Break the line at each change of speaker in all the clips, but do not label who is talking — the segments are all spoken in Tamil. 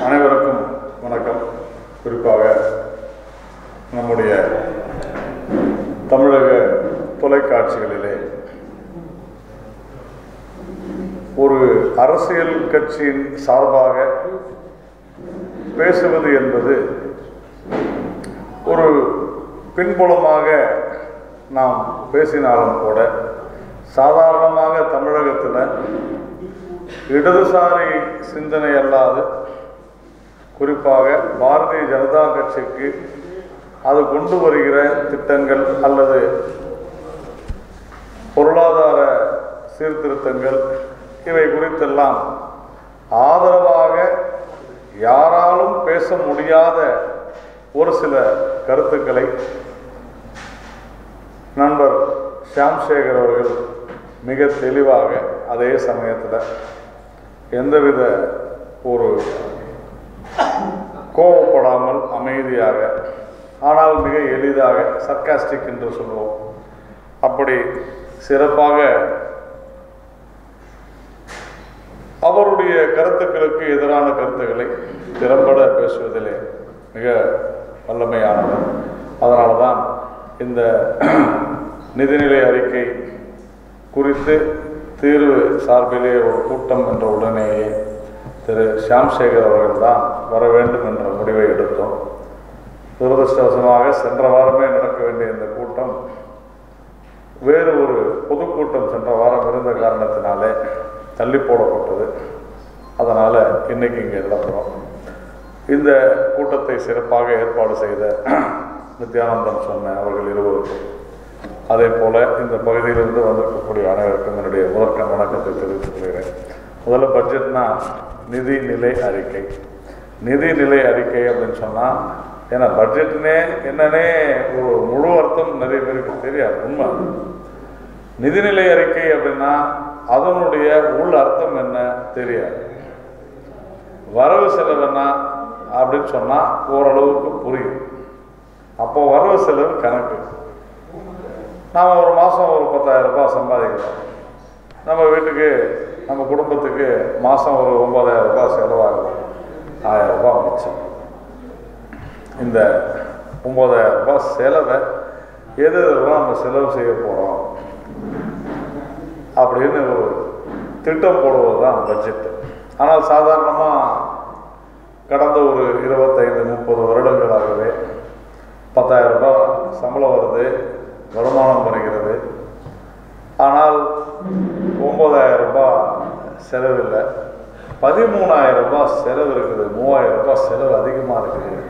அனைவருக்கும் வணக்கம் குறிப்பாக நம்முடைய தமிழக தொலைக்காட்சிகளிலே ஒரு அரசியல் கட்சியின் சார்பாக பேசுவது என்பது ஒரு பின்புலமாக நாம் பேசினாலும் கூட சாதாரணமாக தமிழகத்தில் இடதுசாரி சிந்தனை அல்லாது குறிப்பாக பாரதிய ஜனதா கட்சிக்கு அது கொண்டு வருகிற திட்டங்கள் அல்லது பொருளாதார சீர்திருத்தங்கள் இவை குறித்தெல்லாம் ஆதரவாக யாராலும் பேச முடியாத ஒரு சில கருத்துக்களை நண்பர் ஷியாம் சேகர் அவர்கள் மிக தெளிவாக அதே சமயத்தில் எந்தவித ஒரு கோவப்படாமல் அமைதியாக ஆனால் மிக எளிதாக சர்க்காஸ்டிக் என்று சொல்வோம் அப்படி சிறப்பாக அவருடைய கருத்துக்களுக்கு எதிரான கருத்துக்களை திறம்பட பேசுவதிலே மிக வல்லமையானவர் அதனால தான் இந்த நிதிநிலை அறிக்கை குறித்து தீர்வு சார்பிலே ஒரு கூட்டம் என்ற உடனேயே திரு ஷியாம்சேகர் அவர்கள் தான் வர வேண்டும் என்ற முடிவை எடுத்தோம் துரதிருஷ்டவசமாக சென்ற வாரமே நடக்க வேண்டிய இந்த கூட்டம் வேறு ஒரு பொதுக்கூட்டம் சென்ற வாரம் இருந்த காரணத்தினாலே தள்ளி போடப்பட்டது அதனால் இன்னைக்கு இங்கே நடக்கிறோம் இந்த கூட்டத்தை சிறப்பாக ஏற்பாடு செய்த நித்யானந்தன் சொன்ன அவர்கள் இருவருக்கும் அதே போல இந்த பகுதியிலிருந்து வந்திருக்கக்கூடிய அனைவருக்கும் என்னுடைய முதற்க வணக்கத்தை தெரிவித்துக் கொள்கிறேன் முதல்ல பட்ஜெட்னா நிதி நிலை அறிக்கை நிதி நிலை அறிக்கை அப்படின்னு சொன்னால் ஏன்னா பட்ஜெட்னே என்னன்னே ஒரு முழு அர்த்தம் நிறைய பேருக்கு தெரியாது உண்மை நிதிநிலை அறிக்கை அப்படின்னா அதனுடைய உள் அர்த்தம் என்ன தெரியாது வரவு செலவுன்னா அப்படின்னு சொன்னால் ஓரளவுக்கு புரியும் அப்போ வரவு செலவு கணக்கு நாம் ஒரு மாதம் ஒரு பத்தாயிரம் ரூபாய் சம்பாதிக்கிறோம் நம்ம வீட்டுக்கு நம்ம குடும்பத்துக்கு மாதம் ஒரு ஒன்பதாயிரம் ரூபாய் செலவாகுது ஆயிரம் ரூபாய் மிச்சம் இந்த ஒம்பதாயிரம் ரூபாய் செலவை எது எதெல்லாம் நம்ம செலவு செய்ய போகிறோம் அப்படின்னு ஒரு திட்டம் போடுவது தான் பட்ஜெட்டு ஆனால் சாதாரணமாக கடந்த ஒரு இருபத்தைந்து முப்பது வருடங்களாகவே பத்தாயிரம் ரூபாய் சம்பளம் வருது வருமானம் வருகிறது ஆனால் ஒம்பதாயிரம் ரூபாய் செலவு இல்லை பதிமூணாயிரம் ரூபாய் செலவு இருக்குது மூவாயிரம் ரூபாய் செலவு அதிகமாக இருக்குது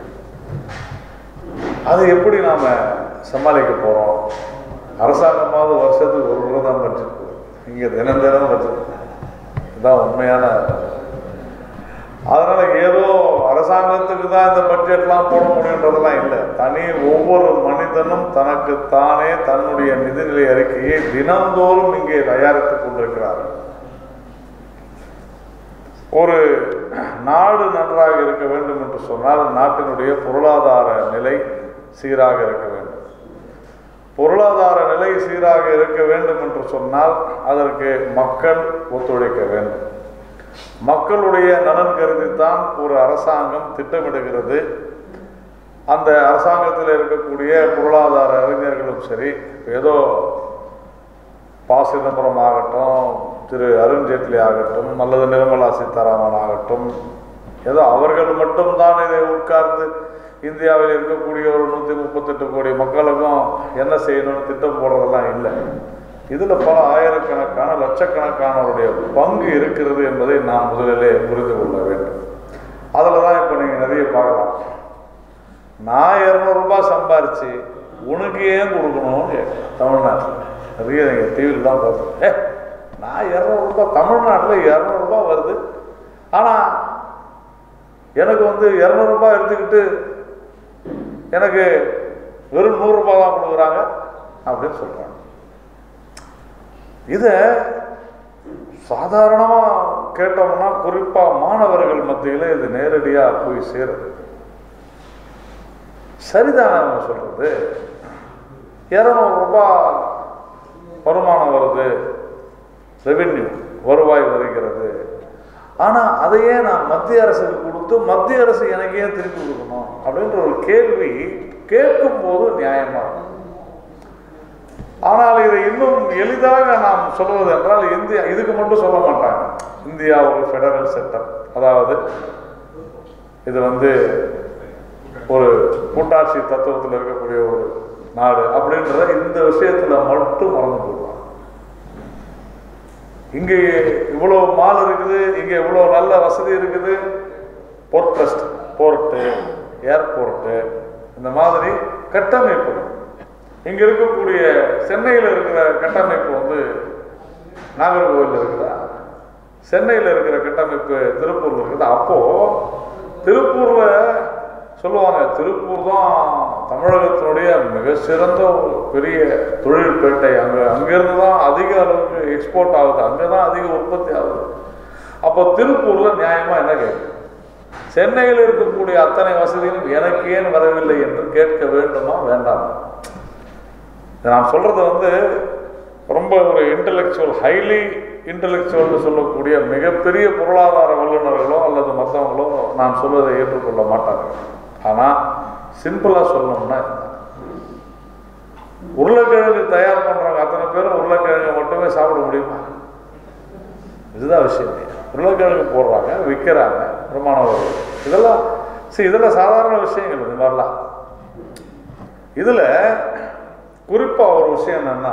அது எப்படி நாம் சமாளிக்க போகிறோம் அரசாங்கமாவது வருஷத்துக்கு ஒரு முறை தான் பட்ஜெட் இங்கே தினம் தினம் பட்ஜெட் இதுதான் உண்மையான அதனால ஏதோ அரசாங்கத்துக்கு தான் இந்த பட்ஜெட்லாம் போட முடியுன்றதெல்லாம் இல்லை தனி ஒவ்வொரு மனிதனும் தனக்கு தானே தன்னுடைய நிதிநிலை அறிக்கையை தினந்தோறும் இங்கே தயாரித்துக் கொண்டிருக்கிறார்கள் ஒரு நாடு நன்றாக இருக்க வேண்டும் என்று சொன்னால் நாட்டினுடைய பொருளாதார நிலை சீராக இருக்க வேண்டும் பொருளாதார நிலை சீராக இருக்க வேண்டும் என்று சொன்னால் அதற்கு மக்கள் ஒத்துழைக்க வேண்டும் மக்களுடைய நலன் கருதித்தான் ஒரு அரசாங்கம் திட்டமிடுகிறது அந்த அரசாங்கத்தில் இருக்கக்கூடிய பொருளாதார அறிஞர்களும் சரி ஏதோ ப சிதம்பரம் ஆகட்டும் திரு அருண்ஜேட்லி ஆகட்டும் அல்லது நிர்மலா சீதாராமன் ஆகட்டும் ஏதோ அவர்கள் மட்டும்தான் இதை உட்கார்ந்து இந்தியாவில் இருக்கக்கூடிய ஒரு நூற்றி முப்பத்தெட்டு கோடி மக்களுக்கும் என்ன செய்யணும்னு திட்டம் போடுறதெல்லாம் இல்லை இதில் பல ஆயிரக்கணக்கான லட்சக்கணக்கானவருடைய பங்கு இருக்கிறது என்பதை நாம் முதலிலே புரிந்து கொள்ள வேண்டும் அதில் தான் இப்போ நீங்கள் நிறைய பார்க்கலாம் நான் இரநூறுபா சம்பாரித்து உனக்கு ஏன் கொடுக்கணும்னு கேட்கலாம் தமிழ்நாட்டில் நிறைய நீங்கள் டிவியில் தான் பார்ப்போம் ஏ நான் இரநூறுபா தமிழ்நாட்டில் இரநூறுபா வருது ஆனால் எனக்கு வந்து இரநூறுபா எடுத்துக்கிட்டு எனக்கு வெறும் நூறுரூபா தான் கொடுக்குறாங்க அப்படின்னு சொல்கிறாங்க இதை சாதாரணமாக கேட்டோம்னா குறிப்பாக மாணவர்கள் மத்தியில் இது நேரடியாக போய் சேருது சரிதானே அவங்க சொல்கிறது இரநூறுபா வருமானம் வருது ரெவென்யூ வருவாய் வருகிறது ஆனால் அதையே நான் மத்திய அரசுக்கு கொடுத்து மத்திய அரசு எனக்கு ஏன் திருப்பி கொடுக்கணும் அப்படின்ற ஒரு கேள்வி கேட்கும்போது நியாயமா இருக்கும் ஆனால் இதை இன்னும் எளிதாக நாம் சொல்வது என்றால் இந்தியா இதுக்கு மட்டும் சொல்ல மாட்டாங்க இந்தியா ஒரு ஃபெடரல் செட்டப் அதாவது இது வந்து ஒரு கூட்டாட்சி தத்துவத்தில் இருக்கக்கூடிய ஒரு நாடு அப்படின்றத இந்த விஷயத்துல மட்டும் மறந்து போடுவாங்க இங்கே இவ்வளோ மால் இருக்குது இங்கே இவ்வளோ நல்ல வசதி இருக்குது போர்ட் ட்ரஸ்ட் போர்ட்டு ஏர்போர்ட்டு இந்த மாதிரி கட்டமைப்புகள் இங்கே இருக்கக்கூடிய சென்னையில் இருக்கிற கட்டமைப்பு வந்து நாகர்கோவில் இருக்குதா சென்னையில் இருக்கிற கட்டமைப்பு திருப்பூர்ல இருக்குது அப்போ திருப்பூர்ல சொல்லுவாங்க திருப்பூர் தான் தமிழகத்தினுடைய மிக சிறந்த ஒரு பெரிய தொழில் பேட்டை அங்கே அங்கிருந்து தான் அதிக அளவுக்கு எக்ஸ்போர்ட் ஆகுது அங்கே தான் அதிக உற்பத்தி ஆகுது அப்போ திருப்பூர்ல நியாயமா என்ன கேட்கும் சென்னையில் இருக்கக்கூடிய அத்தனை வசதிகளும் எனக்கு ஏன் வரவில்லை என்று கேட்க வேண்டுமா வேண்டாமா இதை நான் சொல்றது வந்து ரொம்ப ஒரு இன்டலெக்சுவல் ஹைலி இன்டலெக்சுவல்னு சொல்லக்கூடிய மிகப்பெரிய பொருளாதார வல்லுநர்களோ அல்லது மற்றவங்களோ நான் சொல்வதை ஏற்றுக்கொள்ள மாட்டாங்க ஆனால் சிம்பிளாக சொல்லணும்னா இதுதான். உருளைக்கிழங்கு தயார் பண்ணுறவங்க அத்தனை பேரும் உருளைக்கிழங்கு மட்டுமே சாப்பிட முடியுமா இதுதான் விஷயம் உருளைக்கிழங்கு போடுறாங்க விற்கிறாங்க வருமானம் வருது இதெல்லாம் சரி இதெல்லாம் சாதாரண விஷயங்கள் இது மாதிரிலாம் இதில் குறிப்பாக ஒரு விஷயம் என்னன்னா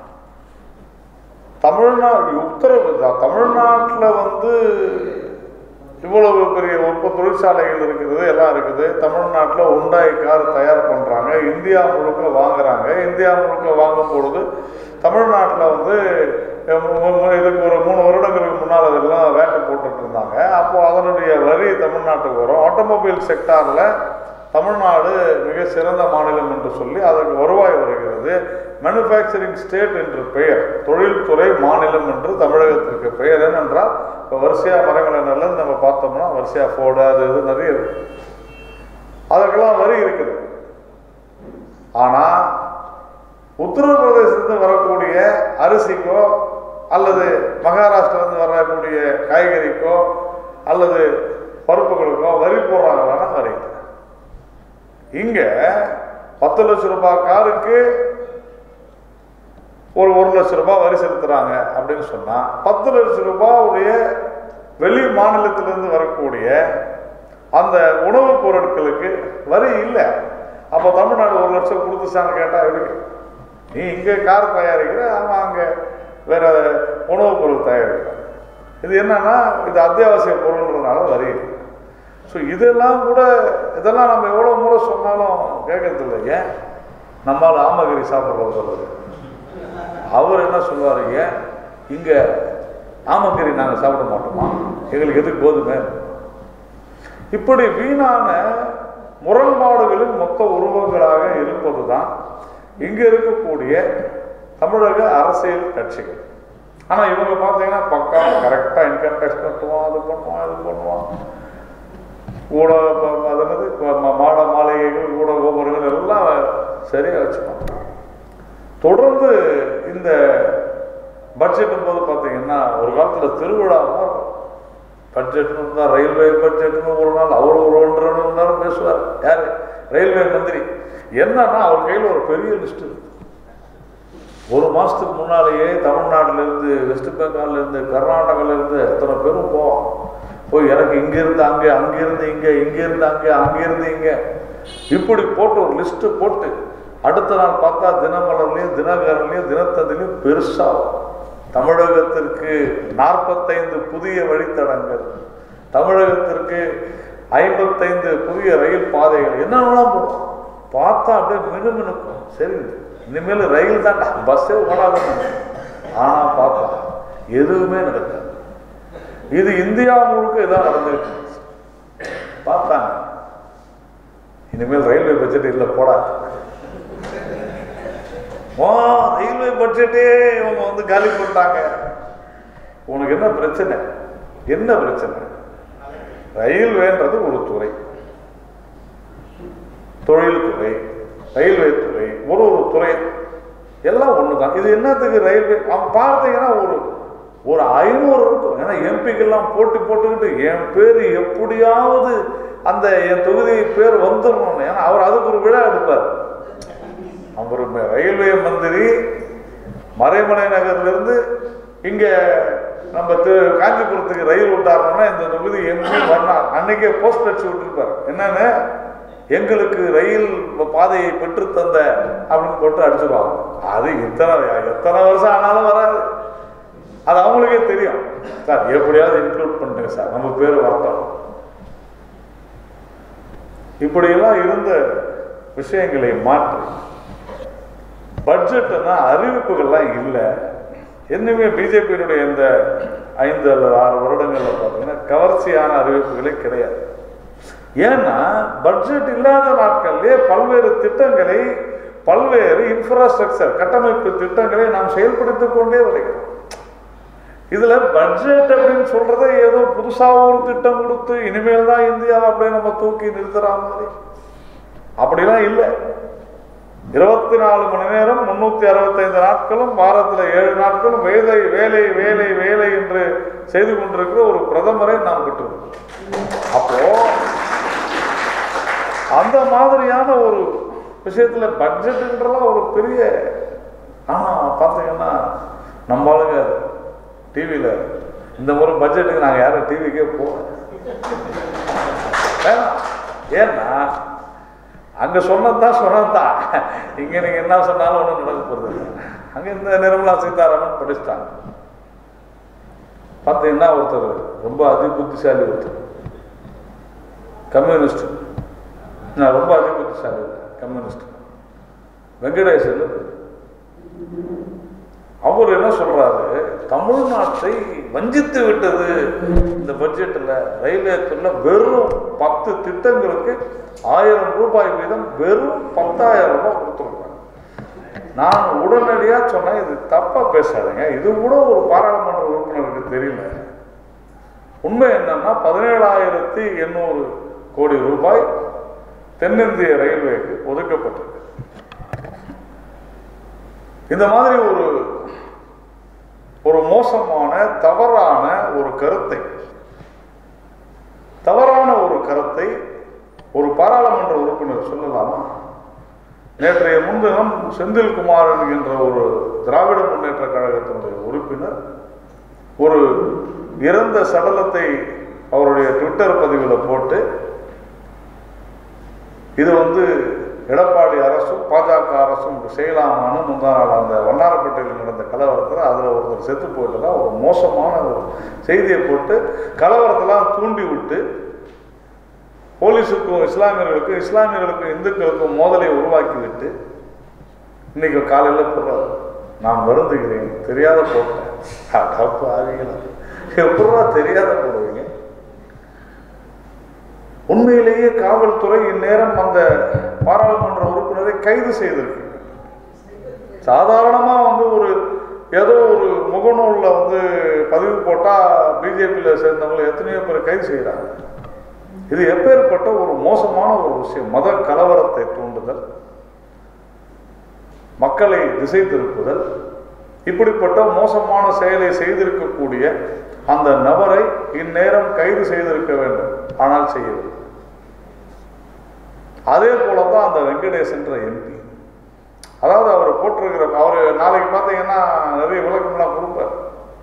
தமிழ்நாடு உத்தரவு தமிழ்நாட்டில் வந்து இவ்வளவு பெரிய உற்பத்தி தொழிற்சாலைகள் இருக்குது எல்லாம் இருக்குது தமிழ்நாட்டில் உண்டாய் கார் தயார் பண்ணுறாங்க இந்தியா முழுக்க வாங்குறாங்க இந்தியா முழுக்க வாங்கும் பொழுது தமிழ்நாட்டில் வந்து அஹ், மு- மு- இதுக்கு ஒரு மூணு வருடங்களுக்கு முன்னால் அதெல்லாம் வேட்டை போட்டுட்டு இருந்தாங்க அப்போது அதனுடைய வரி தமிழ்நாட்டுக்கு வரும் ஆட்டோமொபைல் செக்டாரில் தமிழ்நாடு மிக சிறந்த மாநிலம் என்று சொல்லி அதற்கு வருவாய் வருகிறது மேனுஃபேக்சரிங் ஸ்டேட் என்று பெயர் தொழில்துறை மாநிலம் என்று தமிழகத்திற்கு பெயர் என்னென்றால் இப்போ வரிசையாக மரங்களை நல்லது நம்ம பார்த்தோம்னா வரிசையாக ஃபோர்டு அது இது நிறைய இருக்கு அதற்கெல்லாம் வரி இருக்குது ஆனால் உத்தரப்பிரதேசத்துலேருந்து வரக்கூடிய அரிசிக்கோ அல்லது மகாராஷ்டிராலேருந்து வரக்கூடிய காய்கறிக்கோ அல்லது பருப்புகளுக்கோ வரி போடுறாங்களான்னா வரி இல்லை. இங்க பத்து லட்சம் ரூபாய் காருக்கு ஒரு ஒரு லட்சம் ரூபாய் வரி செலுத்துறாங்க அப்படின்னு சொன்னா பத்து லட்சம் ரூபாயுடைய வெளி மாநிலத்திலிருந்து வரக்கூடிய அந்த உணவுப் பொருட்களுக்கு வரி இல்லை அப்போ தமிழ்நாடு ஒரு லட்சம் கொடுத்துச்சான்னு கேட்டால் எப்படி நீ இங்கே கார் தயாரிக்கிற அவன் அங்கே வேற உணவுப் பொருள் தயாரிக்கிறான் இது என்னன்னா இது அத்தியாவசிய பொருள்ன்றதுனால வரி இல்லை ஸோ இதெல்லாம் கூட இதெல்லாம் நம்ம எவ்வளோ முறை சொன்னாலும் கேட்கறது இல்லை ஏன் நம்மால் ஆமகிரி சாப்பிட்றது சொல்லுது அவர் என்ன சொல்லுவார் ஏன் இங்கே ஆமக்கறி நாங்கள் சாப்பிட மாட்டோமா எங்களுக்கு எதுக்கு கோதுமை இப்படி வீணான முரண்பாடுகளின் மொத்த உருவங்களாக இருப்பது தான் இங்கே இருக்கக்கூடிய தமிழக அரசியல் கட்சிகள் ஆனால் இவங்க பார்த்தீங்கன்னா பக்கா கரெக்டாக இன்கம் டேக்ஸ் கட்டுவான் அது பண்ணுவான் இது பண்ணுவான் கூட ப- அது என்னது ப- ம- மாட மாளிகைகள் கூட கோபுரங்கள் எல்லாம் சரியாக வச்சுப்பாங்க தொடர்ந்து இந்த பட்ஜெட்டும் போது பார்த்தீங்கன்னா ஒரு காலத்தில் திருவிழாவாக இருக்கும் பட்ஜெட்னு இருந்தால் ரயில்வே பட்ஜெட்னு ஒரு நாள் அவர் ஒரு ஒன்றரை மணி நேரம் பேசுவார் யார் ரயில்வே மந்திரி என்னன்னா அவர் கையில் ஒரு பெரிய லிஸ்ட் இருக்கு ஒரு மாதத்துக்கு முன்னாலேயே தமிழ்நாட்டிலேருந்து வெஸ்ட் பெங்கால்லேருந்து கர்நாடகாலேருந்து எத்தனை பேரும் போவான் போய் எனக்கு இங்கேருந்து அங்கே அங்கேருந்து இங்கே இங்கேருந்து அங்கே அங்கேருந்து இங்கே இப்படி போட்டு ஒரு லிஸ்ட்டு போட்டு அடுத்த நாள் பார்த்தா தினமலர்லையும் தினகரன்லையும் தினத்தந்திலையும் பெருசாக தமிழகத்திற்கு நாற்பத்தைந்து புதிய வழித்தடங்கள் தமிழகத்திற்கு ஐம்பத்தைந்து புதிய ரயில் பாதைகள் என்னென்னலாம் போடும் பார்த்தா அப்படியே மினுமினுக்கும் சரி இனிமேல் ரயில் தான்டா பஸ்ஸே ஓடாதுன்னு ஆனால் பார்த்தா எதுவுமே நடக்காது இது இந்தியா முழுக்க இதான் நடந்துட்டு இருந்துச்சு. பார்த்தாங்க இனிமேல் ரயில்வே பட்ஜெட் இல்லை போடா ஓ ரயில்வே பட்ஜெட்டே இவங்க வந்து காலி பண்ணிட்டாங்க உனக்கு என்ன பிரச்சனை என்ன பிரச்சனை ரயில்வேன்றது ஒரு துறை தொழில்துறை ரயில்வே துறை ஒரு ஒரு துறை எல்லாம் ஒன்று தான் இது என்னத்துக்கு ரயில்வே அவன் பார்த்தீங்கன்னா ஒரு ஒரு ஐநூறு இருக்கும் ஏன்னா எம்பிக்கெல்லாம் போட்டி போட்டுக்கிட்டு என் பேர் எப்படியாவது அந்த என் தொகுதி பேர் வந்துடணும் ஏன்னா அவர் அதுக்கு ஒரு விழா எடுப்பார் அவர் ம- ரயில்வே மந்திரி மறைமலை நகர்லேருந்து இங்கே நம்ம தி- காஞ்சிபுரத்துக்கு ரயில் விட்டாருன்னா இந்த தொகுதி எம்பி வரணும் அன்னைக்கே போஸ்ட் அடிச்சு விட்டுருப்பார் என்னன்னு எங்களுக்கு ரயில் பாதையை பெற்று தந்த அப்படின்னு போட்டு அடிச்சிருவாங்க அது இத்தனை எத்தனை வருஷம் ஆனாலும் வராது அது அவங்களுக்கே தெரியும் சார் எப்படியாவது இன்க்ளூட் பண்ணுங்க சார் நம்ம பேர் வரட்டும் இப்படியெல்லாம் இருந்த விஷயங்களை மாற்றி பட்ஜெட்னா அறிவிப்புகள்லாம் இல்லை இன்னுமே பிஜேபியினுடைய இந்த ஐந்து அல்லது ஆறு வருடங்களில் பார்த்தீங்கன்னா கவர்ச்சியான அறிவிப்புகளே கிடையாது ஏன்னா பட்ஜெட் இல்லாத நாட்களிலே பல்வேறு திட்டங்களை பல்வேறு இன்ஃப்ராஸ்ட்ரக்சர் கட்டமைப்பு திட்டங்களை நாம் செயல்படுத்திக் கொண்டே வருகிறோம் இதுல பட்ஜெட் அப்படின்னு சொல்றதை ஏதோ புதுசா ஒரு திட்டம் கொடுத்து இனிமேல் தான் இந்தியாவை அப்படியே நம்ம தூக்கி நிறுத்துற மாதிரி அப்படிலாம் இல்லை இருபத்தி நாலு மணி நேரம் முன்னூத்தி அறுபத்தைந்து நாட்களும் வாரத்துல ஏழு நாட்களும் வேலை வேலை வேலை வேலை என்று செய்து கொண்டிருக்கிற ஒரு பிரதமரை நாம் பெற்றிருக்கோம் அப்போ அந்த மாதிரியான ஒரு விஷயத்துல பட்ஜெட்டுன்றலாம் ஒரு பெரிய ஆனா பார்த்தீங்கன்னா நம்ம ஆளுங்க டிவியில் இந்த முறை பட்ஜெட்டுக்கு நாங்கள் யாரும் டிவிக்கே போகல வேணாம். ஏன்னா அங்கே சொன்னதுதான் சொன்னதுதான் இங்கே நீங்கள் என்ன சொன்னாலும் ஒன்றும் நடக்க போகிறது இல்லை அங்கே இந்த நிர்மலா சீதாராமன் படிச்சிட்டாங்க பார்த்தீங்கன்னா ஒருத்தர் ரொம்ப அதி புத்திசாலி ஒருத்தர் கம்யூனிஸ்ட் நான் ரொம்ப அதி புத்திசாலி இல்லை கம்யூனிஸ்ட் வெங்கடேசன் அவர் என்ன சொல்றாரு தமிழ்நாட்டை வஞ்சித்து விட்டது இந்த பட்ஜெட்டில் ரயில்வே துறையில் வெறும் பத்து திட்டங்களுக்கு ஆயிரம் ரூபாய் வீதம் வெறும் பத்தாயிரம் ரூபாய் கொடுத்துருக்காங்க நான் உடனடியாக சொன்னேன் இது தப்பா பேசாதீங்க இது கூட ஒரு பாராளுமன்ற உறுப்பினருக்கு தெரியல உண்மை என்னன்னா பதினேழாயிரத்தி எண்ணூறு கோடி ரூபாய் தென்னிந்திய ரயில்வேக்கு ஒதுக்கப்பட்டிருக்கு இந்த மாதிரி ஒரு ஒரு மோசமான தவறான ஒரு கருத்தை தவறான ஒரு கருத்தை ஒரு பாராளுமன்ற உறுப்பினர் சொல்லலாமா நேற்றைய முன்தினம் செந்தில்குமார் என்கின்ற ஒரு திராவிட முன்னேற்ற கழகத்தினுடைய உறுப்பினர் ஒரு இறந்த சடலத்தை அவருடைய ட்விட்டர் பதிவில் போட்டு இது வந்து எடப்பாடி அரசும் பாஜக அரசும் செய்யலாமான்னு முந்தா நாள் அந்த வண்ணாரப்பேட்டையில் நடந்த கலவரத்தில் அதில் ஒருத்தர் செத்து போயிட்டதா ஒரு மோசமான ஒரு செய்தியை போட்டு கலவரத்தெல்லாம் தூண்டி விட்டு போலீஸுக்கும் இஸ்லாமியர்களுக்கும் இஸ்லாமியர்களுக்கும் இந்துக்களுக்கும் மோதலை உருவாக்கி விட்டு இன்னைக்கு காலையில் போடுறாரு நான் வருந்துகிறேன் தெரியாத போட்டேன் அடப்பு ஆவீங்களா எப்படா தெரியாத போடுவீங்க உண்மையிலேயே காவல்துறை இந்நேரம் அந்த பாராளுமன்ற உறுப்பினரை கைது செய்திருக்கு சாதாரணமா வந்து ஒரு ஏதோ ஒரு முகநூல்ல வந்து பதிவு போட்டா பிஜேபியில சேர்ந்தவங்களை எத்தனையோ பேர் கைது செய்யறாங்க இது எப்பேற்பட்ட ஒரு மோசமான ஒரு விஷயம் மத கலவரத்தை தூண்டுதல் மக்களை திசை திருப்புதல் இப்படிப்பட்ட மோசமான செயலை செய்திருக்கக்கூடிய அந்த நபரை இந்நேரம் கைது செய்திருக்க வேண்டும் ஆனால் செய்யவில்லை அதே போலதான் அந்த வெங்கடேசன்ற எம்பி அதாவது அவர் போட்டிருக்கிற அவர் நாளைக்கு பார்த்தீங்கன்னா நிறைய விளக்கம்லாம் கொடுப்பார்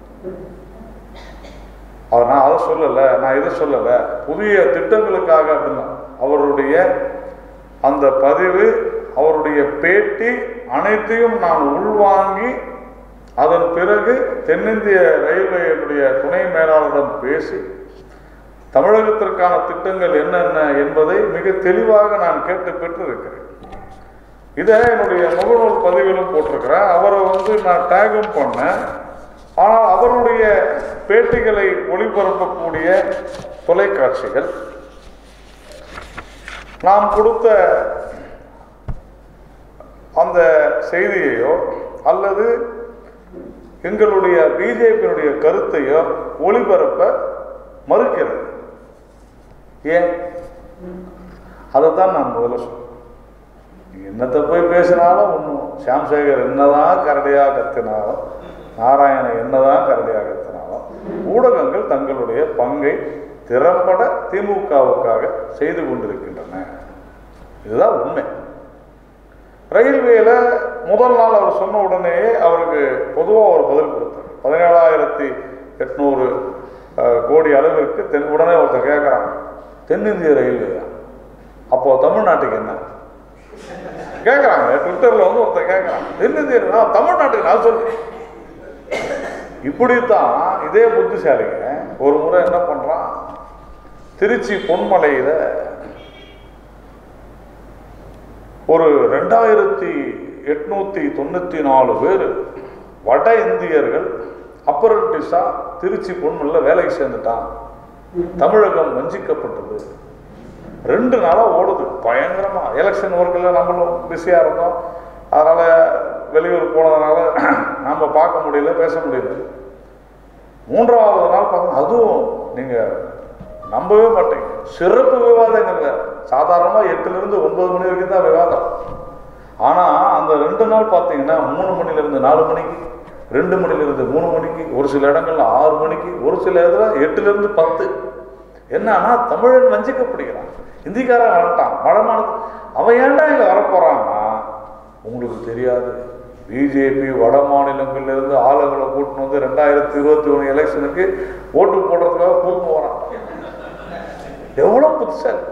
அவர் நான் அதை சொல்லலை நான் இதை சொல்லலை புதிய திட்டங்களுக்காக அப்படின்னா அவருடைய அந்த பதிவு அவருடைய பேட்டி அனைத்தையும் நான் உள்வாங்கி அதன் பிறகு தென்னிந்திய ரயில்வேயினுடைய துணை மேலாளரிடம் பேசி தமிழகத்திற்கான திட்டங்கள் என்னென்ன என்பதை மிக தெளிவாக நான் கேட்டு பெற்று இருக்கிறேன் இதை என்னுடைய முகநூல் பதிவிலும் போட்டிருக்கிறேன் அவரை வந்து நான் டேகும் பண்ணேன் ஆனால் அவருடைய பேட்டிகளை ஒளிபரப்பக்கூடிய தொலைக்காட்சிகள் நாம் கொடுத்த அந்த செய்தியையோ அல்லது எங்களுடைய பிஜேபியினுடைய கருத்தையோ ஒளிபரப்ப மறுக்கிறது ஏன் அதைத்தான் நான் முதல்ல சொல்றேன் நீ என்னத்தை போய் பேசினாலும் ஒன்றும் சாம்சேகர் என்னதான் கரடியாக கத்தினாலும் நாராயண என்னதான் கரடியாக இருக்கிறாலும் ஊடகங்கள் தங்களுடைய பங்கை திறம்பட திமுகவுக்காக செய்து கொண்டிருக்கின்றன இதுதான் உண்மை ரயில்வேல முதல் நாள் அவர் சொன்ன உடனேயே அவருக்கு பொதுவாக ஒரு பதில் கொடுத்தார் பதினேழாயிரத்தி எட்நூறு அஹ், கோடி அளவிற்கு தென் உடனே ஒருத்தர் கேட்குறான் தென்னிந்திய ரயில்வேயா அப்போ தமிழ்நாட்டுக்கு என்ன கேட்குறாங்க ட்விட்டரில் வந்து ஒருத்தர் கேட்குறான் தென்னிந்திய நான் தமிழ்நாட்டுக்கு நான் சொல்றேன் இப்படித்தான் இதே புத்திசாலிங்க ஒரு முறை என்ன பண்றான் திருச்சி பொன்மலையில ஒரு ரெண்டாயிரத்தி எட்நூத்தி தொண்ணூத்தி நாலு பேர் வட இந்தியர்கள் அப்ரண்டிஸா திருச்சி பொன்மலையில் வேலைக்கு சேர்ந்துட்டான் தமிழகம் வஞ்சிக்கப்பட்டது ரெண்டு நாளாக ஓடுது பயங்கரமா எலெக்ஷன் ஒர்க்கில் நம்மளும் பிஸியாக இருந்தோம் அதனால வெளியூர் போனதுனால நம்ம பார்க்க முடியல பேச முடியல மூன்றாவது நாள் பார்க்கணும் அதுவும் நீங்க நம்பவே மாட்டீங்க சிறப்பு விவாதங்கள் வேற சாதாரணமாக எட்டுலேருந்து ஒன்பது மணி வரைக்கும் தான் விவாதம் ஆனால் அந்த ரெண்டு நாள் பார்த்தீங்கன்னா மூணு மணிலேருந்து நாலு மணிக்கு ரெண்டு மணிலேருந்து மூணு மணிக்கு ஒரு சில இடங்கள்ல ஆறு மணிக்கு ஒரு சில இதில் எட்டுலேருந்து பத்து என்னன்னா தமிழன் வஞ்சிக்கப்படுகிறான் இந்திக்காரன் வரட்டான் வடமானது அவன் ஏன்டா இங்கே வரப்போறான்னா உங்களுக்கு தெரியாது பிஜேபி வட மாநிலங்கள்ல இருந்து ஆளுங்களை கூட்டின்னு வந்து ரெண்டாயிரத்தி இருபத்தி ஒன்று எலெக்ஷனுக்கு ஓட்டு போடுறதுக்காக கூட்டின்னு வரான் எவ்வளோ புதுசா இருக்கு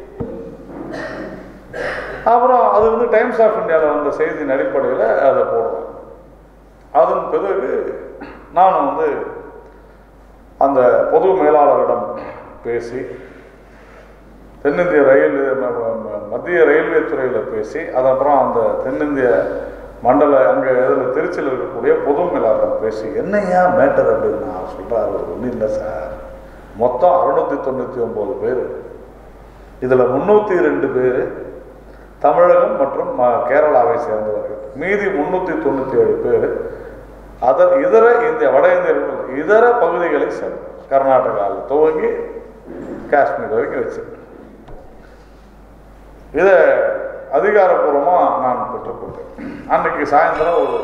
அப்புறம் அது வந்து டைம்ஸ் ஆஃப் இந்தியாவில் வந்த செய்தியின் அடிப்படையில் அதை போடுறேன் அதன் பிறகு நான் வந்து அந்த பொது மேலாளரிடம் பேசி தென்னிந்திய ரயில் ம- ம- ம- மத்திய ரயில்வே துறையில் பேசி அதப்புறம் அந்த தென்னிந்திய மண்டல அங்கே இதில் திருச்சியில் இருக்கக்கூடிய பொது மேலாளரிடம் பேசி என்னையா மேட்டர் அப்படின்னு நான் சொல்கிறாரு ஒன்றும் இல்லை சார் மொத்தம் அறுநூத்தி தொண்ணூற்றி ஒம்பது பேர் இதில் முந்நூற்றி ரெண்டு பேர் தமிழகம் மற்றும் ம- கேரளாவை சேர்ந்தவர்கள் மீதி முந்நூற்றி தொண்ணூற்றி ஏழு பேர் அதர் இதர இந்திய வட இந்தியர்கள் இதர பகுதிகளை சேர்ந்தவர் கர்நாடகாவில் துவங்கி காஷ்மீர் வரைக்கும் வச்சு இதை அதிகாரப்பூர்வமாக நான் பெற்றுக்கொண்டேன் அன்னைக்கு சாயந்தரம் ஒரு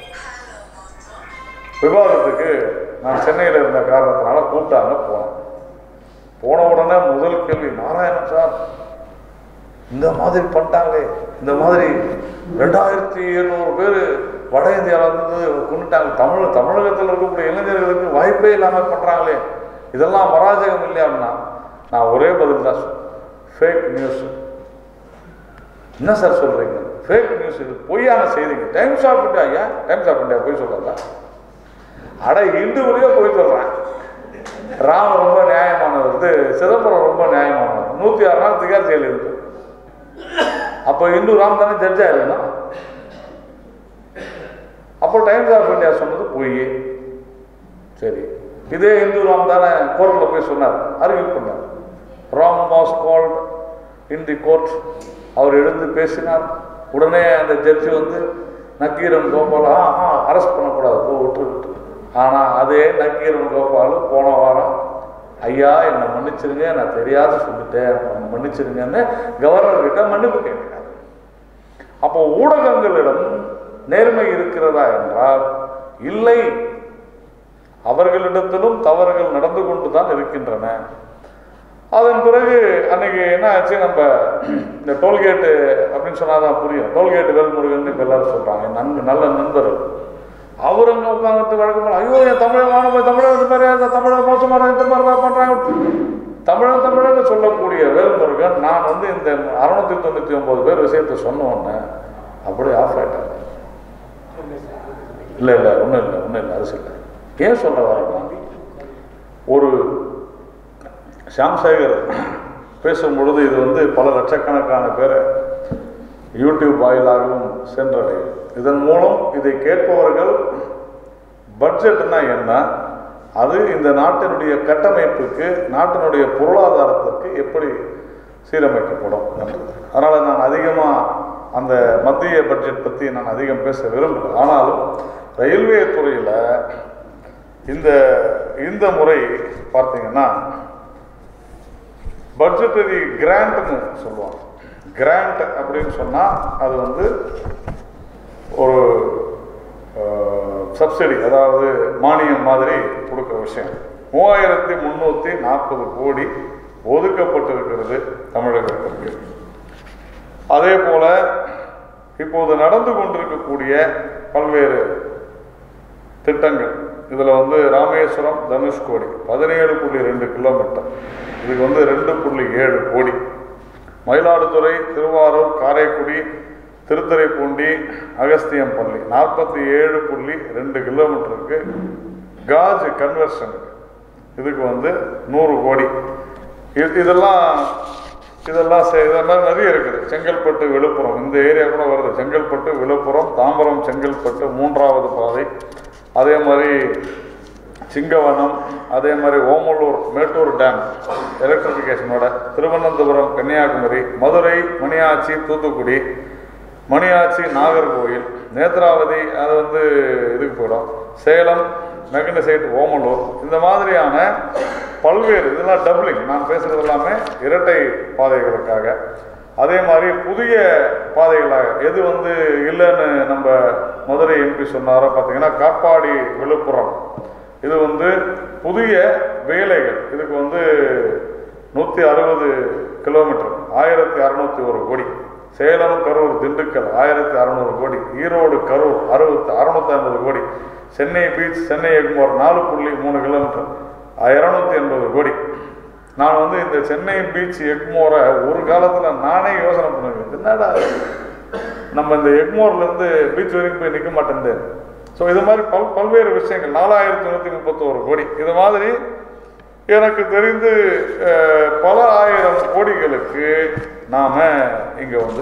விவாதத்துக்கு நான் சென்னையில் இருந்த காரணத்தினால கூப்பிட்டாங்க போனேன் போன உடனே முதல் கேள்வி நாராயணன் சார் இந்த மாதிரி பண்ணிட்டாங்களே இந்த மாதிரி ரெண்டாயிரத்தி எழுநூறு பேர் வட இந்தியாவிலேருந்து கொண்டுட்டாங்க தமிழ் தமிழகத்தில் இருக்கக்கூடிய இளைஞர்களுக்கு வாய்ப்பே இல்லாமல் பண்ணுறாங்களே இதெல்லாம் மராஜகம் இல்லையா அப்படின்னா நான் ஒரே பதில் தான் ஃபேக் நியூஸ் என்ன சார் சொல்கிறீங்க ஃபேக் நியூஸ் இது பொய்யான செய்திங்க டைம்ஸ் ஆஃப் இந்தியா ஏன் டைம்ஸ் ஆஃப் இந்தியா போய் சொல்கிறதா அட இந்துவிலேயே போய் சொல்கிறேன் ராமர் ரொம்ப நியாயமானவர் இது சிதம்பரம் ரொம்ப நியாயமானவர் நூற்றி ஆறு நாள் திகார் ஜெயில் இருக்கு அப்போ இந்து ராம் தானே ஜட்ஜா இருக்கணும் அப்போ டைம்ஸ் ஆஃப் இந்தியா சொன்னது பொய் சரி இதே இந்து ராம் தானே கோர்ட்டில் போய் சொன்னார் அறிவிப்பு பண்ணார் Ram was called in the court அவர் எழுந்து பேசினார் உடனே அந்த ஜட்ஜி வந்து நக்கீரன் கோபால் ஆ ஆ அரெஸ்ட் பண்ணக்கூடாது போ விட்டு விட்டு ஆனால் அதே நக்கீரன் கோபால் போன வாரம் ஐயா என்னை மன்னிச்சிருங்க நான் தெரியாத சொல்லிட்டேன் என்னை மன்னிச்சிருங்கன்னு கவர்னர் கிட்ட மன்னிப்பு கேட்கிறார் அப்போ ஊடகங்களிடம் நேர்மை இருக்கிறதா என்றால் இல்லை அவர்களிடத்திலும் தவறுகள் நடந்து கொண்டு தான் இருக்கின்றன அதன் பிறகு அன்னைக்கு என்ன ஆச்சு நம்ம இந்த டோல்கேட்டு அப்படின்னு சொன்னால் தான் புரியும் டோல்கேட்டு வேல்முருகன் இப்போ எல்லாரும் சொல்கிறாங்க நன்கு நல்ல நண்பர் அவர் அங்கே உட்காந்துட்டு வழக்கம் ஐயோ என் தமிழ் மாணவ தமிழ் இந்த மாதிரி இந்த தமிழை மோசமான இந்த மாதிரி தான் பண்ணுறாங்க தமிழன் தமிழன்னு சொல்லக்கூடிய வேல்முருகன் நான் வந்து இந்த அறுநூத்தி தொண்ணூற்றி ஒம்பது பேர் விஷயத்தை சொன்ன உடனே அப்படியே ஆஃப் ஆயிட்டாங்க இல்லை இல்லை ஒன்றும் இல்லை ஒன்றும் இல்லை அது இல்லை ஏன் சொல்ல வரேன்னா ஒரு ஷாம் சேகர் பேசும் பொழுது இது வந்து பல லட்சக்கணக்கான பேரை யூடியூப் வாயிலாகவும் சென்றடையும் இதன் மூலம் இதை கேட்பவர்கள் பட்ஜெட்னா என்ன அது இந்த நாட்டினுடைய கட்டமைப்புக்கு நாட்டினுடைய பொருளாதாரத்திற்கு எப்படி சீரமைக்கப்படும் என்றது அதனால் நான் அதிகமாக அந்த மத்திய பட்ஜெட் பற்றி நான் அதிகம் பேச விரும்பல ஆனாலும் ரயில்வே துறையில் இந்த இந்த முறை பார்த்தீங்கன்னா பட்ஜெட்டரி கிராண்ட்னு சொல்லுவாங்க கிராண்ட் அப்படின்னு சொன்னால் அது வந்து ஒரு சப்சிடி அதாவது மானியம் மாதிரி கொடுக்குற விஷயம் மூவாயிரத்தி முந்நூற்றி நாற்பது கோடி ஒதுக்கப்பட்டிருக்கிறது தமிழகத்திற்கு அதே போல இப்போது நடந்து கொண்டிருக்கக்கூடிய பல்வேறு திட்டங்கள் இதில் வந்து ராமேஸ்வரம் தனுஷ்கோடி பதினேழு புள்ளி ரெண்டு கிலோமீட்டர் இதுக்கு வந்து ரெண்டு புள்ளி ஏழு கோடி மயிலாடுதுறை திருவாரூர் காரைக்குடி திருத்துறைப்பூண்டி அகஸ்தியம்பள்ளி நாற்பத்தி ஏழு புள்ளி ரெண்டு கிலோமீட்டருக்கு காஜ் கன்வர்ஷன் இதுக்கு வந்து நூறு கோடி இது இதெல்லாம் இதெல்லாம் செ- இதெல்லாம் நிறைய இருக்குது செங்கல்பட்டு விழுப்புரம் இந்த ஏரியா கூட வருது செங்கல்பட்டு விழுப்புரம் தாம்பரம் செங்கல்பட்டு மூன்றாவது பாதை அதே மாதிரி சிங்கவனம் அதே மாதிரி ஓமலூர் மேட்டூர் டேம் எலக்ட்ரிஃபிகேஷனோட திருவனந்தபுரம் கன்னியாகுமரி மதுரை மணியாச்சி தூத்துக்குடி மணியாச்சி நாகர்கோயில் நேத்ராவதி அது வந்து இதுக்கு போயிடும் சேலம் மெக்னசைட் ஓமலூர் இந்த மாதிரியான பல்வேறு இதெல்லாம் டபுளிங் நான் பேசுறது எல்லாமே இரட்டை பாதைகளுக்காக அதே மாதிரி புதிய பாதைகளாக எது வந்து இல்லைன்னு நம்ம மதுரை எம்பி சொன்னாரோ பார்த்தீங்கன்னா காட்பாடி விழுப்புரம் இது வந்து புதிய வேலைகள் இதுக்கு வந்து நூற்றி அறுபது கிலோமீட்டர் ஆயிரத்தி அறநூற்றி ஒரு கோடி சேலம் கரூர் திண்டுக்கல் ஆயிரத்தி அறநூறு கோடி ஈரோடு கரூர் அறுபத்து அறுநூத்தி ஐம்பது கோடி சென்னை பீச் சென்னை எக்மோர் நாலு புள்ளி மூணு கிலோமீட்டர் இரநூத்தி எண்பது கோடி நான் வந்து இந்த சென்னை பீச் எக்மோரை ஒரு காலத்தில் நானே யோசனை பண்ணுவேன் என்னடா இது? நம்ம இந்த எக்மோர்லேருந்து பீச் வரைக்கும் போய் நிற்க மாட்டேன் ஸோ இது மாதிரி பல் பல்வேறு விஷயங்கள் நாலாயிரத்தி நூற்றி முப்பத்தோரு கோடி இது மாதிரி எனக்கு தெரிந்து அஹ், பல ஆயிரம் கோடிகளுக்கு நாம் இங்கே வந்து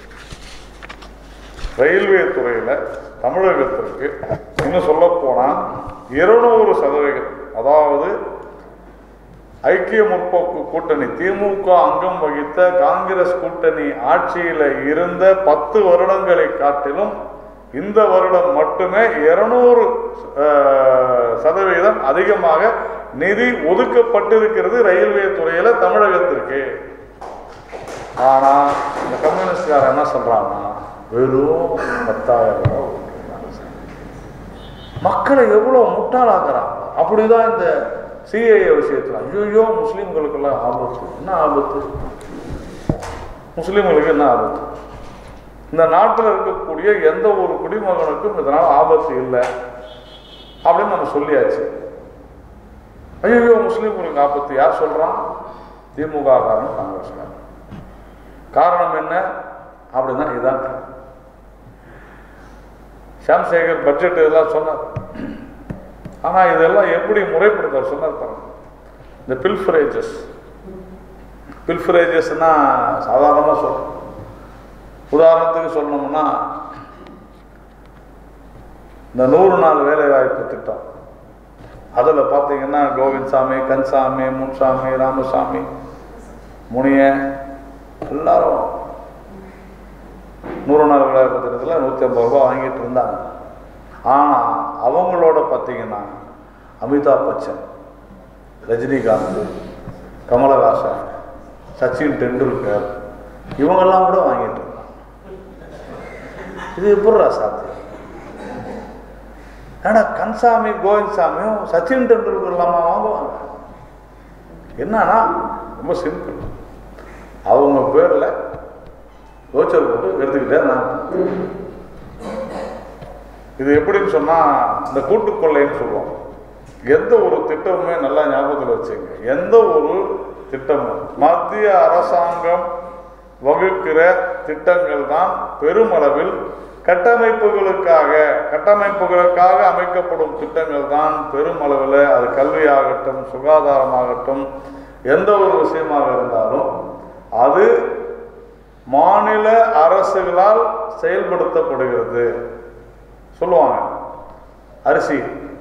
ரயில்வே துறையில் தமிழகத்திற்கு இன்னும் சொல்லப்போனால் இருநூறு சதவீதம் அதாவது ஐக்கிய முற்போக்கு கூட்டணி திமுக அங்கம் வகித்த காங்கிரஸ் கூட்டணி ஆட்சியில் இருந்த பத்து வருடங்களை காட்டிலும் இந்த வருடம் மட்டுமே இருநூறு சதவீதம் அதிகமாக நிதி ஒதுக்கப்பட்டிருக்கிறது ரயில்வே துறையில தமிழகத்திற்கு ஆனா இந்த கம்யூனிஸ்ட்காரன் என்ன சொல்றான்னா வெறும் பத்தாயிரம் ரூபாய் ஒதுக்கியிருக்காங்க சார். மக்களை எவ்வளவு முட்டாளாக்குறாங்க அப்படிதான் இந்த சிஏஏ விஷயத்துல ஐயோ முஸ்லீம்களுக்கெல்லாம் ஆபத்து என்ன ஆபத்து முஸ்லீம்களுக்கு என்ன ஆபத்து இந்த நாட்டில் இருக்கக்கூடிய எந்த ஒரு குடிமகனுக்கும் இதனால் ஆபத்து இல்லை அப்படின்னு நம்ம சொல்லியாச்சு ஐயோ முஸ்லீம்களுக்கு ஆபத்து யார் சொல்றான் திமுக காரன் காங்கிரஸ்காரன் காரணம் என்ன அப்படின்னா இதுதான் ஷாம்சேகர் பட்ஜெட் இதெல்லாம் சொன்னார் ஆனால் இதெல்லாம் எப்படி முறைப்படுத்தார் சொன்னார் பாருங்க இந்த பில்ஃபரேஜஸ் பில்ஃபரேஜஸ்னா சாதாரணமாக சொல்கிறோம் உதாரணத்துக்கு சொல்லணும்னா இந்த நூறு நாள் வேலைவாய்ப்பு திட்டம் அதில் பார்த்தீங்கன்னா கோவிந்த்சாமி கன்சாமி முன்சாமி ராமசாமி முனிய எல்லாரும் நூறு நாள் வேலைவாய்ப்பு திட்டத்தில் நூற்றி ஐம்பது ரூபா வாங்கிட்டு இருந்தாங்க ஆனால் அவங்களோட பார்த்தீங்கன்னா அமிதாப் பச்சன் ரஜினிகாந்த் கமலஹாசன் சச்சின் டெண்டுல்கர் இவங்கெல்லாம் கூட வாங்கிட்டு இருந்தாங்க இது எப்படிடா சாத்தியம் ஏன்னா கன்சாமி கோவிந்த்சாமியும் சச்சின் டெண்டுல்கர் இல்லாமல் வாங்குவாங்க என்னன்னா ரொம்ப சிம்பிள் அவங்க பேரில் ரோச்சர் போட்டு எடுத்துக்கிட்டே நான் இது எப்படின்னு சொன்னால் இந்த கூட்டுக்கொள்ளைன்னு சொல்லுவோம் எந்த ஒரு திட்டமுமே நல்லா ஞாபகத்தில் வச்சுங்க எந்த ஒரு திட்டமும் மத்திய அரசாங்கம் வகுக்கிற திட்டங்கள் தான் பெருமளவில் கட்டமைப்புகளுக்காக கட்டமைப்புகளுக்காக அமைக்கப்படும் திட்டங்கள் தான் பெருமளவில் அது கல்வியாகட்டும் சுகாதாரமாகட்டும் எந்த ஒரு விஷயமாக இருந்தாலும் அது மாநில அரசுகளால் செயல்படுத்தப்படுகிறது சொல்லுவாங்க அரிசி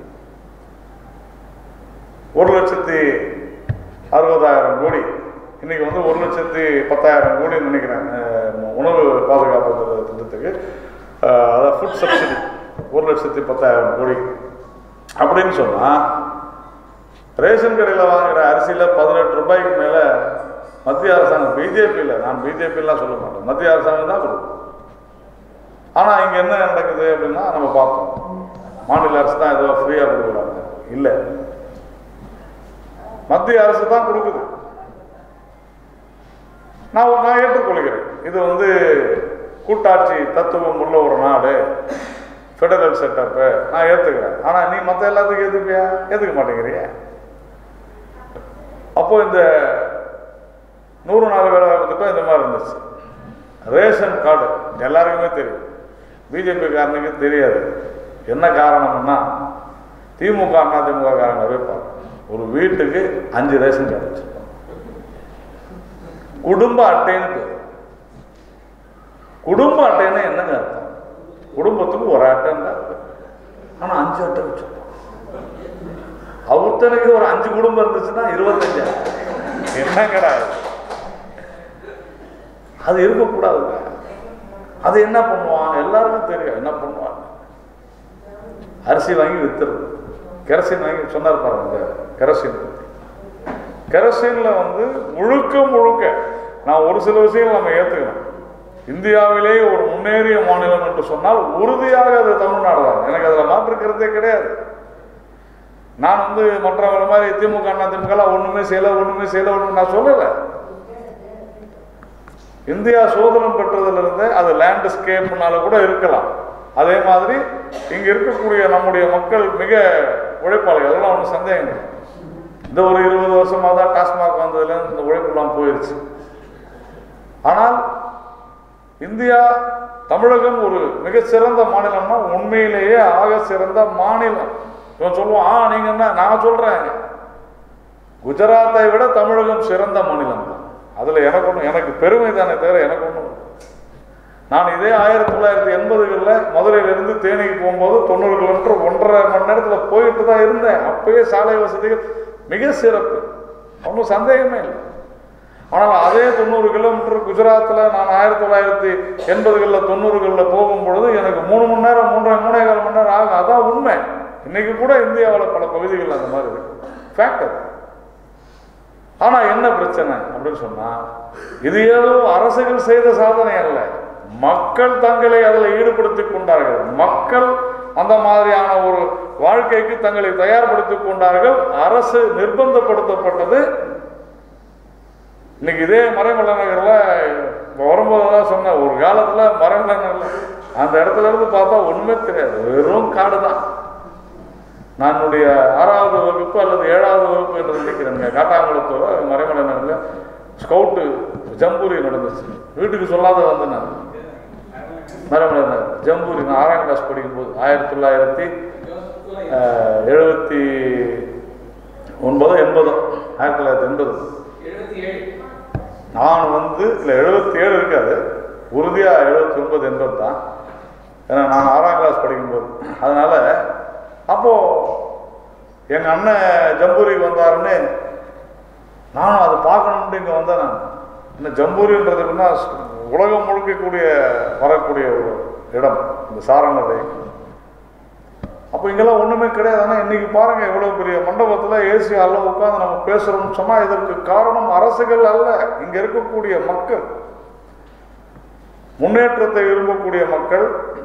ஒரு லட்சத்தி அறுபதாயிரம் கோடி இன்னைக்கு வந்து ஒரு லட்சத்தி பத்தாயிரம் கோடின்னு நினைக்கிறேன் அஹ், உணவு பாதுகாப்பு திட்ட- திட்டத்துக்கு அஹ், அதாவது ஃபுட் சப்சிடி ஒரு லட்சத்தி பத்தாயிரம் கோடி அப்படின்னு சொன்னால் ரேஷன் கடையில் வாங்குற அரிசியில் பதினெட்டு ரூபாய்க்கு மேலே மத்திய அரசாங்கம் பிஜேபியில் நான் பிஜேபிலாம் சொல்ல மாட்டேன் மத்திய அரசாங்கம் தான் கொடுக்கும் ஆனால் இங்கே என்ன நடக்குது அப்படின்னா நம்ம பார்த்தோம் மாநில அரசு தான் ஏதோ ஃப்ரீயாக கொடுக்குறாங்க இல்லை மத்திய அரசு தான் கொடுக்குது நான் நான் ஏற்றுக்கொள்கிறேன் இது வந்து கூட்டாட்சி தத்துவம் உள்ள ஒரு நாடு ஃபெடரல் செட்டப்பு நான் ஏற்றுக்கிறேன் ஆனால் நீ மற்ற எல்லாத்துக்கும் ஏற்றுப்பியா ஏற்றுக்க மாட்டேங்கிறிய அப்போ இந்த நூறு நாள் வேலை திட்டம் இந்த மாதிரி இருந்துச்சு ரேஷன் கார்டு எல்லாருக்குமே தெரியும் பிஜேபி காரனுக்கு தெரியாது என்ன காரணம்னா திமுக அண்ணா திமுக காரங்க வைப்பாங்க ஒரு வீட்டுக்கு அஞ்சு ரேஷன் கார்டு வச்சிருப்பாங்க குடும்ப அட்டைன்னு பேர் குடும்ப அட்டைன்னா என்னங்க அர்த்தம் குடும்பத்துக்கு ஒரு அட்டைன்னு தான் இருக்கு. ஆனா அஞ்சு அட்டை வச்சிருப்பான் ஒருத்தனுக்கு ஒரு அஞ்சு குடும்பம் இருந்துச்சுன்னா இருபத்தஞ்சு என்னங்கடா இது? அது இருக்கக்கூடாதுங்க அது என்ன பண்ணுவான் எல்லாருக்கும் தெரியும் என்ன பண்ணுவான் அரிசி வாங்கி வித்துறது கெரசின் வாங்கி சொன்னார் பாருங்க இந்த கெரசின் கெரசின்ல வந்து முழுக்க முழுக்க நான் ஒரு சில விஷயங்கள் நம்ம ஏத்துக்கணும் இந்தியாவிலேயே ஒரு முன்னேறிய மாநிலம் என்று சொன்னால் உறுதியாக அது தமிழ்நாடு தான் எனக்கு அதில் மாற்றுக்கிறதே கிடையாது நான் வந்து மற்றவங்கள மாதிரி திமுக அண்ணா திமுக ஒண்ணுமே செய்யல ஒண்ணுமே செய்யல ஒண்ணு நான் சொல்லலை இந்தியா சுதந்திரம் பெற்றதிலிருந்து அது லேண்ட்ஸ்கேப்னால கூட இருக்கலாம் அதே மாதிரி இங்க இருக்கக்கூடிய நம்முடைய மக்கள் மிக உழைப்பாளிகள் அதெல்லாம் ஒன்றும் சந்தேகம் இல்லை இந்த ஒரு இருபது வருஷமா தான் டாஸ்மாக் வந்ததுலேருந்து இந்த உழைப்பெல்லாம் போயிருச்சு ஆனால் இந்தியா தமிழகம் ஒரு மிகச்சிறந்த மாநிலம்னா உண்மையிலேயே ஆக சிறந்த மாநிலம் இவன் சொல்லுவான் ஆ நீங்க என்ன நான் சொல்றேன் குஜராத்தை விட தமிழகம் சிறந்த மாநிலம் தான் அதுல எனக்கு ஒன்றும் எனக்கு பெருமை தானே தவிர எனக்கு ஒன்றும் நான் இதே ஆயிரத்தி தொள்ளாயிரத்தி எண்பதுகளில் மதுரையிலிருந்து தேனிக்கு போகும்போது தொண்ணூறு கிலோமீட்டர் ஒன்றரை மணி நேரத்தில் போயிட்டு தான் இருந்தேன் அப்பயே சாலை வசதிகள் மிக சிறப்பு ஒன்றும் சந்தேகமே இல்லை ஆனால் அதே தொண்ணூறு கிலோமீட்டர் குஜராத்தில் நான் ஆயிரத்தி தொள்ளாயிரத்தி எண்பதுகளில் தொண்ணூறுகளில் போகும் பொழுது எனக்கு மூணு மணி நேரம் மூன்றரை மூணே கால் மணி நேரம் ஆகும் அதான் உண்மை இன்னைக்கு கூட இந்தியாவில் பல பகுதிகள் அந்த மாதிரி இருக்கு ஃபேக்ட் அது ஆனால் என்ன பிரச்சனை அப்படின்னு சொன்னா இது ஏதோ அரசுகள் செய்த சாதனை அல்ல மக்கள் தங்களை அதில் ஈடுபடுத்திக் கொண்டார்கள் மக்கள் அந்த மாதிரியான ஒரு வாழ்க்கைக்கு தங்களை தயார்படுத்திக் கொண்டார்கள் அரசு நிர்பந்தப்படுத்தப்பட்டது இன்னைக்கு இதே மறைமலை நகரில் இப்போ வரும்போது தான் சொன்னேன் ஒரு காலத்தில் மறைமலை நகரில் அந்த இடத்துல இருந்து பார்த்தா ஒன்றுமே தெரியாது வெறும் காடு தான் நான் என்னுடைய ஆறாவது வகுப்பு அல்லது ஏழாவது வகுப்பு என்று நினைக்கிறேன் காட்டாங்குளத்தூர் மறைமலை நகரில் ஸ்கவுட்டு ஜம்பூரி நடந்துச்சு வீட்டுக்கு சொல்லாத வந்து நான் மறைமலை நகர் ஜம்பூரி நான் ஆறாம் கிளாஸ் படிக்கும்போது ஆயிரத்தி தொள்ளாயிரத்தி அஹ், எழுபத்தி ஒன்பதோ எண்பதோ ஆயிரத்தி தொள்ளாயிரத்தி எண்பது நான் வந்து இல்லை எழுபத்தி ஏழு இருக்காது உறுதியாக எழுபத்தி ஒன்பது எண்பது தான் ஏன்னா நான் ஆறாம் கிளாஸ் படிக்கும்போது அதனால அப்போ எங்கள் அண்ணன் ஜம்பூரிக்கு வந்தாருன்னு நானும் அதை பார்க்கணுன்ட்டு இங்கே வந்தேன் நான் இந்த ஜம்பூரின்றதுக்குன்னா உலகம் முழுக்கக்கூடிய வரக்கூடிய ஒரு இடம் இந்த சாரணரை அப்போ இங்கெல்லாம் ஒன்றுமே கிடையாது ஆனால் இன்னைக்கு பாருங்க எவ்வளோ பெரிய மண்டபத்தில் ஏசி ஹாலில் உட்காந்து நம்ம பேசுகிறோம்னு சொன்னால் இதற்கு காரணம் அரசுகள் அல்ல இங்கே இருக்கக்கூடிய மக்கள் முன்னேற்றத்தை விரும்பக்கூடிய மக்கள்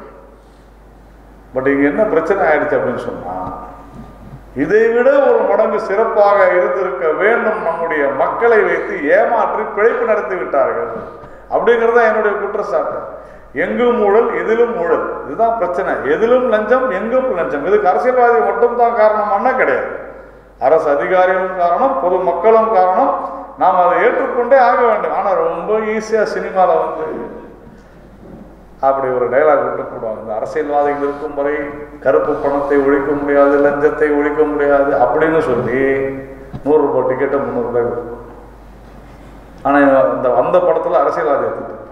பட் இங்கே என்ன பிரச்சனை ஆயிடுச்சு அப்படின்னு சொன்னால் இதை விட ஒரு மடங்கு சிறப்பாக இருந்திருக்க வேண்டும் நம்முடைய மக்களை வைத்து ஏமாற்றி பிழைப்பு நடத்தி விட்டார்கள் அப்படிங்கிறது தான் என்னுடைய குற்றச்சாட்டு எங்கும் ஊழல் எதிலும் ஊழல் இதுதான் பிரச்சனை எதிலும் லஞ்சம் எங்கும் லஞ்சம் இதுக்கு அரசியல்வாதி மட்டும்தான் காரணமானா கிடையாது அரசு அதிகாரிகளும் காரணம் பொது மக்களும் காரணம் நாம் அதை ஏற்றுக்கொண்டே ஆக வேண்டும் ஆனால் ரொம்ப ஈஸியாக சினிமாவில் வந்து அப்படி ஒரு டைலாக் விட்டு போடுவாங்க இந்த அரசியல்வாதிகள் இருக்கும் வரை கருப்பு பணத்தை ஒழிக்க முடியாது லஞ்சத்தை ஒழிக்க முடியாது அப்படின்னு சொல்லி நூறு ரூபாய் டிக்கெட்டை முந்நூறு ரூபாய் கொடுக்கும் ஆனால் இந்த அந்த படத்தில் அரசியல்வாதி எடுத்துட்டு இருப்பான்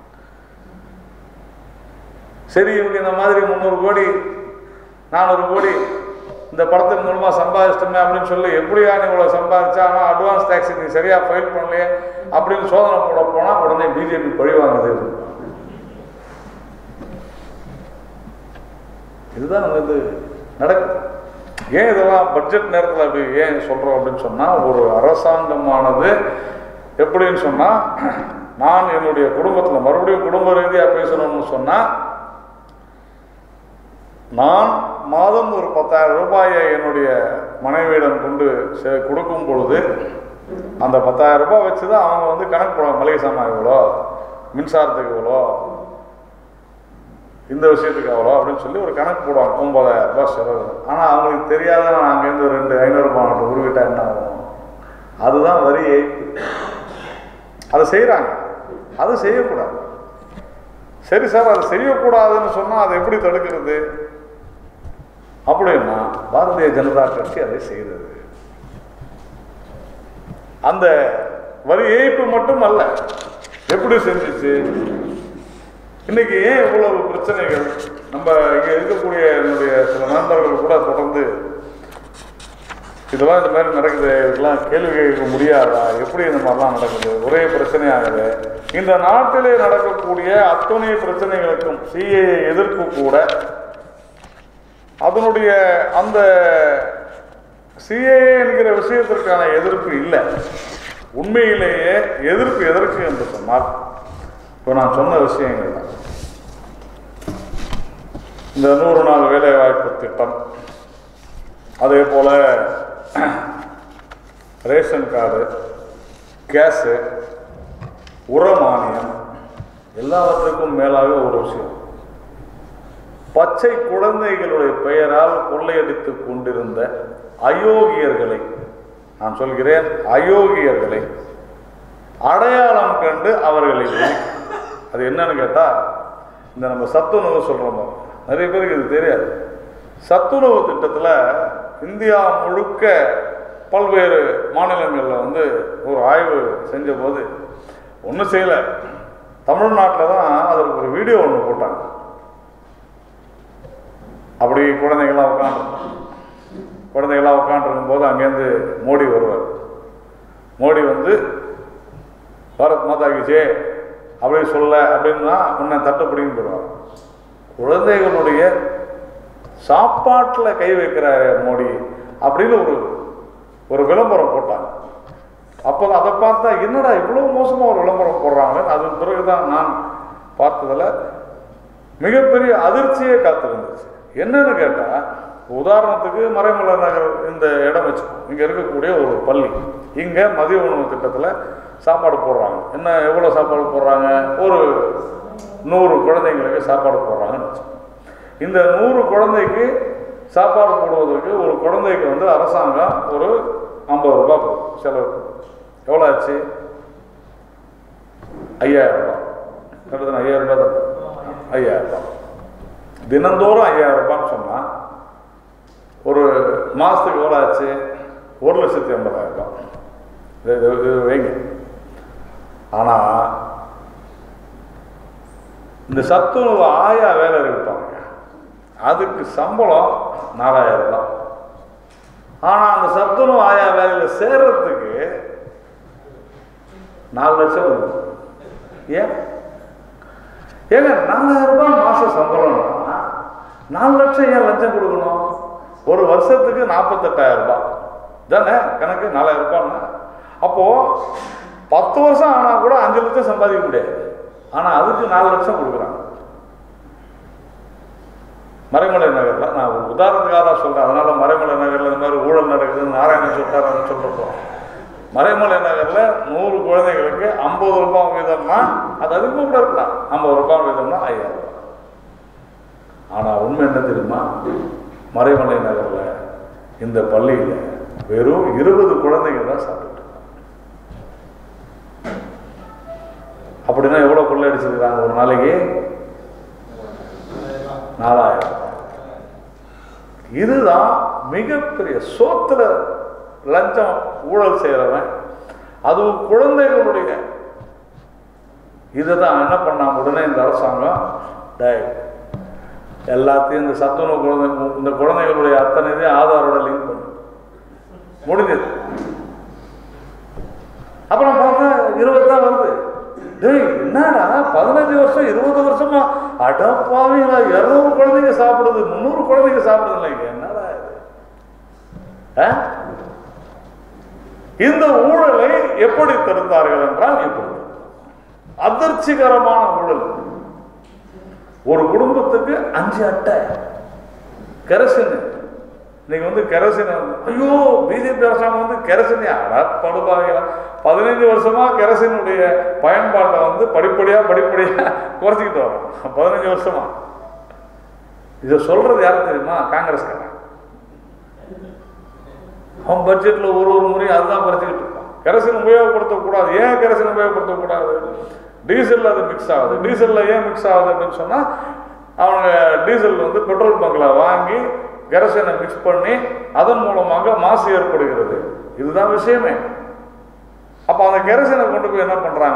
சரி இவங்க இந்த மாதிரி முந்நூறு கோடி நானூறு கோடி இந்த படத்தின் மூலமா சம்பாதிச்சிட்டோமே அப்படின்னு சொல்லி எப்படியா நீ இவ்வளோ சம்பாதிச்சா ஆனால் அட்வான்ஸ் டேக்ஸ் நீ சரியா ஃபைல் பண்ணலையே அப்படின்னு சோதனை போட போனால் உடனே பிஜேபி பழி வாங்குது இதுதான் வந்து நடக்குது ஏன் இதெல்லாம் பட்ஜெட் நேரத்தில் அப்படி ஏன் சொல்கிறோம் அப்படின்னு சொன்னால் ஒரு அரசாங்கமானது எப்படின்னு சொன்னால் நான் என்னுடைய குடும்பத்தில் மறுபடியும் குடும்ப ரீதியாக பேசணும்னு சொன்னால் நான் மாதம் ஒரு பத்தாயிரம் ரூபாயை என்னுடைய மனைவியிடம் கொண்டு சே- கொடுக்கும் பொழுது அந்த பத்தாயிரம் ரூபாய் வச்சு தான் அவங்க வந்து கணக்கு போடுவாங்க மளிகை சாமான் இவ்வளோ மின்சாரத்துக்கு இவ்வளோ இந்த விஷயத்துக்கு அவ்வளோ அப்படின்னு சொல்லி ஒரு கணக்கு போடுவாங்க ஒன்பதாயிரம் ரூபாய் செலவு ஆனால் அவங்களுக்கு தெரியாத நான் அங்கேருந்து ஒரு ரெண்டு ஐநூறுரூபா மட்டும் உருவிட்டா என்ன ஆகும் அதுதான் வரி ஏய்ப்பு அதை செய்கிறாங்க அது செய்யக்கூடாது சரி சார் அதை செய்யக்கூடாதுன்னு சொன்னால் அதை எப்படி தடுக்கிறது அப்படின்னா பாரதிய ஜனதா கட்சி அதை செய்தது அந்த வரி ஏய்ப்பு மட்டும் அல்ல எப்படி செஞ்சுச்சு இன்னைக்கு ஏன் இவ்வளவு பிரச்சனைகள் நம்ம இங்க இருக்கக்கூடிய என்னுடைய சில நண்பர்கள் கூட தொடர்ந்து இதெல்லாம் இந்த மாதிரி நடக்குது இதுக்கெல்லாம் கேள்வி கேட்க முடியாதா எப்படி இந்த மாதிரிலாம் நடக்குது ஒரே பிரச்சனையாகுது இந்த நாட்டிலே நடக்கக்கூடிய அத்தனை பிரச்சனைகளுக்கும் சிஏ எதிர்ப்பு கூட அதனுடைய அந்த சிஏஏ என்கிற விஷயத்திற்கான எதிர்ப்பு இல்லை உண்மையிலேயே எதிர்ப்பு எதற்கு என்று சொன்னால் இப்போ நான் சொன்ன விஷயங்கள் தான் இந்த நூறு நாள் வேலைவாய்ப்பு திட்டம் அதே போல ரேஷன் கார்டு கேஸு உர மானியம் எல்லாவற்றுக்கும் மேலாக ஒரு விஷயம் பச்சை குழந்தைகளுடைய பெயரால் கொள்ளையடித்துக் கொண்டிருந்த அயோக்கியர்களை நான் சொல்கிறேன் அயோக்கியர்களை அடையாளம் கண்டு அவர்களை ஒழிக்க. அது என்னன்னு கேட்டா இந்த நம்ம சத்துணவு சொல்றோம் நிறைய பேருக்கு இது தெரியாது சத்துணவு திட்டத்துல இந்தியா முழுக்க பல்வேறு மாநிலங்களில் வந்து ஒரு ஆய்வு செஞ்ச போது ஒன்றும் செய்யலை தமிழ்நாட்டில் தான் அதற்கு ஒரு வீடியோ ஒன்று போட்டாங்க அப்படி குழந்தைகள்லாம் உட்காந்துருக்கும் குழந்தைகள்லாம் உட்காந்துருக்கும் போது அங்கேருந்து மோடி வருவார் மோடி வந்து பாரத் மாதா கி ஜெய் அப்படி சொல்ல அப்படின்னா உன்னை தட்டுப்படின்னு போயிடுவாங்க குழந்தைகளுடைய சாப்பாட்டில் கை வைக்கிறாரு மோடி அப்படின்னு ஒரு ஒரு விளம்பரம் போட்டாங்க அப்போ அதை பார்த்தா என்னடா இவ்வளோ மோசமாக ஒரு விளம்பரம் போடுறாங்க அதன் பிறகுதான் நான் பார்த்ததில் மிகப்பெரிய அதிர்ச்சியே காத்திருந்துச்சு என்னன்னு கேட்டால் உதாரணத்துக்கு மறைமலை நகர் இந்த இடம் வச்சுக்கோம் இங்கே இருக்கக்கூடிய ஒரு பள்ளி இங்கே மதிய உணவு திட்டத்தில் சாப்பாடு போடுறாங்க என்ன எவ்வளோ சாப்பாடு போடுறாங்க ஒரு நூறு குழந்தைங்களுக்கு சாப்பாடு போடுறாங்கன்னு வச்சுக்கோங்க இந்த நூறு குழந்தைக்கு சாப்பாடு போடுவதற்கு ஒரு குழந்தைக்கு வந்து அரசாங்கம் ஒரு ஐம்பது ரூபாய் கொடுக்கும் செலவு எவ்வளோ ஆச்சு ஐயாயிரம் ரூபாய் கரெக்டு ஐயாயிரம் ரூபாய் தான் ஐயாயிரம் ரூபாய் தினந்தோறும் ஐயாயிரம் ரூபான்னு சொன்னால் ஒரு மாதத்துக்கு எவ்வளோ ஆச்சு ஒரு லட்சத்தி ஐம்பதாயிரம் ரூபாய் இது இது- இது வைங்க ஆனால் இந்த சத்துணவு ஆயா வேலை இருப்பாங்க அதுக்கு சம்பளம் நாலாயிரம் ரூபாய் ஆனால் அந்த சத்துணவு ஆயா வேலையில் சேர்றதுக்கு நாலு லட்சம் வருது ஏன் ஏங்க நாலாயிரம் ரூபாய் மாசம் சம்பளம்னா நாலு லட்சம் ஏன் லஞ்சம் கொடுக்கணும் ஒரு வருஷத்துக்கு நாற்பத்தெட்டாயிரம் ரூபாய் தானே கணக்கு நாலாயிரம் ரூபாய்னா அப்போ பத்து வருஷம் ஆனா கூட அஞ்சு லட்சம் சம்பாதிக்க முடியாது ஆனா அதுக்கு நாலு லட்சம் கொடுக்குறாங்க மறைமலை நகர்ல நான் ஒரு உதாரணத்துக்காக தான் சொல்றேன் அதனால மறைமலை நகர்ல இந்த மாதிரி ஊழல் நடக்குதுன்னு நாராயணன் சொல்றாருன்னு சொல்றப்போ மறைமலை நகர்ல நூறு குழந்தைகளுக்கு ஐம்பது ரூபாய் வீதம்னா அது அதிகமாக கூட இருக்கலாம் ஐம்பது ரூபாய் வீதம்னா ஐயாயிரம் ரூபாய் ஆனா உண்மை என்ன தெரியுமா மறைமலை நகர்ல இந்த பள்ளியில வெறும் இருபது குழந்தைங்க தான் சாப்பிட்டு அப்படின்னா எவ்வளவு கொள்ளையடிச்சிருக்காங்க ஒரு நாளைக்கு நாலாயிரம் ரூபாய். இதுதான் மிகப்பெரிய சோத்துல லஞ்சம் ஊழல் செய்கிறவன் அதுவும் குழந்தைகளுடைய இதை தான் என்ன பண்ணாங்க உடனே இந்த அரசாங்கம் டேய் எல்லாத்தையும் இந்த சத்துணவு குழந்தை இந்த குழந்தைகளுடைய அத்தனை இதையும் ஆதாரோட லிங்க் பண்ணு முடிஞ்சது அப்புறம் பார்த்தா இருபத்தான் வருது டேய் என்னடா பதினஞ்சு வருஷம் இருபது வருஷமா அடப்பாவீங்களா இருநூறு குழந்தைங்க சாப்பிடுது முந்நூறு குழந்தைங்க சாப்பிடுது இல்லைங்க என்னடா இது ஆ? இந்த ஊழலை எப்படி தடுத்தார்கள் என்றால் இப்படி அதிர்ச்சிகரமான ஊழல் ஒரு குடும்பத்துக்கு அஞ்சு அட்டை கெரசின் இன்னைக்கு வந்து கெரசின் ஐயோ பிஜேபி அரசாங்கம் வந்து கெரசின் படுபாங்களா பதினைஞ்சு வருஷமா கெரசினுடைய பயன்பாட்டை வந்து படிப்படியா படிப்படியா குறைச்சிக்கிட்டு வரோம் பதினஞ்சு வருஷமா இதை சொல்றது யாரு தெரியுமா காங்கிரஸ்காரன் அவன் பட்ஜெட்ல ஒரு ஒரு முறையும் அதுதான் குறைச்சிக்கிட்டு இருப்பான் கெரசின் உபயோகப்படுத்தக்கூடாது ஏன் கெரசின் உபயோகப்படுத்தக்கூடாது டீசல் அது மிக்ஸ் ஆகுது டீசல்ல ஏன் மிக்ஸ் ஆகுது அப்படின்னு சொன்னா அவங்க டீசல் வந்து பெட்ரோல் பங்க்ல வாங்கி கெரசினை மிக்ஸ் பண்ணி அதன் மூலமாக மாசு ஏற்படுகிறது இதுதான் விஷயமே அப்ப அந்த கெரசினை கொண்டு போய் என்ன பண்றாங்க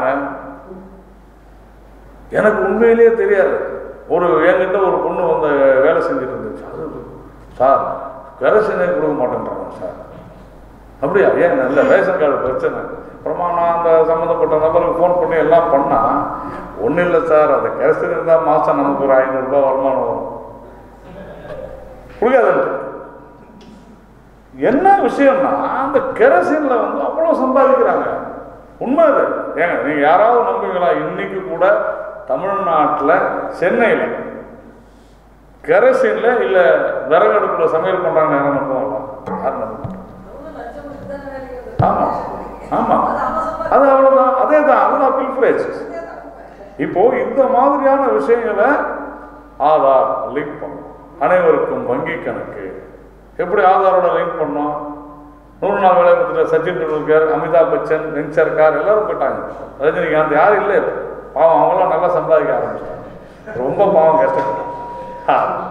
எனக்கு உண்மையிலேயே தெரியாது ஒரு என்கிட்ட ஒரு பொண்ணு வந்து வேலை செஞ்சுட்டு இருந்துச்சு அது சார் கெரசினே கொடுக்க மாட்டேன்றாங்க சார் அப்படியா ஏன் இல்லை ரேஷன் கார்டு பிரச்சனை அப்புறமா நான் அந்த சம்மந்தப்பட்ட நபருக்கு ஃபோன் பண்ணி எல்லாம் பண்ணா ஒன்றும் இல்லை சார் அந்த கெரசின் இருந்தால் மாதம் நமக்கு ஒரு ஐநூறுரூபா வருமானம் வரும் கொடுக்காதுன்ட்டு என்ன விஷயம்னா அந்த கெரசின்ல வந்து அவ்வளோ சம்பாதிக்கிறாங்க உண்மை அது ஏங்க நீங்க யாராவது நம்புவீங்களா இன்னைக்கு கூட தமிழ்நாட்டில் சென்னையில் கெரசின்ல இல்ல விறகடுப்புல சமையல் பண்றாங்க யாரும் நம்புவாங்களா யாரும் நம்ப மாட்டாங்க. ஆமா ஆமா அது அவ்வளவுதான் அதே தான் அதுதான் பில்ஃபரேஜ் இப்போ இந்த மாதிரியான விஷயங்களை ஆதார் லிங்க் பண்ணும் அனைவருக்கும் வங்கி கணக்கு எப்படி ஆதாரோட லிங்க் பண்ணோம் நூறு நாள் வேலை பார்த்துட்டு சச்சின் டெண்டுல்கர் அமிதாப் பச்சன் வெங் சர்க்கார் எல்லாரும் போயிட்டாங்க ரஜினிகாந்த் யாரும் இல்லை இப்போ. பாவம் அவங்களாம் நல்லா சம்பாதிக்க ஆரம்பிச்சிட்டாங்க ரொம்ப பாவம் கஷ்டப்பட்டாங்க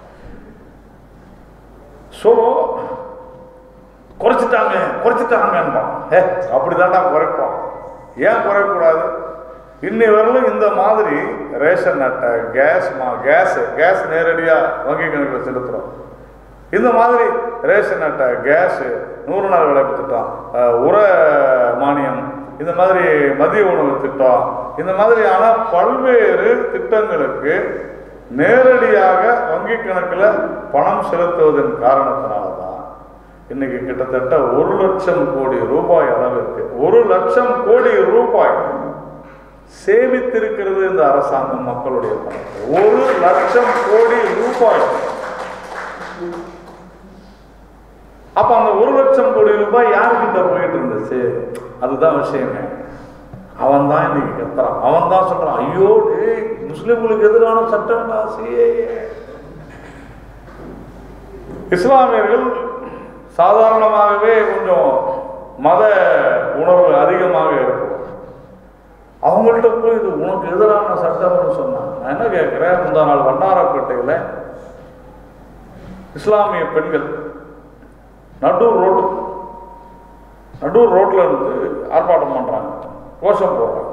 ஸோ குறைச்சிட்டாங்க குறைச்சிட்டாங்கன்பான் ஏ அப்படிதான்டா குறைப்போம் ஏன் குறைக்கக்கூடாது இன்னி வரலும் இந்த மாதிரி ரேஷன் அட்டை கேஸ் மா கேஸ் கேஸ் நேரடியாக வங்கி கணக்கில் செலுத்துகிறோம் இந்த மாதிரி ரேஷன் அட்டை கேஸ் நூறு நாள் விளக்கு திட்டம் அஹ், உர மானியம் இந்த மாதிரி மதிய உணவு திட்டம் இந்த மாதிரியான பல்வேறு திட்டங்களுக்கு நேரடியாக வங்கி கணக்கில் பணம் செலுத்துவதன் காரணத்தினால தான் இன்னைக்கு கிட்டத்தட்ட ஒரு லட்சம் கோடி ரூபாய் அளவிற்கு ஒரு லட்சம் கோடி ரூபாய் சேமித்திருக்கிறது இந்த அரசாங்கம் மக்களுடைய பணத்தை ஒரு லட்சம் கோடி ரூபாய் அப்ப அந்த ஒரு லட்சம் கோடி ரூபாய் யாருக்கிட்ட போயிட்டு இருந்துச்சு அதுதான் விஷயமே அவன் தான் இன்னைக்கு கத்துறான் அவன் தான் சொல்றான் ஐயோ டேய் முஸ்லிம்களுக்கு எதிரான சட்டம்டா சிஏஏ இஸ்லாமியர்கள் சாதாரணமாகவே கொஞ்சம் மத உணர்வு அதிகமாக இருக்கும் அவங்கள்ட்ட போய் இது உனக்கு எதிரான சட்டம்னு சொன்னாங்க நான் என்ன கேட்குறேன் முந்தா நாள் வண்ணாரப்பேட்டையில் இஸ்லாமிய பெண்கள் நடூர் ரோடு நடூர் ரோட்ல இருந்து ஆர்ப்பாட்டம் பண்றாங்க கோஷம் போடுறாங்க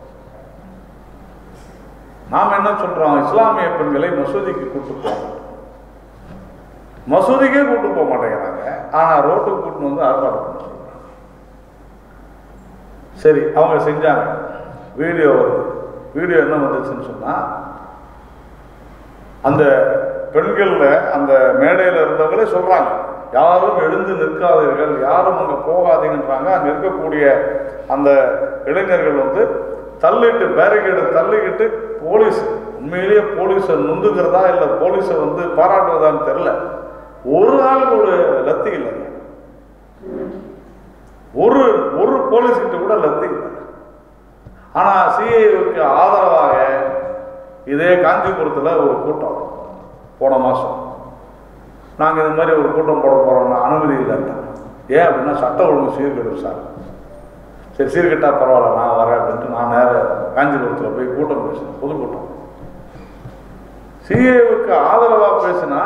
நாம் என்ன சொல்றோம் இஸ்லாமிய பெண்களை மசூதிக்கு கூட்டு போங்க மசூதிக்கே கூட்டு போக மாட்டேங்கிறாங்க ஆனா ரோட்டுக்கு கூட்டு வந்து ஆர்ப்பாட்டம் பண்ண சொல்றாங்க சரி அவங்க செஞ்சாங்க வீடியோ வருது வீடியோ என்ன வந்துச்சுன்னு சொன்னா அந்த பெண்கள்ல அந்த மேடையில இருந்தவங்களே சொல்றாங்க யாரும் எழுந்து நிற்காதீர்கள் யாரும் அங்க போகாதீங்கன்றாங்க அங்க இருக்கக்கூடிய அந்த இளைஞர்கள் வந்து தள்ளிட்டு பேரிகேடு தள்ளிக்கிட்டு போலீஸ் உண்மையிலேயே போலீஸை நுந்துக்கிறதா இல்லை போலீஸை வந்து பாராட்டுவதான்னு தெரியல ஒரு ஆள் ஒரு லத்தி இல்லைங்க ஒரு ஒரு போலீஸ் கிட்ட கூட லத்தி இல்லை ஆனா சிஐவுக்கு ஆதரவாக இதே காஞ்சிபுரத்துல ஒரு கூட்டம் போன மாசம் நாங்க இந்த மாதிரி ஒரு கூட்டம் போட போறோம்னா அனுமதி இல்லைன்ட்டாங்க ஏன் அப்படின்னா சட்ட ஒழுங்கு சீர்கெடும் சார் சரி சீர்கெட்டா பரவாயில்ல நான் வரேன் அப்படின்ட்டு நான் நேர காஞ்சிபுரத்துல போய் கூட்டம் பேசினேன் பொதுக்கூட்டம் சிஏவுக்கு ஆதரவா பேசினா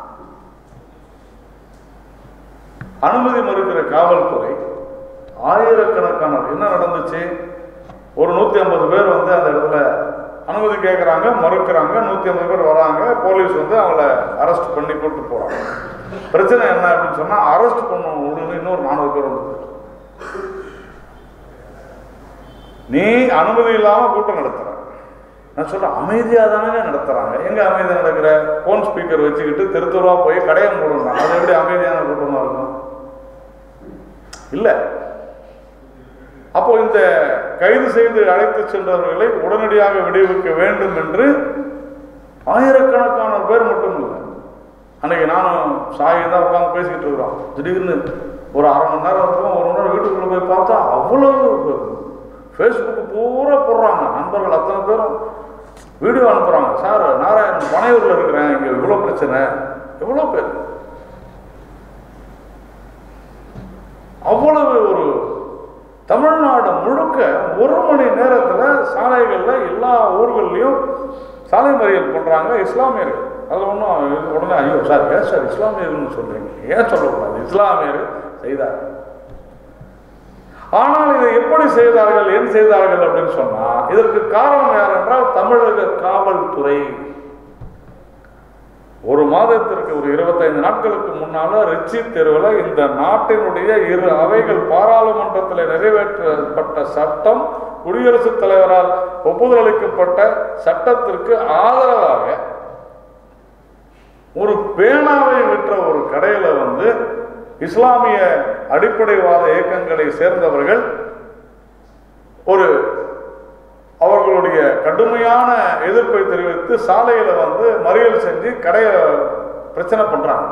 அனுமதி மறுக்கிற காவல்துறை ஆயிரக்கணக்கான என்ன நடந்துச்சு ஒரு நூத்தி ஐம்பது பேர் வந்து அந்த இடத்துல அனுமதி கேட்குறாங்க மறுக்கிறாங்க நூத்தி ஐம்பது பேர் வராங்க போலீஸ் வந்து அவங்கள அரெஸ்ட் பண்ணி கூட்டு போறாங்க பிரச்சனை என்ன அப்படின்னு சொன்னா அரெஸ்ட் பண்ண உடனே இன்னொரு நானூறு பேர் வந்து நீ அனுமதி இல்லாம கூட்டம் நடத்துற நான் சொல்றேன் அமைதியா தானே நடத்துறாங்க எங்க அமைதியா நடக்கிற போன் ஸ்பீக்கர் வச்சுக்கிட்டு தெரு தெருவா போய் கடையை மூடணும் அது எப்படி அமைதியான கூட்டமா இருக்கும் இல்ல அப்போ இந்த கைது செய்து அழைத்து சென்றவர்களை உடனடியாக விடுவிக்க வேண்டும் என்று ஆயிரக்கணக்கான பேர் மட்டும் இல்லை அன்னைக்கு நானும் சாயும் தான் உட்காந்து பேசிக்கிட்டு இருக்கிறோம் திடீர்னு ஒரு அரை மணி நேரம் இருக்கும் ஒரு மணி நேரம் வீட்டுக்குள்ளே போய் பார்த்தா அவ்வளவு ஃபேஸ்புக்கு பூரா போடுறாங்க நண்பர்கள் அத்தனை பேரும் வீடியோ அனுப்புகிறாங்க சார் நாராயணன் பனையூரில் இருக்கிறேன் இங்கே இவ்வளோ பிரச்சனை எவ்வளோ பேர் அவ்வளவு ஒரு தமிழ்நாடு முழுக்க ஒரு மணி நேரத்தில் சாலைகளில் எல்லா ஊர்கள்லையும் சாலை மறியல் பண்ணுறாங்க இஸ்லாமியர்கள் அது ஒன்றும் உடனே ஐயோ சார் ஏன் சார் இஸ்லாமியர்கள்னு சொல்கிறீங்க ஏன் சொல்லக்கூடாது இஸ்லாமியர்கள் செய்தார் ஆனால் இதை எப்படி செய்தார்கள் ஏன் செய்தார்கள் அப்படின்னு சொன்னா இதற்கு காரணம் யார் என்றால் தமிழக காவல்துறை ஒரு மாதத்திற்கு ஒரு இருபத்தைந்து நாட்களுக்கு முன்னால ரிச்சி தெருவில் இந்த நாட்டினுடைய இரு அவைகள் பாராளுமன்றத்தில் நிறைவேற்றப்பட்ட சட்டம் குடியரசுத் தலைவரால் ஒப்புதல் அளிக்கப்பட்ட சட்டத்திற்கு ஆதரவாக ஒரு பேனாவை விற்ற ஒரு கடையில வந்து இஸ்லாமிய அடிப்படைவாத இயக்கங்களை சேர்ந்தவர்கள் ஒரு அவர்களுடைய கடுமையான எதிர்ப்பை தெரிவித்து சாலையில வந்து மறியல் செஞ்சு கடையை பிரச்சனை பண்றாங்க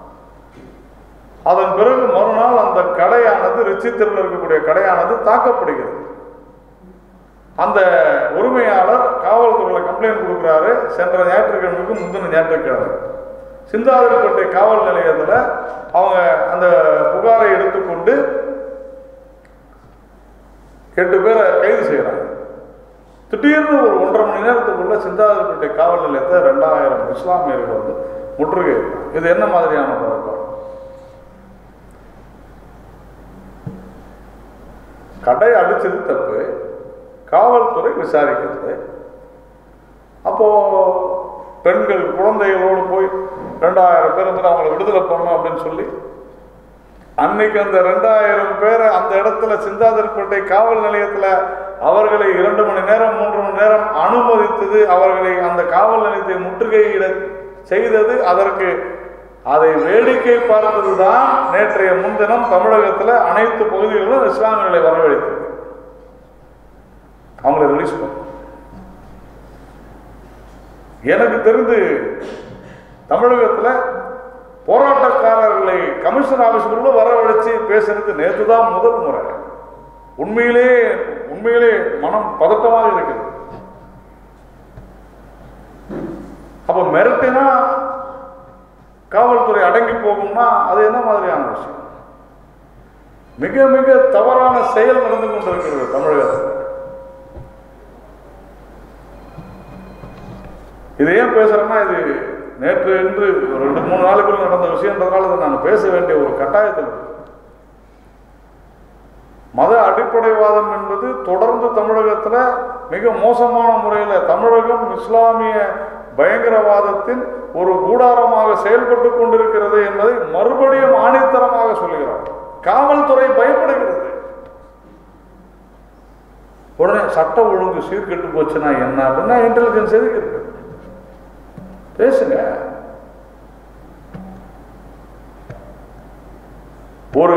அதன் பிறகு மறுநாள் அந்த கடையானது ரிச்சித்திரில் இருக்கக்கூடிய கடையானது தாக்கப்படுகிறது அந்த உரிமையாளர் காவல்துறையில் கம்ப்ளைண்ட் கொடுக்குறாரு சென்ற ஞாயிற்றுக்கிழமைக்கு முந்தின ஞாயிற்றுக்கிழமை சிந்தாதிரிப்பேட்டை காவல் நிலையத்தில் அவங்க அந்த புகாரை எடுத்துக்கொண்டு எட்டு பேரை கைது செய்கிறாங்க திடீர்னு ஒரு ஒன்றரை மணி நேரத்துக்குள்ள சிந்தாதிரிப்பேட்டை காவல் நிலையத்தை ரெண்டாயிரம் இஸ்லாமியர்கள் வந்து முற்றுகை இது என்ன மாதிரியான பழக்கம் கடை அடிச்சது தப்பு காவல்துறை விசாரிக்கிறது அப்போ பெண்கள் குழந்தைகளோடு போய் ரெண்டாயிரம் பேர் வந்து அவங்களை விடுதலை பண்ணணும் அப்படின்னு சொல்லி அன்னைக்கு அந்த ரெண்டாயிரம் பேரை அந்த இடத்துல சிந்தாதிரிப்பேட்டை காவல் நிலையத்துல அவர்களை இரண்டு மணி நேரம் மூன்று மணி நேரம் அனுமதித்தது அவர்களை அந்த காவல் நிலையத்தை முற்றுகையிட செய்தது அதற்கு அதை வேடிக்கை பார்த்ததுதான் நேற்றைய முன்தினம் தமிழகத்துல அனைத்து பகுதிகளிலும் இஸ்லாமியர்களை வரவழைத்தது அவங்களை ரிலீஸ் பண்ண எனக்கு தெரிந்து தமிழகத்தில் போராட்டக்காரர்களை கமிஷன் ஆபீஸ்க்குள்ள வரவழைச்சு பேசுறது நேற்று தான் முதல் முறை உண்மையிலே உண்மையிலே மனம் பதட்டமாக இருக்குது அப்ப மிரட்டினா காவல்துறை அடங்கி போகும்னா அது என்ன மாதிரியான விஷயம் மிக மிக தவறான செயல் நடந்து கொண்டிருக்கிறது தமிழகத்தில் இது ஏன் பேசுறேன்னா இது நேற்று என்று ஒரு ரெண்டு மூணு நாளுக்குள்ள நடந்த விஷயன்றதுனால இதை நான் பேச வேண்டிய ஒரு கட்டாயத்தில் இருக்கு. மத அடிப்படைவாதம் என்பது தொடர்ந்து தமிழகத்துல மிக மோசமான முறையில் தமிழகம் இஸ்லாமிய பயங்கரவாதத்தின் ஒரு கூடாரமாக செயல்பட்டு கொண்டிருக்கிறது என்பதை மறுபடியும் ஆணித்தரமாக சொல்கிறார் காவல்துறை பயப்படுகிறது உடனே சட்ட ஒழுங்கு சீர்கெட்டு போச்சுன்னா என்ன அப்படின்னா இன்டெலிஜென்ஸ் எதுக்கு இருக்கு பேசுங்க ஒரு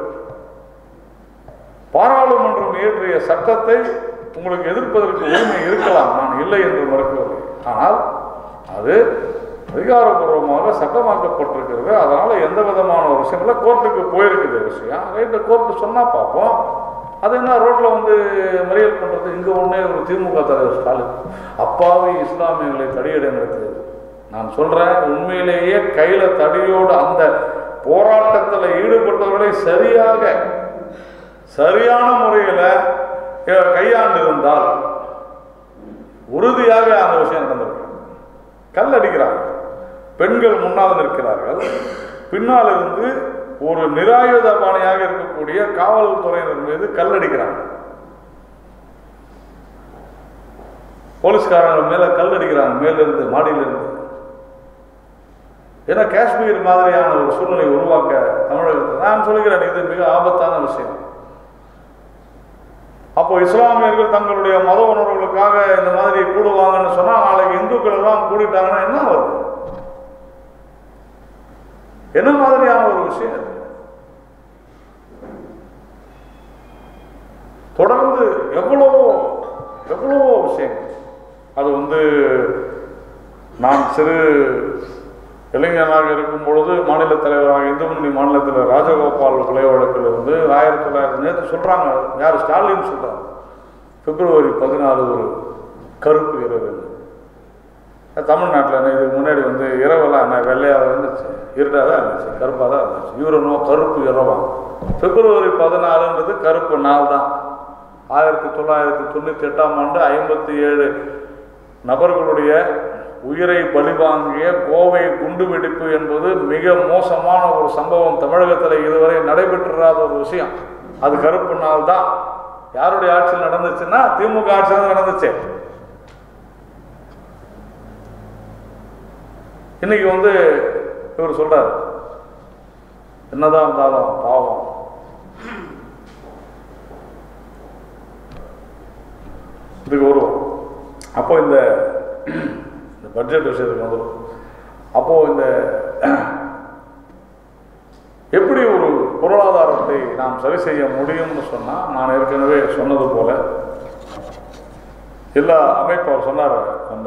பாராளுமன்றம் இயற்றிய சட்டத்தை உங்களுக்கு எதிர்ப்பதற்கு உரிமை இருக்கலாம் நான் இல்லை என்று மறுக்கவில்லை ஆனால் அது அதிகாரப்பூர்வமாக சட்டமாக்கப்பட்டிருக்கிறது அதனால எந்த விதமான ஒரு விஷயம் இல்லை கோர்ட்டுக்கு போயிருக்குது விஷயம் ரைட்டு கோர்ட்டு சொன்னா பார்ப்போம் அது என்ன ரோட்ல வந்து மறியல் பண்றது இங்க ஒண்ணே ஒரு திமுக தலைவர் ஸ்டாலின் அப்பாவி இஸ்லாமியர்களை தடியடை நடத்தியது நான் சொல்றேன் உண்மையிலேயே கையில தடியோடு அந்த போராட்டத்தில் ஈடுபட்டவர்களை சரியாக சரியான முறையில் கையாண்டு இருந்தால் உறுதியாக அந்த விஷயம் நடந்திருக்கு கல் அடிக்கிறாங்க பெண்கள் முன்னால் நிற்கிறார்கள் பின்னால் இருந்து ஒரு நிராயுத பாணியாக இருக்கக்கூடிய காவல்துறையினர் மீது கல் அடிக்கிறாங்க போலீஸ்காரங்க மேல கல் அடிக்கிறாங்க மேல இருந்து மாடியில இருந்து ஏன்னா காஷ்மீர் மாதிரியான ஒரு சூழ்நிலை உருவாக்க தமிழகத்தில் நான் சொல்கிறேன் இது மிக ஆபத்தான விஷயம் அப்போ இஸ்லாமியர்கள் தங்களுடைய மத உணர்வுகளுக்காக இந்த மாதிரி கூடுவாங்கன்னு சொன்னா நாளைக்கு இந்துக்கள் எல்லாம் கூடிட்டாங்கன்னா என்ன வருது என்ன மாதிரியான ஒரு விஷயம் அது? தொடர்ந்து எவ்வளவோ எவ்வளவோ விஷயங்கள் அது வந்து நான் சிறு இளைஞனாக இருக்கும் பொழுது மாநில தலைவராக இந்து முன்னணி மாநிலத்தில் ராஜகோபால் கொலை வழக்கில் இருந்து ஆயிரத்தி தொள்ளாயிரத்தி நேற்று சொல்கிறாங்க யார் ஸ்டாலின் சொல்கிறாங்க பிப்ரவரி பதினாலு ஒரு கருப்பு இரவு தமிழ்நாட்டில் என்ன இதுக்கு முன்னாடி வந்து இரவெல்லாம் என்ன வெள்ளையாக இருந்துச்சு இருட்டாக தான் இருந்துச்சு கருப்பாக தான் இருந்துச்சு இவரனோ கருப்பு இரவாம் பிப்ரவரி பதினாலுன்றது கருப்பு நாள் தான் ஆயிரத்தி தொள்ளாயிரத்தி தொண்ணூற்றி எட்டாம் ஆண்டு ஐம்பத்தி ஏழு நபர்களுடைய உயிரை பலிவாங்கிய கோவை குண்டுவெடிப்பு என்பது மிக மோசமான ஒரு சம்பவம் தமிழகத்தில் இதுவரை நடைபெற்றிராத ஒரு விஷயம் அது கருப்பு நாள் தான் யாருடைய ஆட்சியில் நடந்துச்சுன்னா திமுக ஆட்சியில் தான் நடந்துச்சு இன்னைக்கு வந்து இவர் சொல்றாரு என்னதான் இருந்தாலும் பாவம் இதுக்கு வருவோம் அப்போ இந்த இந்த பட்ஜெட் விஷயத்துக்கு வந்துடும் அப்போ இந்த எப்படி ஒரு பொருளாதாரத்தை நாம் சரி செய்ய முடியும்னு சொன்னால் நான் ஏற்கனவே சொன்னது போல எல்லா அமைப்பு அவர் சொன்னார் நம்ம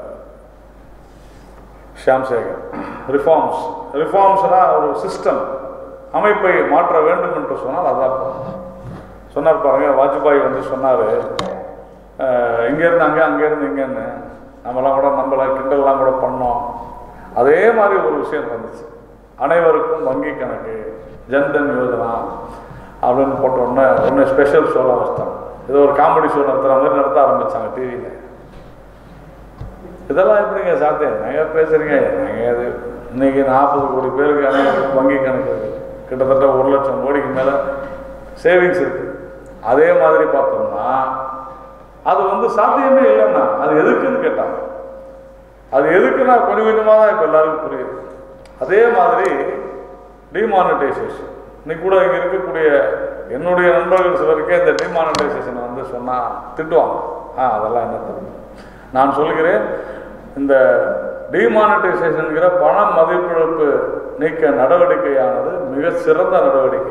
ஷியாம் சேகர் ரிஃபார்ம்ஸ் ரிஃபார்ம்ஸ்னா ஒரு சிஸ்டம் அமைப்பை மாற்ற வேண்டும் என்று சொன்னால் அதான் சொன்னார் பாருங்க வாஜ்பாய் வந்து சொன்னார் இங்கேருந்து அங்கே அங்கேருந்து இங்கேன்னு நம்மளாம் கூட நம்மள கிண்டல்லாம் கூட பண்ணோம் அதே மாதிரி ஒரு விஷயம் நடந்துச்சு அனைவருக்கும் வங்கி கணக்கு ஜன்தன் யோஜனா அப்படின்னு போட்ட உடனே உடனே ஸ்பெஷல் ஷோலாம் வச்சிட்டாங்க ஏதோ ஒரு காமெடி ஷோ நடத்துகிற மாதிரி நடத்த ஆரம்பித்தாங்க டிவியில் இதெல்லாம் எப்படிங்க சாத்தியம் நீங்கள் பேசுகிறீங்க நீங்கள் அது இன்னைக்கு நாற்பது கோடி பேருக்கு அனைவருக்கும் வங்கி கணக்கு இருக்குது கிட்டத்தட்ட ஒரு லட்சம் கோடிக்கு மேலே சேவிங்ஸ் இருக்குது அதே மாதிரி பார்த்தோம்னா அது வந்து சாத்தியமே இல்லைன்னா அது எதுக்குன்னு கேட்டாங்க அது எதுக்குன்னா கொஞ்சம் கொஞ்சமாக தான் இப்போ எல்லாருக்கும் புரியுது அதே மாதிரி டிமானிட்டைசேஷன் இன்னைக்கு கூட இங்கே இருக்கக்கூடிய என்னுடைய நண்பர்கள் சிலருக்கே இந்த டிமானிட்டைசேஷனை வந்து சொன்னால் திட்டுவாங்க ஆ அதெல்லாம் என்ன தப்பு நான் சொல்கிறேன் இந்த டிமானிட்டைசேஷன்கிற பண மதிப்பிழப்பு நீக்க நடவடிக்கையானது மிக சிறந்த நடவடிக்கை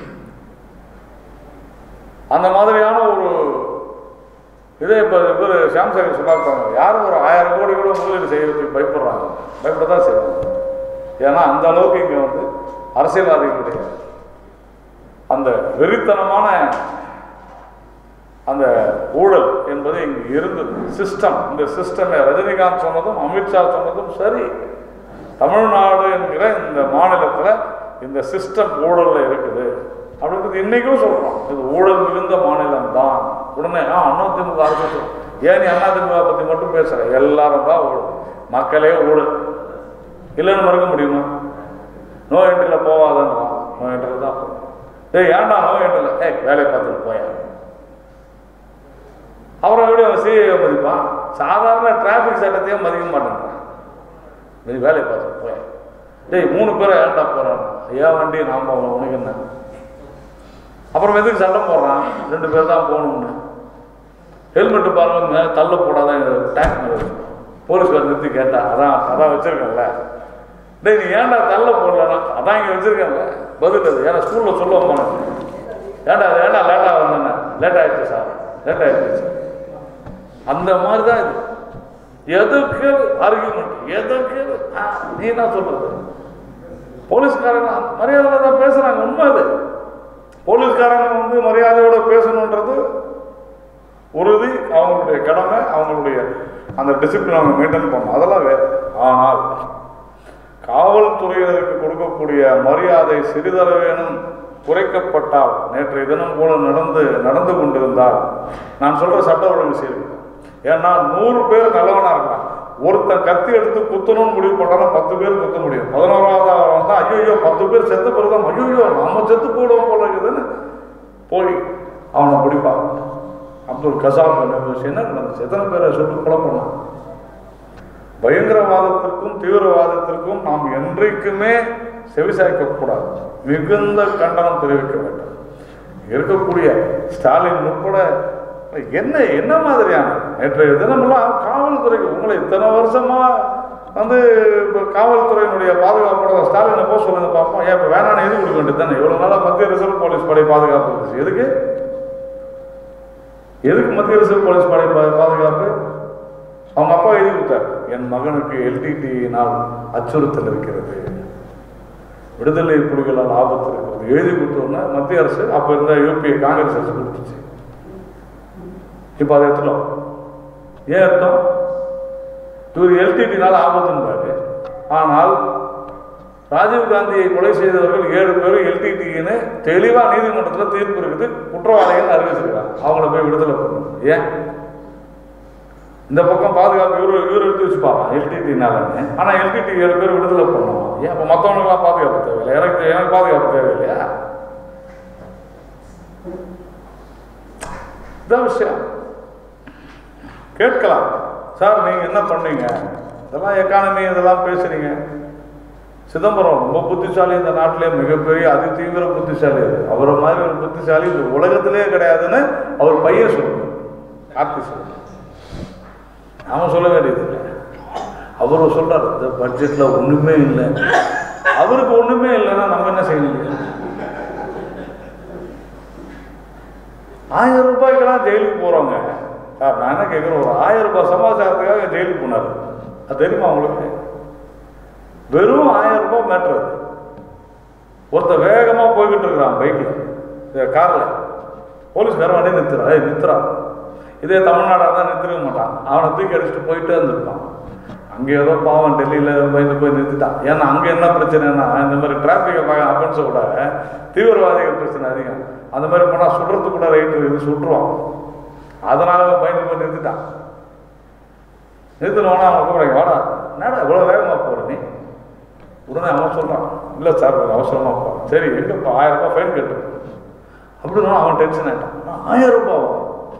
அந்த மாதிரியான ஒரு இதே இப்போ இவர் சாம்சங் சொன்னாங்க யாரும் ஒரு ஆயிரம் கோடி கூட முதலீடு செய்யறதுக்கு பயப்படுறாங்க பயப்பட தான் செய்வாங்க ஏன்னா அந்த அளவுக்கு இங்கே வந்து அரசியல்வாதிகளுடைய அந்த வெறித்தனமான அந்த ஊழல் என்பது இங்கு இருந்தது சிஸ்டம் இந்த சிஸ்டமை ரஜினிகாந்த் சொன்னதும் அமித்ஷா சொன்னதும் சரி தமிழ்நாடு என்கிற இந்த மாநிலத்தில் இந்த சிஸ்டம் ஊழலில் இருக்குது அப்படின்றது இன்னைக்கும் சொல்கிறோம் இது ஊழல் மிகுந்த மாநிலம் தான் உடனே ஆ அதிமுக அரசு சொல்லும். ஏன் நீ அதிமுக பற்றி மட்டும் பேசுகிற எல்லாரும் தான் ஊழல் மக்களே ஊழல் இல்லைன்னு மறக்க முடியுமா நோ என்ட்ரியில் போவாதன்றான் நோ என்ட்ரியில் தான் போகணும். டேய் ஏன்டா நோ என்ட்ரியில் ஏய் வேலையை பார்த்துட்டு போயா அப்புறம் எப்படி அவன் சிஏ மதிப்பான் சாதாரண டிராஃபிக் சட்டத்தையும் மதிக்க மாட்டேன்றான் நீ வேலையை பார்த்துட்டு போயா டேய் மூணு பேரை ஏன்டா போகிறான் ஏன் வண்டி நாம் போகணும் உனக்கு என்ன அப்புறம் எதுக்கு சட்டம் போடுறான் ரெண்டு பேர் தான் போகணும்னு ஹெல்மெட்டு பாருங்க மேலே தள்ள போடாதான் டேங்க் மேலே வச்சு போலீஸ்கார் நிறுத்தி கேட்டா அதான் அதான் வச்சிருக்கேன்ல டேய் நீ ஏன்டா தள்ள போடலன்னா அதான் இங்கே வச்சிருக்கேன்ல பதில் அது ஏன்னா ஸ்கூலில் சொல்லுவோம் போனேன் ஏன்டா அது ஏன்டா லேட்டாக வந்தேன்னு லேட் ஆயிடுச்சு சார் லேட் ஆயிடுச்சு சார் அந்த மாதிரி தான் இது எதுக்கு ஆர்கியூமெண்ட் எதுக்கு ஆ, நீ என்ன சொல்றது போலீஸ்காரங்க மரியாதையில் தான் பேசுறாங்க உண்மை அது போலீஸ்காரங்க வந்து மரியாதையோட பேசணுன்றது உறுதி அவங்களுடைய கடமை அவங்களுடைய அந்த டிசிப்ளின் அவங்க மெயின்டைன் பண்ணணும் அதெல்லாம் வேறு ஆனால் காவல்துறையினருக்கு கொடுக்கக்கூடிய மரியாதை சிறிதளவேனும் குறைக்கப்பட்டால் நேற்றைய தினம் போல நடந்து நடந்து கொண்டிருந்தால் நான் சொல்ற சட்ட ஒழுங்கு சரி ஏன்னா நூறு பேர் நல்லவனா இருக்கான் ஒருத்தன் கத்தி எடுத்து குத்தணும்னு முடிவு பண்ணாலும் பத்து பேர் குத்த முடியும் பதினோராவது அவன் வந்து ஐயோ பத்து பேர் செத்த பிறகுதான் ஐயோ நம்ம செத்து போடுவோம் போல இருக்குதுன்னு போய் அவனை பிடிப்பான் அப்துல் கசாப் என்ற விஷயம் என்ன நடந்துச்சு எத்தனை பேரை சுட்டு கொலை பண்ணான் பயங்கரவாதத்திற்கும் தீவிரவாதத்திற்கும் நாம் என்றைக்குமே செவிசாய்க்கக்கூடாது மிகுந்த கண்டனம் தெரிவிக்க வேண்டும் இருக்கக்கூடிய ஸ்டாலின் உட்பட என்ன என்ன மாதிரியான நேற்றைய தினமெல்லாம் காவல்துறைக்கு உங்களை இத்தனை வருஷமா வந்து இப்போ காவல்துறையினுடைய பாதுகாப்போட ஸ்டாலினை போக சொல்லுங்க பார்ப்போம் ஏன் இப்போ வேணான்னு எது கொடுக்க வேண்டியது தானே இவ்வளோ நாளாக மத்திய ரிசர்வ் போலீஸ் படை பாதுகாப்பு இருந்துச்சு எதுக்கு எதுக்கு மத்திய ரிசர்வ் போலீஸ் படை பா- பாதுகாப்பு அவங்க அப்பா எழுதி கொடுத்தார் என் மகனுக்கு எல்டிடியினால் அச்சுறுத்தல் இருக்கிறது விடுதலை புலிகளால் ஆபத்து இருக்கிறது எழுதி கொடுத்தோன்னா மத்திய அரசு அப்போ இருந்த யூபிஏ காங்கிரஸ் அரசு கொடுத்துச்சு இப்போ அதை எடுத்துட்டோம் ஏன் எடுத்தோம் இவர் எல்டிடினால் ஆபத்துன்றாரு ஆனால் ராஜீவ் காந்தியை கொலை செய்தவர்கள் ஏழு பேரும் எல்டிடின்னு தெளிவாக நீதிமன்றத்தில் தீர்ப்பு இருக்குது குற்றவாளிகள் அறிவிச்சிருக்காங்க அவங்கள போய் விடுதலை பண்ணணும் ஏன் இந்த பக்கம் பாதுகாப்பு இவரு இவர் எடுத்து வச்சுப்பாங்க எல்டிடினாலன்னு ஆனால் எல்டிடி ஏழு பேர் விடுதலை பண்ணணும் ஏன் அப்போ மற்றவங்களுக்குலாம் பாதுகாப்பு தேவையில்லை எனக்கு தே- எனக்கு பாதுகாப்பு தேவையில்லையா இதான் விஷயம் கேட்கலாம் சார் நீங்கள் என்ன பண்ணீங்க இதெல்லாம் எக்கானமி இதெல்லாம் பேசுறீங்க சிதம்பரம் ரொம்ப புத்திசாலி இந்த நாட்டிலே மிகப்பெரிய அதி தீவிர புத்திசாலி அது அவரை மாதிரி ஒரு புத்திசாலி இந்த உலகத்திலே கிடையாதுன்னு அவர் பையன் சொல்லுவார் கார்த்தி சொல்லுவார் நாம சொல்ல வேண்டியது இல்லை அவரு சொல்றாரு இந்த பட்ஜெட்ல ஒண்ணுமே இல்லை அவருக்கு ஒண்ணுமே இல்லைன்னா நம்ம என்ன செய்யணும் ஆயிரம் ரூபாய்க்கெல்லாம் ஜெயிலுக்கு போறோங்க சார் நான் என்ன கேட்குறேன் ஒரு ஆயிரம் ரூபாய் சமாச்சாரத்துக்காக ஜெயிலுக்கு போனாரு அது தெரியுமா உங்களுக்கு வெறும் ஆயிரம் ரூபாய் மேட்ரு அது ஒருத்தர் வேகமா போய்கிட்டு இருக்கிறான் பைக்ல கார்ல போலீஸ்காரன் வண்டி நிறுத்துறான் ஏய் நிறுத்துறான் இதே தமிழ்நாடாக தான் நிறுத்திருக்க மாட்டான் அவனை தூக்கி அடிச்சுட்டு போயிட்டே இருந்திருப்பான் அங்கே ஏதோ பாவம் டெல்லியில் பயந்து போய் நிறுத்திட்டான் ஏன்னா அங்கே என்ன பிரச்சனைனா இந்த மாதிரி டிராஃபிக்கை பார்க்க அப்படின்னு சொல்ல தீவிரவாதிகள் பிரச்சனை அதிகம் அந்த மாதிரி போனால் சுடுறதுக்கு கூட ரைட்டு இது சுட்டுருவான் அதனால அவன் பயந்து போய் நிறுத்திட்டான் நிறுத்தினவனா அவன் கூப்பிடுறாங்க வாடா என்னடா இவ்வளோ வேகமாக போகிற நீ உடனே அவன் சொல்கிறான் இல்லை சார் கொஞ்சம் அவசரமாக போகிறேன் சரி எங்கப்பா ஆயிரம் ரூபாய் ஃபைன் கட்டு அப்படின்னா அவன் டென்ஷன் ஆகிட்டான் "நான் ஆயிரம் ரூபாவா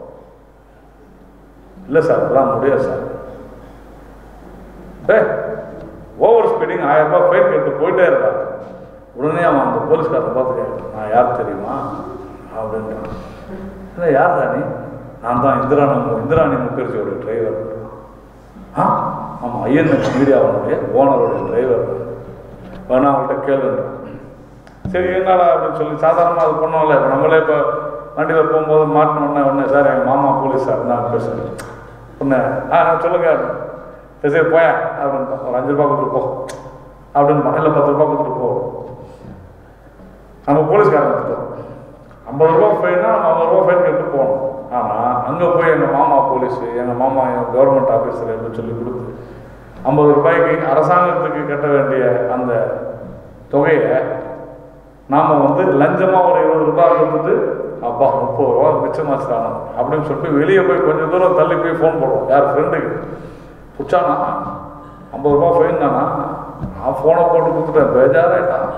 இல்லை சார் அதெல்லாம் முடியாது சார் ஏ ஓவர் ஸ்பீடிங் ஆயிரம் ரூபாய் ஃபைன் கட்டு போயிட்டே இருக்கான் உடனே அவன் அந்த போலீஸ்காரனை பார்த்து கேட்கறான் நான் யார் தெரியுமா அப்படின்றான் இல்லை யார் ராணி நான் தான் இந்திராணி இந்திராணி முகர்ஜியோட டிரைவர் ஆ ஆமாம் ஐஎன்எஸ் மீடியாவுடைய ஓனருடைய டிரைவர் வேணா அவங்கள்ட்ட கேளுன்றான் சரி என்னடா அப்படின்னு சொல்லி சாதாரணமாக அது பண்ணோம்ல இப்போ நம்மளே இப்போ வண்டியில் போகும்போது மாட்டினோடனே உடனே சார் எங்கள் மாமா போலீஸ் சார் நான் பேசுகிறேன் உடனே ஆ நான் சொல்லுங்க சரி சரி போயா அப்படின்னு ஒரு அஞ்சு ரூபா கொடுத்துட்டு போ அப்படின்னு இல்லை பத்து ரூபா கொடுத்துட்டு போ நம்ம போலீஸ்காரன் எடுத்துட்டோம் ஐம்பது ரூபா ஃபைனா நம்ம ஐம்பது ரூபா ஃபைன் கட்டு போகணும் ஆனால் அங்கே போய் எங்கள் மாமா போலீஸு எங்கள் மாமா கவர்மெண்ட் ஆஃபீஸர் அப்படின்னு சொல்லி கொடுத்து ஐம்பது ரூபாய்க்கு அரசாங்கத்துக்கு கட்ட வேண்டிய அந்த தொகையை நாம் வந்து லஞ்சமாக ஒரு இருபது ரூபாய் கொடுத்துட்டு அப்பா முப்பது ரூபா மிச்சமாச்சுதானோ அப்படின்னு சொல்லிட்டு வெளியே போய் கொஞ்சம் தூரம் தள்ளி போய் ஃபோன் போடுவோம் யார் ஃப்ரெண்டுக்கு புச்சானா ஐம்பது ரூபா ஃபைன் தானா நான் ஃபோனை போட்டு கொடுத்துட்டேன் பேஜாராயிட்டான்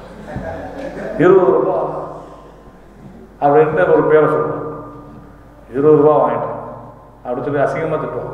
இருபது ரூபா அப்படின்ட்டு ஒரு பேரை சொல்லுவான் இருபது ரூபா வாங்கிட்டான் அப்படின்னு சொல்லி அசிங்கமாக திட்டுவான்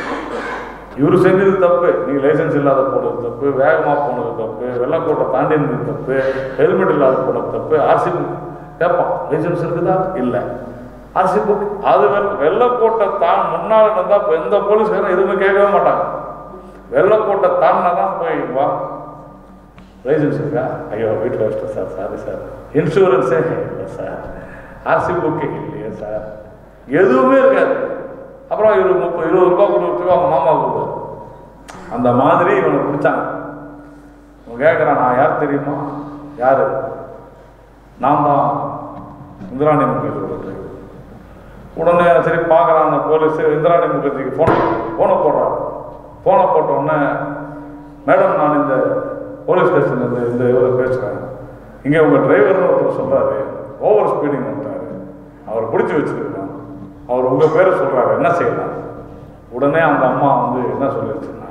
இவர் செஞ்சது தப்பு நீங்கள் லைசன்ஸ் இல்லாத போனது தப்பு வேகமாக போனது தப்பு வெள்ளக்கோட்டை தாண்டி இருந்தது தப்பு ஹெல்மெட் இல்லாத போனது தப்பு ஆர்சி புக் கேட்பான் லைசன்ஸ் இருக்குதா இல்லை ஆர்சி புக் அது வெள்ள- வெள்ளக்கோட்டை தான் முன்னால் இருந்தால் இப்போ எந்த போலீஸ்காரன் எதுவுமே கேட்கவே மாட்டாங்க வெள்ளக்கோட்டை தாண்டினா தான் போய் வா லைசன்ஸ் இருக்கா ஐயோ வீட்டில் வச்சுட்டேன் சார் சாரி சார் இன்சூரன்ஸே இல்லை சார் ஆர்சி புக்கு இல்லையே சார் எதுவுமே இருக்காது அப்புறம் இவர் முப்பது இருபது ரூபாய் கொடுத்துட்டு அவங்க மாமா கொடுத்தாரு அந்த மாதிரி இவனை பிடிச்சாங்க இவன் கேட்குறான் நான் யார் தெரியுமா யாரு நான் தான் இந்திராணி முகர்ஜியோட டிரைவர் உடனே சரி பார்க்குறான் அந்த போலீஸ் இந்திராணி முகர்ஜிக்கு ஃபோன் ஃபோனை போடுறான் ஃபோனை போட்ட உடனே மேடம் நான் இந்த போலீஸ் ஸ்டேஷன் இந்த இந்த இவரை பேசுகிறேன் இங்கே உங்கள் டிரைவர்னு ஒருத்தர் சொல்கிறாரு ஓவர் ஸ்பீடிங் பண்ணிட்டாரு அவர் பிடிச்சி வச்சிருக்கான் அவர் உங்கள் பேரை சொல்கிறாரு என்ன செய்யலாம் உடனே அந்த அம்மா வந்து என்ன சொல்லிருச்சுன்னா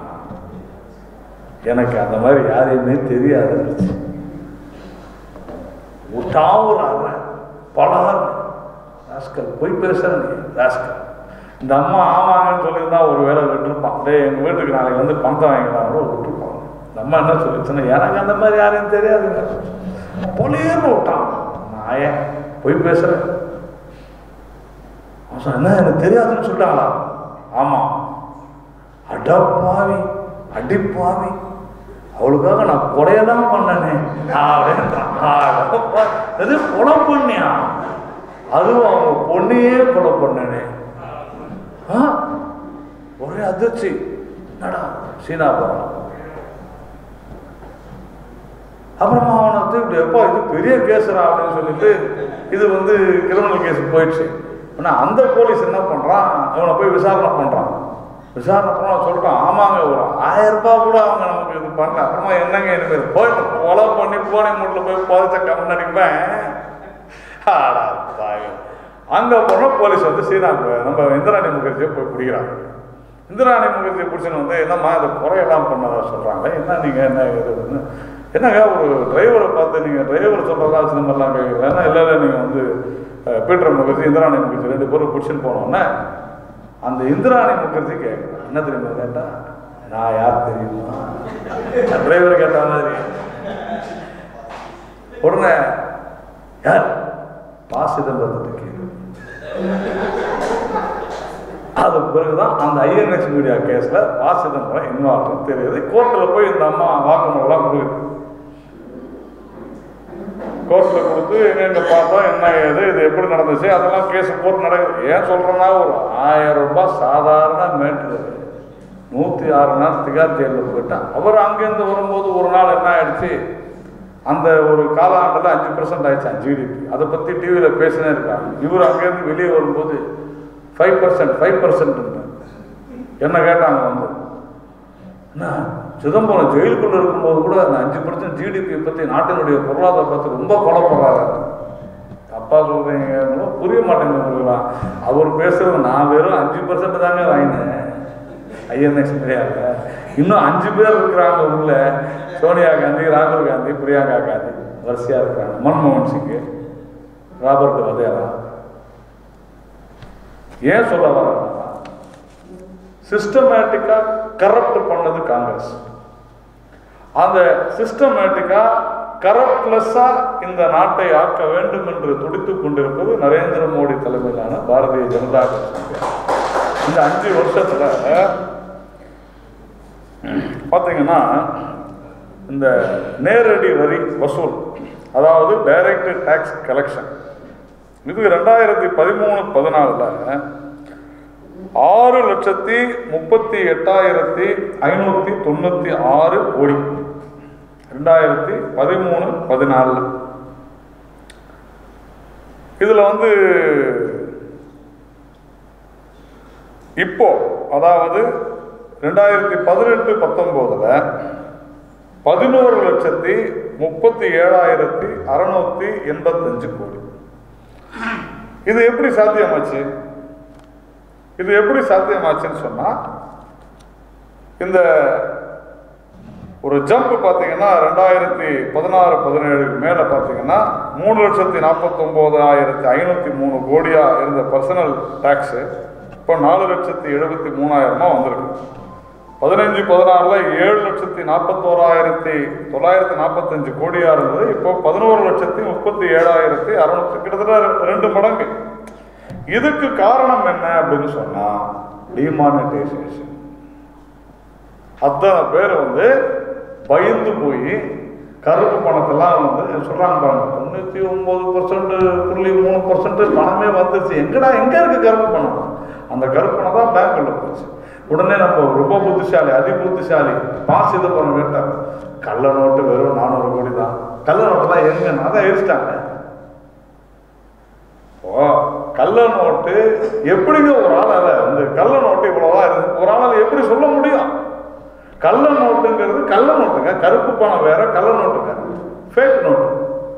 எனக்கு அந்த மாதிரி யாரையுமே தெரியாதுன்னுச்சு உட்டாவுறாங்க பலர் ராஸ்கல் போய் பேசுகிறேன் நீ ராஸ்கல் இந்த அம்மா ஆமாங்கன்னு சொல்லியிருந்தா ஒரு வேலை விட்டுருப்பான் டேய் எங்கள் வீட்டுக்கு நாளைக்கு வந்து பணத்தை வாங்கிக்கலாம் கூட விட்டுருப்பான் இந்த அம்மா என்ன சொல்லிச்சுன்னா எனக்கு அந்த மாதிரி யாரையும் தெரியாதுங்க பொலியர்னு விட்டான் நான் ஏன் போய் பேசுகிறேன் அவன் சொன்னான், என்ன எனக்கு தெரியாதுன்னு சொல்லிட்டாங்களா ஆமாம் அடப்பாவி அடிப்பாவி அவளுக்காக நான் கொலையெல்லாம் பண்ணனே அப்படின்றான் அடப்பா, எது கொலை பண்ணியா அதுவும் அவங்க பொண்ணையே கொலை பண்ணனே ஆ? ஒரே அதிர்ச்சி என்னடா சீனா போகிறான் அப்புறமா அவனை தூக்கிட்டு எப்போ இது பெரிய கேஸரா அப்படின்னு சொல்லிட்டு இது வந்து கிரிமினல் கேஸ் போயிடுச்சு ஆனால் அந்த போலீஸ் என்ன பண்ணுறான் இவனை போய் விசாரணை பண்ணுறான் விசாரணை பண்ண சொல்லிட்டான் ஆமாங்க ஒரு ஆயிரம் ரூபாய் கூட அவங்க நமக்கு இது பண்ணல அப்புறமா என்னங்க இனிமேல் போய் கொலை பண்ணி போனை மூட்டில் போய் புதைச்ச கம்மன் அடிப்பேன் ஆடா தாயம். அங்க போனால் போலீஸ் வந்து சீனா நம்ம இந்திராணி முகர்ஜியை போய் பிடிக்கிறாங்க இந்திராணி முகர்ஜியை பிடிச்சின்னு வந்து என்னம்மா இந்த குறையெல்லாம் பண்ணதா சொல்கிறாங்க என்ன நீங்கள் என்ன இதுன்னு என்னங்க ஒரு டிரைவரை பார்த்து நீங்கள் டிரைவர் சொல்கிறதா சில மாதிரிலாம் கேட்குறீங்களா இல்லை இல்லை நீங்கள் வந்து அஹ், பீட்டர் முகர்ஜி இந்திராணி முகர்ஜி ரெண்டு பேரும் பிடிச்சின்னு போனோன்னே அந்த இந்திராணி முகர்ஜி கேட்குறேன் என்ன தெரியுமா கேட்டா நான் யார் தெரியுமா டிரைவர் கேட்ட மாதிரி உடனே யார் பா சிதம்பரத்தை கேள்வி அது பிறகுதான் அந்த ஐஎன்எக்ஸ் மீடியா கேஸில் பா சிதம்பரம் இன்வால்வ் தெரியுது கோர்ட்டில் போய் இந்த அம்மா வாக்குமூலம் கொடுக்குது கோர்ட்டில் கொடுத்து எங்கெங்க பார்த்தோம் என்ன ஏது இது எப்படி நடந்துச்சு அதெல்லாம் கேஸ் கோர்ட் நடக்குது ஏன் சொல்கிறேன்னா ஒரு ஆயிரம் ரூபாய் சாதாரண மேட்ரு நூற்றி ஆறு நாள் திகார் ஜெயிலில் போயிட்டான் அவர் அங்கேருந்து வரும்போது ஒரு நாள் என்ன ஆயிடுச்சு அந்த ஒரு காலாண்டில் அஞ்சு பர்சன்ட் ஆயிடுச்சான் ஜிடிபி அதை பற்றி டிவியில் பேசினே இருக்காங்க இவர் அங்கேருந்து வெளியே வரும்போது ஃபைவ் பர்சன்ட் ஃபைவ் பர்சன்ட் என்ன கேட்டாங்க வந்து என்ன சிதம்பரம் ஜெயிலுக்குள்ள இருக்கும்போது கூட அந்த அஞ்சு பர்சன்ட் ஜிடிபியை பற்றி நாட்டினுடைய பொருளாதார பற்றி ரொம்ப கொலைப்படுறாரு அப்பா சொல்றீங்க புரிய மாட்டேங்குது உங்களுக்குலாம் அவர் பேசுறது நான் வெறும் அஞ்சு பர்சன்ட் தாங்க வாங்கினேன் ஐஎன்எக்ஸ் மீடியாவில் இன்னும் அஞ்சு பேர் இருக்கிறாங்க உள்ள சோனியா காந்தி ராகுல் காந்தி பிரியங்கா காந்தி வரிசையாக இருக்கிறாங்க மன்மோகன் சிங் ராபர்ட் வதேரா ஏன் சொல்ல வர்றாங்கன்னா சிஸ்டமேட்டிக்காக கரப்ட் பண்ணது காங்கிரஸ் அந்த சிஸ்டமேட்டிக்கா கரப்ட்லெஸ்ஸா இந்த நாட்டை ஆக்க வேண்டும் என்று துடித்துக் கொண்டிருப்பது நரேந்திர மோடி தலைமையிலான பாரதிய ஜனதா கட்சி இந்த அஞ்சு வருஷத்துல பார்த்தீங்கன்னா இந்த நேரடி வரி வசூல் அதாவது டைரக்ட் டேக்ஸ் கலெக்ஷன் இது ரெண்டாயிரத்தி பதிமூணு பதினாலில் ஆறு லட்சத்தி முப்பத்தி எட்டாயிரத்தி ஐநூற்றி தொண்ணூற்றி ஆறு கோடி ரெண்டாயிரத்தி பதிமூணு பதினாலில் இதில் வந்து இப்போ அதாவது ரெண்டாயிரத்தி பதினெட்டு பத்தொம்போதில் பதினோரு லட்சத்தி முப்பத்தி ஏழாயிரத்தி அறநூற்றி எண்பத்தஞ்சு கோடி இது எப்படி சாத்தியமாச்சு இது எப்படி சாத்தியமாச்சுன்னு சொன்னா இந்த ஒரு ஜம்ப் பார்த்தீங்கன்னா ரெண்டாயிரத்தி பதினாறு பதினேழுக்கு மேலே பார்த்தீங்கன்னா மூணு லட்சத்தி நாற்பத்தொம்போதாயிரத்தி ஐநூற்றி மூணு கோடியாக இருந்த பர்சனல் டேக்ஸு இப்போ நாலு லட்சத்தி எழுபத்தி மூணாயிரமாக வந்திருக்கு பதினஞ்சு பதினாறில் ஏழு லட்சத்தி நாற்பத்தோராயிரத்தி தொள்ளாயிரத்தி நாற்பத்தஞ்சு கோடியாக இருந்தது இப்போ பதினோரு லட்சத்தி முப்பத்தி ஏழாயிரத்தி அறுநூத்தி கிட்டத்தட்ட ரெ- ரெண்டு மடங்கு இதுக்கு காரணம் என்ன அப்படின்னு சொன்னா டிமானிட்டைசேஷன் அத்தனை பேர் வந்து பயந்து போய் கருப்பு பணத்தெல்லாம் வந்து சொல்றாங்க பாருங்க தொண்ணூற்றி ஒம்பது பர்சன்ட் புள்ளி மூணு பர்சன்ட் பணமே வந்துருச்சு எங்கடா எங்க இருக்கு கருப்பு பணம் அந்த கருப்பு பணம் தான் பேங்க்ல போச்சு உடனே நம்ம ரொம்ப புத்திசாலி அதி புத்திசாலி பாஸ் இது பண்ண வேண்டாம் கள்ள நோட்டு வெறும் நானூறு கோடி தான் கள்ள நோட்டெல்லாம் எங்கன்னா அதான் எரிச்சிட்டாங்க ஓ கள்ள நோட்டு எப்படிங்க ஒரு ஆளால வந்து கள்ள நோட்டு இவ்வளவுதான் இருக்கு ஒரு ஆளால எப்படி சொல்ல முடியும் கள்ள நோட்டுங்கிறது கள்ள நோட்டுங்க கருப்பு பணம் வேற கள்ள நோட்டுங்க ஃபேக் நோட்டு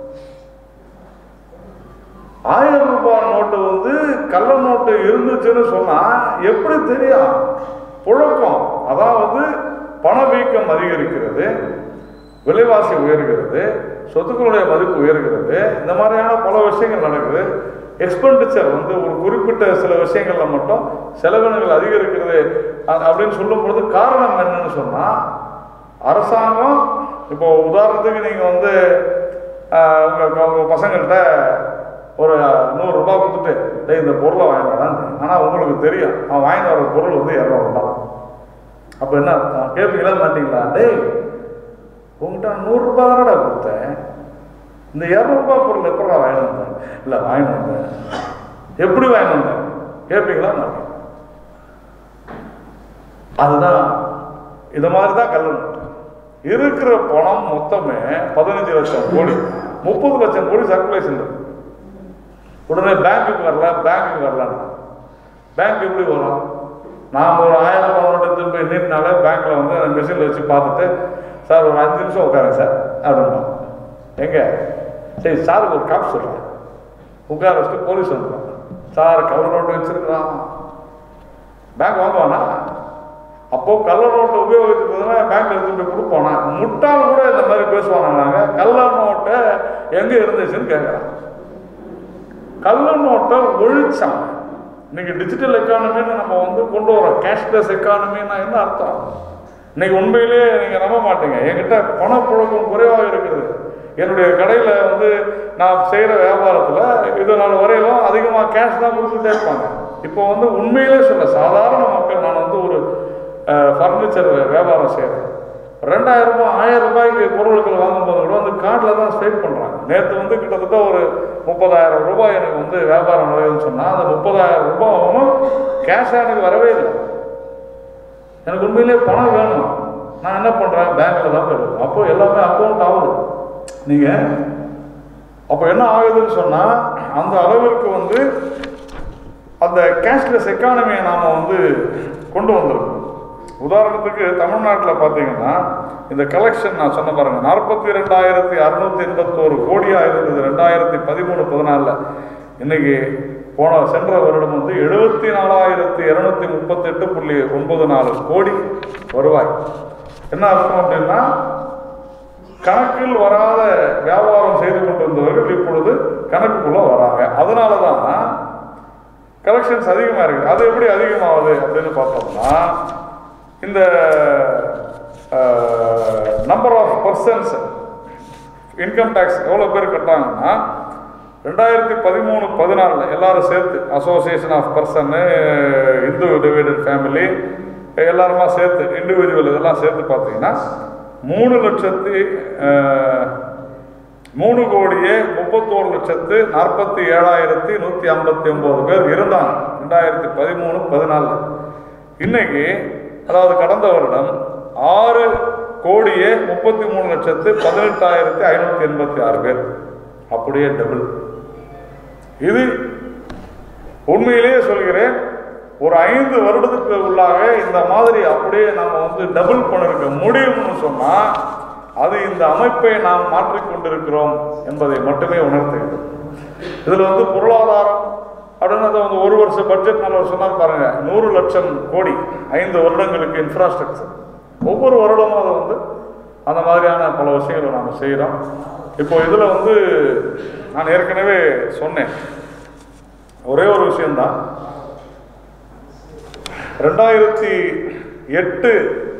ஆயிரம் ரூபாய் நோட்டு வந்து கள்ள நோட்டு இருந்துச்சுன்னு சொன்னா எப்படி தெரியும் புழக்கம் அதாவது பணவீக்கம் அதிகரிக்கிறது விலைவாசி உயர்கிறது சொத்துக்களுடைய மதிப்பு உயர்கிறது இந்த மாதிரியான பல விஷயங்கள் நடக்குது எக்ஸ்பெண்டிச்சர் வந்து ஒரு குறிப்பிட்ட சில விஷயங்கள்ல மட்டும் செலவினங்கள் அதிகரிக்கிறது அ- அப்படின்னு சொல்லும் பொழுது காரணம் என்னன்னு சொன்னா அரசாங்கம் இப்போ உதாரணத்துக்கு நீங்க வந்து ஆஹ், உங்க உங்க பசங்கள்கிட்ட ஒரு நூறு ரூபாய் கொடுத்துட்டு டேய் இந்த பொருளை வாங்கிட்டு வரான்னு ஆனால் உங்களுக்கு தெரியும் அவன் வாங்கிட்டு வர பொருள் வந்து இரநூறுபா அப்போ என்ன அர்த்தம்? கேட்பீங்களா மாட்டீங்களா டேய் உங்ககிட்ட நான் நூறுரூபா தானடா கொடுத்தேன் இந்த இரநூறுபா பொருள் எப்படா வாங்கிட்டு வந்தேன் இல்லை வாங்கிட்டு வந்தேன் எப்படி வாங்கிட்டு வந்தேன் கேட்பீங்களா மாட்டீங்க அதுதான் இது மாதிரி தான் கள்ள நோட்டு இருக்கிற பணம் மொத்தமே பதினஞ்சு லட்சம் கோடி முப்பது லட்சம் கோடி சர்க்குலேஷன் இருக்கு உடனே பேங்க்குக்கு வரல பேங்க்குக்கு வரலன்னா பேங்க் எப்படி வரும் நான் ஒரு ஆயிரம் பணம் நோட்டு எடுத்துட்டு போய் நீட்டினாலே பேங்க்ல வந்து அந்த மிஷினில் வச்சு பார்த்துட்டு சார் ஒரு அஞ்சு நிமிஷம் உட்காருங்க சார் அப்படின்னா எங்க சரி சாருக்கு ஒரு காப்பி சொல்கிறேன் உட்கார வச்சுட்டு போலீஸ் வந்துடும் சார் கள்ள நோட்டு வச்சிருக்கிறான் பேங்க் வாங்குவானா அப்போ கள்ள நோட்டை உபயோகிக்கிறதுனா பேங்க்ல எடுத்து போய் கொடுப்போனா முட்டாள் கூட இந்த மாதிரி பேசுவானாங்க கள்ள நோட்டை எங்க இருந்துச்சுன்னு கேட்குறான் கள்ள நோட்டை ஒழிச்சான் இன்னைக்கு டிஜிட்டல் எக்கானமின்னு நம்ம வந்து கொண்டு வரோம் கேஷ்லெஸ் எக்கானமின்னா என்ன அர்த்தம் இன்னைக்கு உண்மையிலேயே நீங்க நம்ப மாட்டீங்க என்கிட்ட பணப்புழக்கம் குறைவாக இருக்குது என்னுடைய கடையில் வந்து நான் செய்கிற வியாபாரத்தில் இது நாள் வரையிலும் அதிகமாக கேஷ் தான் கொடுத்துட்டே இருப்பாங்க இப்போ வந்து உண்மையிலே சொல்ல சாதாரண மக்கள் நான் வந்து ஒரு ஃபர்னிச்சர் வியாபாரம் செய்கிறேன் ரெண்டாயிரம் ரூபாய் ஆயிரம் ரூபாய்க்கு பொருட்கள் வாங்கும்போது கூட வந்து கார்டில் தான் ஸ்வைப் பண்ணுறாங்க நேற்று வந்து கிட்டத்தட்ட ஒரு முப்பதாயிரம் ரூபாய் எனக்கு வந்து வியாபாரம் நுழையுதுன்னு சொன்னால் அந்த முப்பதாயிரம் ரூபாயும் கேஷாக எனக்கு வரவே இல்லை எனக்கு உண்மையிலேயே பணம் வேணும் நான் என்ன பண்ணுறேன் பேங்க்கில் தான் போயிடுவேன் அப்போ எல்லாமே அக்கௌண்ட் ஆகுது நீங்கள் அப்போ என்ன ஆகுதுன்னு சொன்னால் அந்த அளவிற்கு வந்து அந்த கேஷ்லெஸ் எக்கானமியை நாம் வந்து கொண்டு வந்திருக்கோம் உதாரணத்துக்கு தமிழ்நாட்டில் பார்த்தீங்கன்னா இந்த கலெக்ஷன் நான் சொன்ன பாருங்க நாற்பத்தி ரெண்டாயிரத்தி அறுநூத்தி எண்பத்தோரு கோடியாக இருந்தது ரெண்டாயிரத்தி பதிமூணு பதினாலில் இன்னைக்கு போன சென்ற வருடம் வந்து எழுபத்தி நாலாயிரத்தி இரநூத்தி முப்பத்தெட்டு புள்ளி ஒன்பது நாலு கோடி வருவாய் என்ன அர்த்தம் அப்படின்னா கணக்கில் வராத வியாபாரம் செய்து கொண்டிருந்தவர்கள் இப்பொழுது கணக்குக்குள்ள வராங்க அதனால தான் கலெக்ஷன்ஸ் அதிகமாக இருக்குது அது எப்படி அதிகமாகுது அப்படின்னு பார்த்தோம்னா இந்த number of persons income tax எவ்வளோ பேர் கட்டாங்கன்னா ரெண்டாயிரத்தி பதிமூணு பதினாலில் எல்லாரும் சேர்த்து அசோசியேஷன் ஆஃப் பர்சன்னு இந்து டிவைடட் ஃபேமிலி எல்லாருமா சேர்த்து இண்டிவிஜுவல் இதெல்லாம் சேர்த்து பார்த்தீங்கன்னா மூணு லட்சத்தி அஹ், மூணு கோடியே முப்பத்தோரு லட்சத்து நாற்பத்தி ஏழாயிரத்தி நூற்றி ஐம்பத்தி ஒம்பது பேர் இருந்தாங்க ரெண்டாயிரத்தி பதிமூணு பதினாலில் இன்னைக்கு அதாவது கடந்த வருடம் ஆறு கோடியே முப்பத்தி மூணு லட்சத்து பதினெட்டாயிரத்தி ஐநூற்றி எண்பத்தி ஆறு பேர் அப்படியே டபுள் இது உண்மையிலேயே சொல்கிறேன் ஒரு ஐந்து வருடத்துக்கு உள்ளாக இந்த மாதிரி அப்படியே நம்ம வந்து டபுள் பண்ணிருக்க முடியும்னு சொன்னா அது இந்த அமைப்பை நாம் மாற்றிக்கொண்டிருக்கிறோம் என்பதை மட்டுமே உணர்த்துகிறது இதுல வந்து பொருளாதாரம் அப்படின்னு அதை வந்து ஒரு வருஷ பட்ஜெட் நல்ல சொன்னார் பாருங்க நூறு லட்சம் கோடி ஐந்து வருடங்களுக்கு இன்ஃப்ராஸ்ட்ரக்சர் ஒவ்வொரு வருடமும் அதை வந்து அந்த மாதிரியான பல விஷயங்களை நாம் செய்கிறோம் இப்போ இதில் வந்து நான் ஏற்கனவே சொன்னேன் ஒரே ஒரு விஷயம்தான் ரெண்டாயிரத்தி எட்டு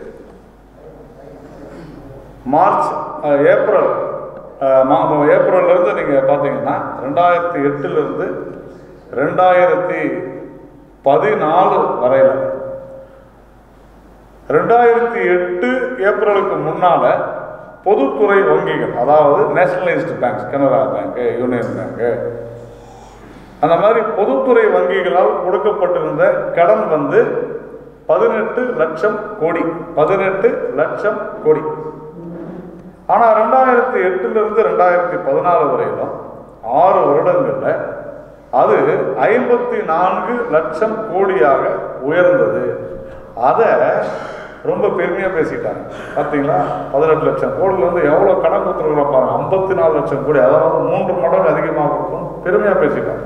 மார்ச் அஹ், ஏப்ரல் அஹ், மா- மா- ஏப்ரல்ல இருந்து நீங்கள் பார்த்தீங்கன்னா ரெண்டாயிரத்தி எட்டுலேருந்து ரெண்டாயிரத்தி பதினாலு வரையில் ரெண்டாயிரத்தி எட்டு ஏப்ரலுக்கு முன்னால பொதுத்துறை வங்கிகள் அதாவது nationalised banks Canara bank union bank அந்த மாதிரி பொதுத்துறை வங்கிகளால் கொடுக்கப்பட்டிருந்த கடன் வந்து பதினெட்டு லட்சம் கோடி பதினெட்டு லட்சம் கோடி ஆனால் ரெண்டாயிரத்தி எட்டுலேருந்து ரெண்டாயிரத்தி பதினாலு வரையிலும் ஆறு வருடங்களில் அது ஐம்பத்தி நான்கு லட்சம் கோடியாக உயர்ந்தது அதை ரொம்ப பெருமையாக பேசிட்டாங்க பார்த்தீங்களா பதினெட்டு லட்சம் கோடியில் வந்து எவ்வளோ கணக்கு கொடுத்துருக்குறோம் பாருங்க ஐம்பத்தி நாலு லட்சம் கோடி அதாவது மூன்று மடங்கு அதிகமாக கொடுக்கும் பெருமையாக பேசிட்டாங்க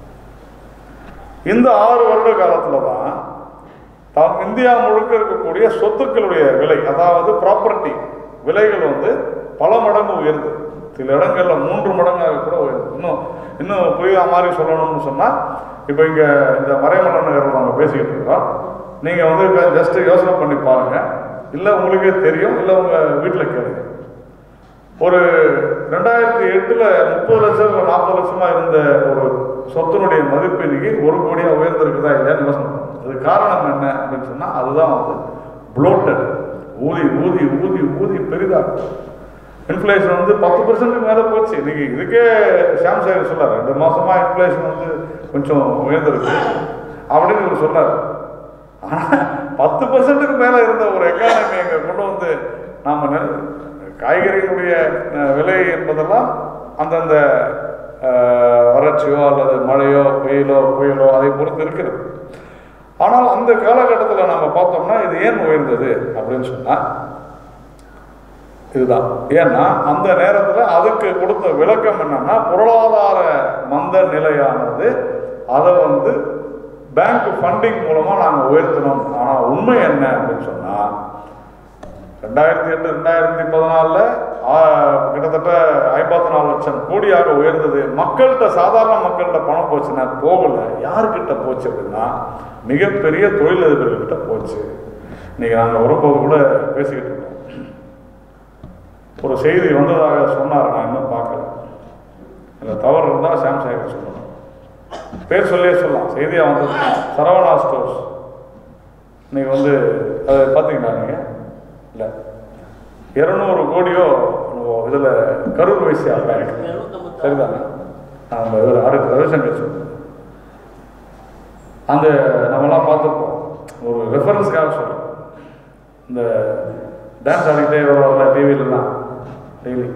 இந்த ஆறு வருட காலத்தில் தான் தாம் இந்தியா முழுக்க இருக்கக்கூடிய சொத்துக்களுடைய விலை அதாவது ப்ராப்பர்ட்டி விலைகள் வந்து பல மடங்கு உயர்ந்தது சில இடங்கள்ல மூன்று மடங்காக கூட உயர்ந்தது இன்னும் இன்னும் புரியுற மாதிரி சொல்லணும்னு சொன்னால் இப்போ இங்கே இந்த மறைமலை நகரில் நம்ம பேசிக்கிட்டு இருக்கோம் நீங்கள் வந்து ஜஸ்ட் யோசனை பண்ணி பாருங்க இல்லை உங்களுக்கே தெரியும் இல்லை உங்கள் வீட்டில் கேளுங்க ஒரு ரெண்டாயிரத்தி எட்டுல முப்பது லட்சம் இல்லை நாற்பது லட்சமா இருந்த ஒரு சொத்தினுடைய மதிப்பு இன்னைக்கு ஒரு கோடியா உயர்ந்திருக்குதா இல்லையான்னு யோசனை பண்ணுங்க. அது காரணம் என்ன அப்படின்னு சொன்னா அதுதான் வந்து ப்ளோட்டட் ஊதி ஊதி ஊதி ஊதி பெரிதாகும் இன்ஃப்ளேஷன் வந்து பத்து பர்சன்ட்டுக்கு மேலே போச்சு இன்னைக்கு இதுக்கே ஷாம் சார் சொல்லார் ரெண்டு மாசமா இன்ஃப்ளேஷன் வந்து கொஞ்சம் உயர்ந்திருக்கு அப்படின்னு இவர் சொன்னார் ஆனால் பத்து பர்சன்ட்டுக்கு மேலே இருந்த ஒரு எக்கானமி அங்கே கொண்டு வந்து நாம் காய்கறிகளுடைய அஹ், விலை என்பதெல்லாம் அந்தந்த அஹ், வறட்சியோ அல்லது மழையோ வெயிலோ புயலோ அதை பொறுத்து இருக்கிறது ஆனால் அந்த காலகட்டத்தில் நம்ம பார்த்தோம்னா இது ஏன் உயர்ந்தது அப்படின்னு சொன்னால் இதுதான் ஏன்னா அந்த நேரத்தில் அதுக்கு கொடுத்த விளக்கம் என்னன்னா பொருளாதார மந்த நிலையானது அதை வந்து பேங்க் ஃபண்டிங் மூலமாக நாங்கள் உயர்த்தினோம் ஆனால் உண்மை என்ன அப்படின்னு சொன்னால் ரெண்டாயிரத்தி எட்டு ரெண்டாயிரத்தி பதினாலில் கிட்டத்தட்ட ஐம்பத்தி நாலு லட்சம் கோடியாக உயர்ந்தது மக்கள்கிட்ட சாதாரண மக்கள்கிட்ட பணம் போச்சுன்னா போகல யாருக்கிட்ட போச்சு அப்படின்னா மிகப்பெரிய தொழிலதிபர்கள்கிட்ட போச்சு இன்னைக்கு நாங்கள் வரும்போது கூட பேசிக்கிட்டு இருக்கோம் ஒரு செய்தி வந்ததாக சொன்னார் நான் இன்னும் பார்க்கல இந்த தவறு இருந்தால் சாம்சங் சொல்லணும் பேர் சொல்லியே சொல்லலாம் செய்தியாக வந்தது சரவணா ஸ்டோர்ஸ் இன்னைக்கு வந்து அதை பார்த்தீங்களா நீங்கள் இல்லை இரநூறு கோடியோ இதில் கரூர் வைசியா பேங்க் சரிதானே அந்த இவர் ஆடிட்டர் ரவிசங்கர் சொன்னார் அந்த நம்மலாம் பார்த்துருப்போம் ஒரு ரெஃபரன்ஸ்க்காக சொல்கிறேன் இந்த டான்ஸ் ஆடிக்கிட்டே வருவார்ல டிவிலலாம் டெய்லி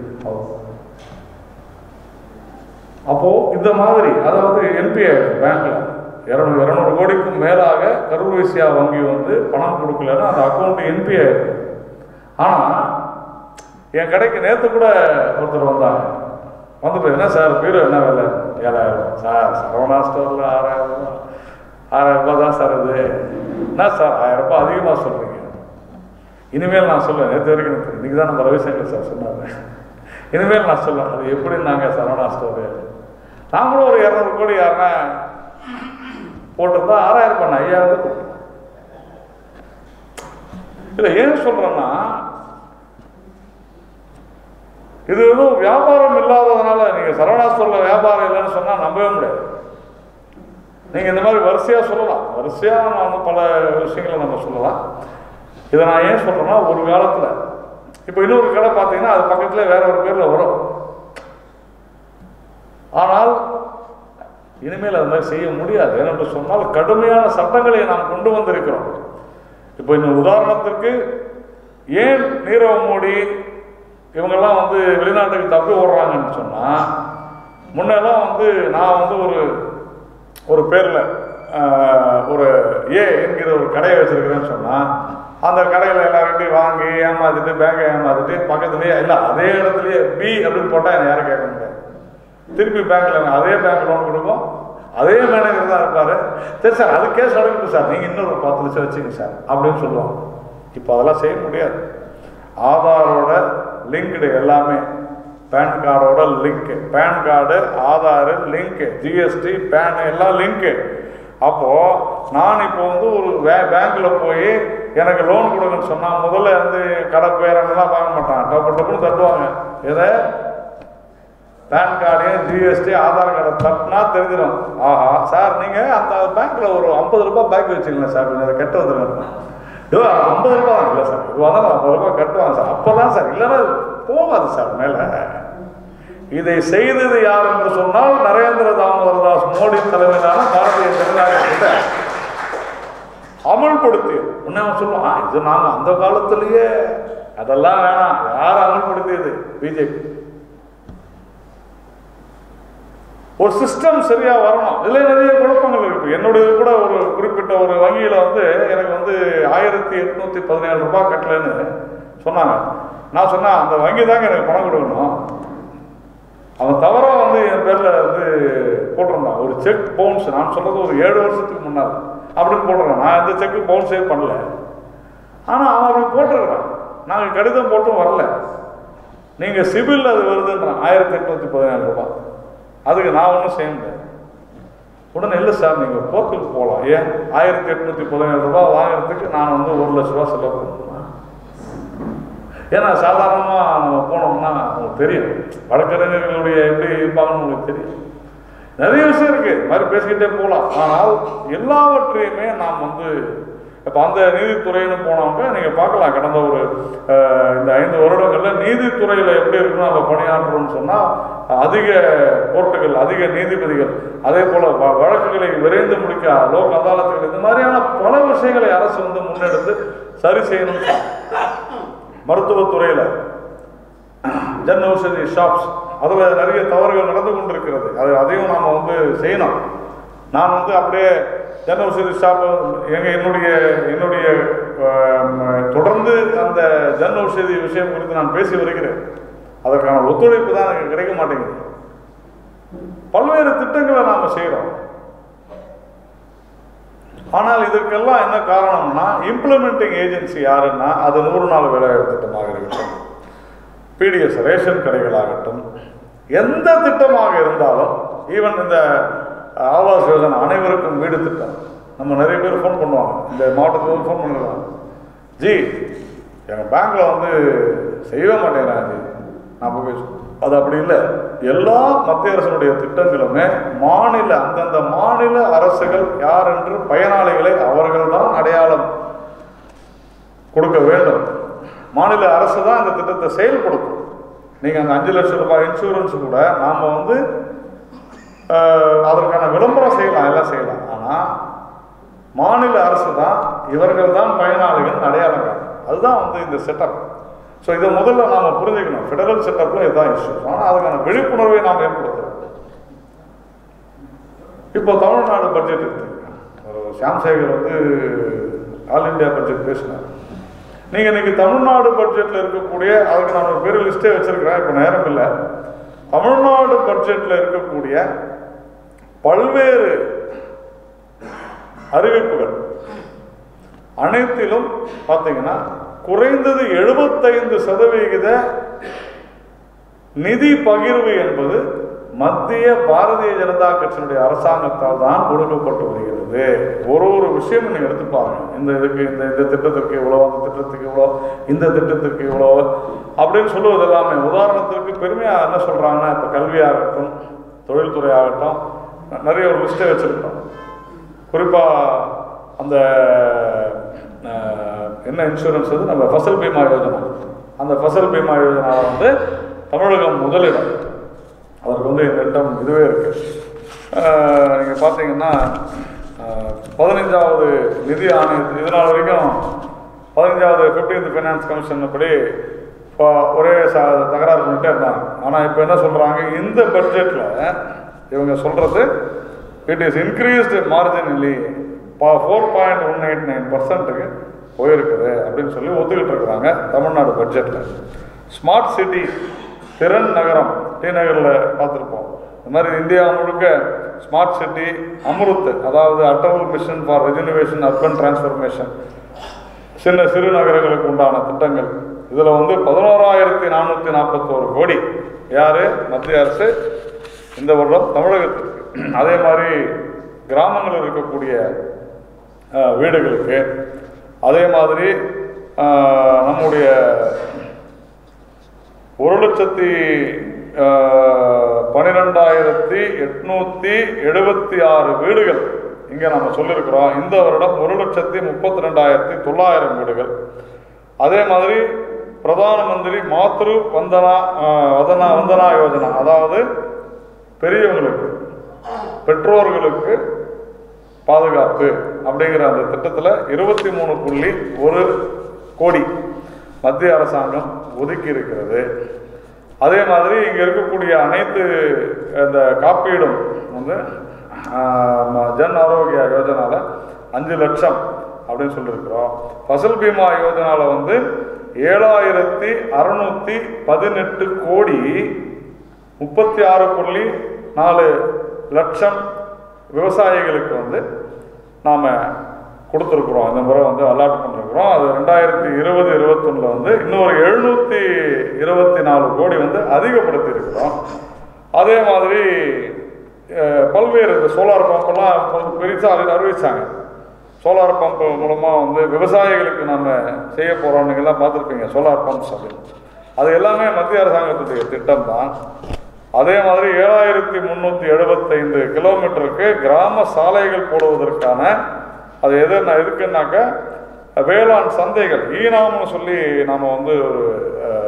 அப்போது இந்த மாதிரி அதாவது என்பிஐ பேங்க்கில் இரநூறு இரநூறு கோடிக்கும் மேலாக கரூர் வைசியா வங்கி வந்து பணம் கொடுக்கலன்னா அந்த அக்கௌண்ட் என்பிஐ ஆனால் என் கடைக்கு நேற்று கூட ஒருத்தர் வந்தாங்க வந்துட்டு என்ன சார் பீரோ என்ன விலை ஏழாயிரம் ரூபாய் சார் சரவணா ஸ்டோரில் ஆறாயிரம் ரூபாய் ஆறாயிரம் ரூபாய் தான் சார் இது என்ன சார் ஆயிரம் ரூபாய் அதிகமாக சொல்கிறீங்க இனிமேல் நான் சொல்லுவேன் நேற்று வரைக்கும் எனக்கு இன்னைக்கு தான் நம்ம ரவிசங்கர் சார் சொன்னாங்க இனிமேல் நான் சொல்லுவேன் அது எப்படி நாங்கள் சரவணா ஸ்டோரு நாமளும் ஒரு இரநூறு கோடி யாருன்னா போட்டிருந்தா ஆறாயிரம் பண்ண ஐயாயிரம் ரூபாய் இல்லை ஏன் சொல்கிறேன்னா இது எதுவும் வியாபாரம் இல்லாததுனால நீங்கள் சரவணா ஸ்டோரில் வியாபாரம் இல்லைன்னு சொன்னால் நம்பவே முடியாது நீங்கள் இந்த மாதிரி வரிசையாக சொல்லலாம் வரிசையாக நான் வந்து பல விஷயங்களை நம்ம சொல்லலாம் இதை நான் ஏன் சொல்கிறேன்னா ஒரு காலத்தில் இப்போ இன்னொரு கடை பார்த்தீங்கன்னா அது பக்கத்தில் வேற ஒரு பேரில் வரும் ஆனால் இனிமேல் அது மாதிரி செய்ய முடியாது ஏனென்று சொன்னால் கடுமையான சட்டங்களை நாம் கொண்டு வந்திருக்கிறோம் இப்போ இந்த உதாரணத்திற்கு ஏன் நீரவ் மோடி இவங்கெல்லாம் வந்து வெளிநாட்டுக்கு தப்பி ஓடுறாங்கன்னு சொன்னால் முன்னெல்லாம் வந்து நான் வந்து ஒரு ஒரு பேரில் ஒரு ஏ என்கிற ஒரு கடையை வச்சிருக்கிறேன்னு சொன்னால் அந்த கடையில் எல்லார்கிட்டையும் வாங்கி ஏமாத்திட்டு பேங்கை ஏமாத்திட்டு பக்கத்துலேயே இல்லை அதே இடத்துலயே பி அப்படின்னு போட்டால் என்னை யாரும் கேட்க முடியாது திருப்பி பேங்க்கில் அதே பேங்க் லோன் கொடுக்கும் அதே மேனேஜர் தான் இருப்பார் சரி சார் அது கேஸ் நடக்கட்டும் சார் நீங்கள் இன்னொரு பத்து லட்சம் வச்சுங்க சார் அப்படின்னு சொல்லுவாங்க இப்போ அதெல்லாம் செய்ய முடியாது ஆதாரோட லிங்க்டு எல்லாமே பேன் கார்டோட link PAN card Aadhaar link GST PAN எல்லாம் லிங்க்கு அப்போது நான் இப்போ வந்து ஒரு வே பேங்க்கில் போய் எனக்கு லோன் கொடுங்கன்னு சொன்னால் முதல்ல வந்து கடை பேரங்கெல்லாம் வாங்க மாட்டான் டப்பு டப்புன்னு தட்டுவாங்க எதை பேன் கார்டையும் ஜிஎஸ்டி ஆதார் கார்டை தட்டினா தெரிஞ்சிடும் ஆஹா சார் நீங்கள் அந்த பேங்க்கில் ஒரு ஐம்பது ரூபாய் பேங்க் வச்சுக்கலாம் சார் கொஞ்சம் அதை கட்ட வந்துருங்க ஐயோ ஐம்பது ரூபாய் தான் இல்லை சார் இதுவாக தான் ஐம்பது ரூபாய் கட்டுவாங்க சார் அப்போ தான் சார் இல்லைன்னா போகாது சார் மேலே இதை செய்தது யார் என்று சொன்னால் நரேந்திர தாமோதர் தாஸ் மோடி தலைமையிலான பாரதிய ஜனதா கட்சி அமல்படுத்தி உடனே அவன் சொல்லுவான் இது நாங்கள் அந்த காலத்திலேயே அதெல்லாம் வேணாம் யார் அமல்படுத்தியது பிஜேபி ஒரு சிஸ்டம் சரியா வரணும் இதுல நிறைய குழப்பங்கள் இருக்கு என்னுடைய கூட ஒரு குறிப்பிட்ட ஒரு வங்கியில வந்து எனக்கு வந்து ஆயிரத்தி எட்நூத்தி பதினேழு ரூபாய் கட்டலன்னு சொன்னாங்க நான் சொன்னேன் அந்த வங்கி தாங்க எனக்கு பணம் கொடுக்கணும் அவன் தவறா வந்து என் பேர்ல வந்து போட்டிருந்தான் ஒரு செக் பவுன்ஸ் நான் சொல்றது ஒரு ஏழு வருஷத்துக்கு முன்னால் அப்படின்னு போட்டிருக்கேன் நான் எந்த செக்கு பவுன்ஸே பண்ணல ஆனா அவன் அப்படி போட்டிருக்கிறான் நாங்க கடிதம் போட்டும் வரல நீங்க சிபில் அது வருதுன்றான் ஆயிரத்தி எட்நூத்தி பதினேழு ரூபாய் அதுக்கு நான் ஒன்றும் செய்ய முடியாது உடனே இல்லை சார் நீங்கள் கோர்ட்டுக்கு போகலாம் ஏன் ஆயிரத்தி எட்நூற்றி பதினேழு ரூபாய் வாங்குறதுக்கு நான் வந்து ஒரு லட்ச ரூபா செலவு பண்ணணுமா ஏன்னா சாதாரணமாக நம்ம போனோம்னா உங்களுக்கு தெரியும் வழக்கறிஞர்களுடைய எப்படி இருப்பாங்கன்னு உங்களுக்கு தெரியும் நிறைய விஷயம் இருக்கு இது மாதிரி பேசிக்கிட்டே போகலாம் ஆனால் எல்லாவற்றையுமே நாம் வந்து இப்போ அந்த நீதித்துறைன்னு போனவங்க நீங்கள் பார்க்கலாம் கடந்த ஒரு அஹ், இந்த ஐந்து வருடங்களில் நீதித்துறையில் எப்படி இருக்கணும் நம்ம பணியாற்றுறோம்னு சொன்னால் அதிக கோர்ட்டுகள் அதிக நீதிபதிகள் அதே போல வ- வழக்குகளை விரைந்து முடிக்க லோக் அதாலத்துகள் இந்த மாதிரியான பல விஷயங்களை அரசு வந்து முன்னெடுத்து சரி செய்யணும் மருத்துவத்துறையில் ஜன் ஔஷதி ஷாப்ஸ் அதில் நிறைய தவறுகள் நடந்து கொண்டிருக்கிறது அது அதையும் நாம் வந்து செய்யணும் நான் வந்து அப்படியே ஜன் ஔஷதி ஷாப் எங்க என்னுடைய என்னுடைய ஆம், தொடர்ந்து அந்த ஜன் ஔஷதி விஷயம் குறித்து நான் பேசி வருகிறேன் அதற்கான ஒத்துழைப்பு தான் எனக்கு கிடைக்க மாட்டேங்குது பல்வேறு திட்டங்களை நாம் செய்கிறோம் ஆனால் இதற்கெல்லாம் என்ன காரணம்னா இம்ப்ளிமெண்டிங் ஏஜென்சி யாருன்னா அது நூறு நாள் வேலைவாய்ப்பு திட்டமாக இருக்கட்டும் பிடிஎஸ் ரேஷன் கடைகளாகட்டும் எந்த திட்டமாக இருந்தாலும் ஈவன் இந்த ஆவாஸ் யோஜனா அனைவருக்கும் வீடு திட்டம் நம்ம நிறைய பேர் ஃபோன் பண்ணுவாங்க இந்த மாவட்டத்தில் வந்து ஃபோன் பண்ணிடுவாங்க ஜி எங்கள் பேங்க்கில் வந்து செய்யவே மாட்டேங்கிறாங்க ஜி நான் போய் பேசுவேன் அது அப்படி இல்லை எல்லா மத்திய அரசினுடைய திட்டங்களுமே மாநில அந்தந்த மாநில அரசுகள் யார் என்று பயனாளிகளை அவர்கள்தான் அடையாளம் கொடுக்க வேண்டும் மாநில அரசு தான் இந்த திட்டத்தை செயல்படுத்தும் நீங்கள் அந்த அஞ்சு லட்சம் ரூபாய் இன்சூரன்ஸ் கூட நாம் வந்து அஹ், அதற்கான விளம்பரம் செய்யலாம் எல்லாம் செய்யலாம் ஆனால் மாநில அரசு தான் இவர்கள் தான் பயனாளிகள் அடையாளம் காட்டும் அதுதான் வந்து இந்த செட்டப் ஸோ இதை முதல்ல நாம் புரிஞ்சுக்கணும் ஃபெடரல் செட்டப்பில் இதுதான் இஷ்யூ ஆனால் அதுக்கான விழிப்புணர்வை நாம் ஏற்படுத்தணும் இப்போ தமிழ்நாடு பட்ஜெட் எடுத்துக்கங்க ஒரு சாம்சேகர் வந்து ஆல் இந்தியா பட்ஜெட் பேசினார் நீங்கள் இன்னைக்கு தமிழ்நாடு பட்ஜெட்டில் இருக்கக்கூடிய அதுக்கு நான் ஒரு பெரிய லிஸ்ட்டே வச்சிருக்கிறேன் இப்போ நேரம் இல்லை தமிழ்நாடு பட்ஜெட்டில் இருக்கக்கூடிய பல்வேறு அறிவிப்புகள் அனைத்திலும் பார்த்தீங்கன்னா குறைந்தது எழுபத்தைந்து சதவிகித நிதி பகிர்வு என்பது மத்திய பாரதிய ஜனதா கட்சியினுடைய அரசாங்கத்தால் தான் கொடுக்கப்பட்டு வருகிறது ஒரு ஒரு விஷயம் நீங்க எடுத்து பாருங்க இந்த இதுக்கு இந்த இந்த திட்டத்திற்கு இவ்வளோ அந்த திட்டத்துக்கு இவ்வளோ இந்த திட்டத்திற்கு இவ்வளோ அப்படின்னு சொல்லுவது எல்லாமே உதாரணத்திற்கு பெருமையா என்ன சொல்றாங்கன்னா இப்போ கல்வியாகட்டும் தொழில்துறை ஆகட்டும் நிறைய ஒரு லிஸ்ட்டை வச்சிருக்கோம் குறிப்பா அந்த அஹ், என்ன இன்சூரன்ஸ் அது நம்ம ஃபசல் பீமா யோஜனா அந்த ஃபசல் பீமா யோஜனாவில் வந்து தமிழகம் முதலிடம் அதற்கு வந்து திட்டம் இதுவே இருக்கு அஹ், நீங்க பார்த்தீங்கன்னா அஹ், பதினைஞ்சாவது நிதி ஆணையத்து இது நாள் வரைக்கும் பதினஞ்சாவது ஃபிஃப்டீன்த் ஃபைனான்ஸ் கமிஷன் படி இப்போ ஒரே ச தகராறு பண்ணிட்டே இருந்தாங்க ஆனால் இப்போ என்ன சொல்கிறாங்க இந்த பட்ஜெட்டில் இவங்க சொல்கிறது it is increased marginally four point one eight nine பர்சன்ட்டுக்கு போயிருக்குது அப்படின்னு சொல்லி ஒத்துக்கிட்டு இருக்கிறாங்க தமிழ்நாடு பட்ஜெட்டில் ஸ்மார்ட் சிட்டி திறன் நகரம் டி நகரில் பார்த்துருப்போம் இந்த மாதிரி இந்தியா முழுக்க ஸ்மார்ட் சிட்டி அம்ருத் அதாவது Atal mission for rejuvenation urban transformation சின்ன சிறு நகரங்களுக்கு உண்டான திட்டங்கள் இதில் வந்து பதினோராயிரத்தி நானூற்றி நாற்பத்தோரு கோடி யார் மத்திய அரசு இந்த வருடம் தமிழகத்துக்கு அதே மாதிரி கிராமங்களில் இருக்கக்கூடிய அஹ், வீடுகளுக்கு அதே மாதிரி அஹ், நம்முடைய ஒரு லட்சத்தி அஹ், பன்னிரெண்டாயிரத்தி எட்நூத்தி எழுபத்தி ஆறு வீடுகள் இங்கே நம்ம சொல்லியிருக்கிறோம் இந்த வருடம் ஒரு லட்சத்தி முப்பத்தி ரெண்டாயிரத்தி தொள்ளாயிரம் வீடுகள் அதே மாதிரி பிரதான மந்திரி மாத்ரு வந்தனா அஹ், வதனா வந்தனா யோஜனா அதாவது பெரியவங்களுக்கு பெற்றோர்களுக்கு பாதுகாப்பு அப்படிங்கிற அந்த திட்டத்தில் இருபத்தி மூணு புள்ளி ஒரு கோடி மத்திய அரசாங்கம் ஒதுக்கி இருக்கிறது அதே மாதிரி இங்கே இருக்கக்கூடிய அனைத்து இந்த காப்பீடும் வந்து ஆஹ், ம- ஜன் ஆரோக்கியா யோஜனால அஞ்சு லட்சம் அப்படின்னு சொல்லியிருக்கிறோம் ஃபசல் பீமா யோஜனால வந்து ஏழாயிரத்தி அறுநூத்தி பதினெட்டு கோடி முப்பத்தி ஆறு புள்ளி நாலு லட்சம் விவசாயிகளுக்கு வந்து நாம் கொடுத்துருக்குறோம் இந்த முறை வந்து அலாட் பண்ணிருக்கிறோம் அது ரெண்டாயிரத்தி இருபது இருபத்தொன்னில் வந்து இன்னொரு எழுநூற்றி இருபத்தி நாலு கோடி வந்து அதிகப்படுத்தி இருக்கிறோம் அதே மாதிரி அஹ், பல்வேறு இந்த சோலார் பம்பெல்லாம் பெருசாக அறிவிச்சாங்க சோலார் பம்ப் மூலமாக வந்து விவசாயிகளுக்கு நம்ம செய்ய போகிறோம் நீங்கள்லாம் பார்த்துருப்பீங்க சோலார் பம்ப்ஸ் அப்படின்னு அது எல்லாமே மத்திய அரசாங்கத்துடைய திட்டம் தான் அதே மாதிரி ஏழாயிரத்தி முந்நூற்றி எழுபத்தைந்து கிலோமீட்டருக்கு கிராம சாலைகள் போடுவதற்கான அது எது எதுக்குன்னாக்க வேளாண் சந்தைகள் ஈனாம்னு சொல்லி நாம் வந்து ஒரு அஹ்,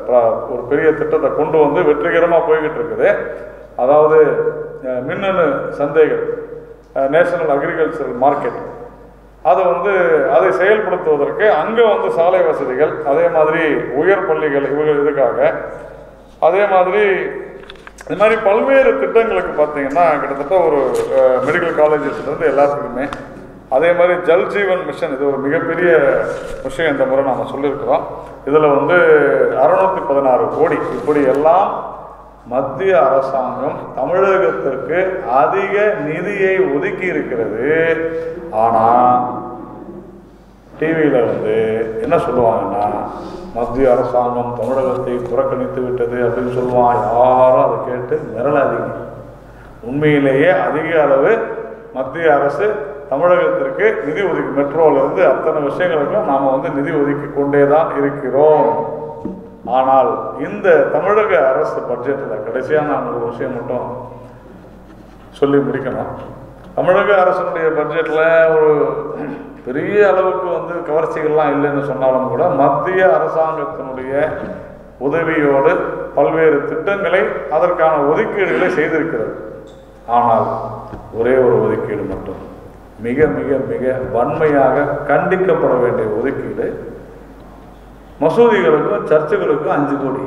ப- ஒரு பெரிய திட்டத்தை கொண்டு வந்து வெற்றிகரமாக போய்கிட்டு இருக்குது அதாவது அஹ், மின்னணு சந்தைகள் நேஷனல் அக்ரிகல்ச்சரல் மார்க்கெட் அதை வந்து அதை செயல்படுத்துவதற்கு அங்கே வந்து சாலை வசதிகள் அதே மாதிரி உயர் பள்ளிகள் இவங்க இதுக்காக அதே மாதிரி இந்த மாதிரி பல்வேறு திட்டங்களுக்கு பார்த்தீங்கன்னா கிட்டத்தட்ட ஒரு மெடிக்கல் காலேஜஸ்லேருந்து எல்லாத்துக்குமே அதே மாதிரி ஜல் ஜீவன் மிஷன் இது ஒரு மிகப்பெரிய விஷயம் இந்த முறை நாம் சொல்லியிருக்கிறோம் இதில் வந்து அறுநூத்தி பதினாறு கோடி இப்படி எல்லாம் மத்திய அரசாங்கம் தமிழகத்திற்கு அதிக நிதியை ஒதுக்கி இருக்கிறது ஆனால் டிவியில் வந்து என்ன சொல்லுவாங்கன்னா மத்திய அரசாங்கம் தமிழகத்தை புறக்கணித்து விட்டது அப்படின்னு சொல்லுவான் யாரும் அதை கேட்டு மிரளாதீங்க உண்மையிலேயே அதிக அளவு மத்திய அரசு தமிழகத்திற்கு நிதி ஒதுக்கி மெட்ரோல இருந்து அத்தனை விஷயங்களுக்கும் நாம் வந்து நிதி ஒதுக்கி கொண்டே தான் இருக்கிறோம் ஆனால் இந்த தமிழக அரசு பட்ஜெட்டில் கடைசியாக நான் ஒரு விஷயம் மட்டும் சொல்லி முடிக்கணும் தமிழக அரசனுடைய பட்ஜெட்டில் ஒரு பெரிய அளவுக்கு வந்து கவர்ச்சிகள்லாம் இல்லைன்னு சொன்னாலும் கூட மத்திய அரசாங்கத்தினுடைய உதவியோடு பல்வேறு திட்டங்களை அதற்கான ஒதுக்கீடுகளை செய்திருக்கிறது ஆனால் ஒரே ஒரு ஒதுக்கீடு மட்டும் மிக மிக மிக வன்மையாக கண்டிக்கப்பட வேண்டிய ஒதுக்கீடு மசூதிகளுக்கும் சர்ச்சுகளுக்கும் அஞ்சு கோடி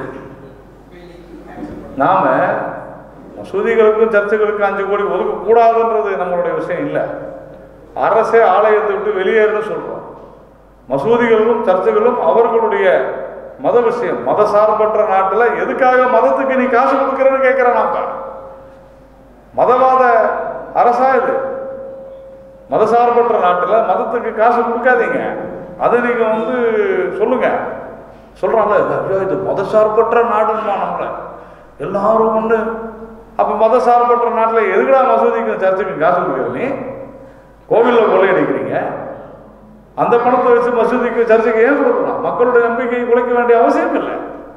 நாம மசூதிகளுக்கும் சர்ச்சுகளுக்கும் அஞ்சு கோடி ஒதுக்கக்கூடாதுன்றது நம்மளுடைய விஷயம் இல்லை அரசே ஆலயத்தை விட்டு வெளியேறுன்னு சொல்றோம் மசூதிகளும் சர்ச்சுகளும் அவர்களுடைய மத விஷயம் மத சார்பற்ற நாட்டில் எதுக்காக மதத்துக்கு நீ காசு கொடுக்குறன்னு கேட்குறேன் நாம மதவாத அரசா இது மதசார்பற்ற நாட்டில் மதத்துக்கு காசு கொடுக்காதீங்க அதை நீங்க வந்து சொல்லுங்க சொல்றாங்களே ஐயோ இது மதசார்பற்ற நாடுமா நம்மளை எல்லாரும் ஒன்று அப்போ மதசார்பற்ற நாட்டில் எதுக்குடா மசூதிக்கு சர்ச்சுக்கு காசு கொடுக்குற நீ கோவிலில் கொள்ளையடிக்கிறீங்க அந்த பணத்தை வச்சு மசூதிக்கு சர்ச்சுக்கு ஏன் கொடுக்கணும் மக்களுடைய நம்பிக்கையை குலைக்க வேண்டிய அவசியம் இல்லை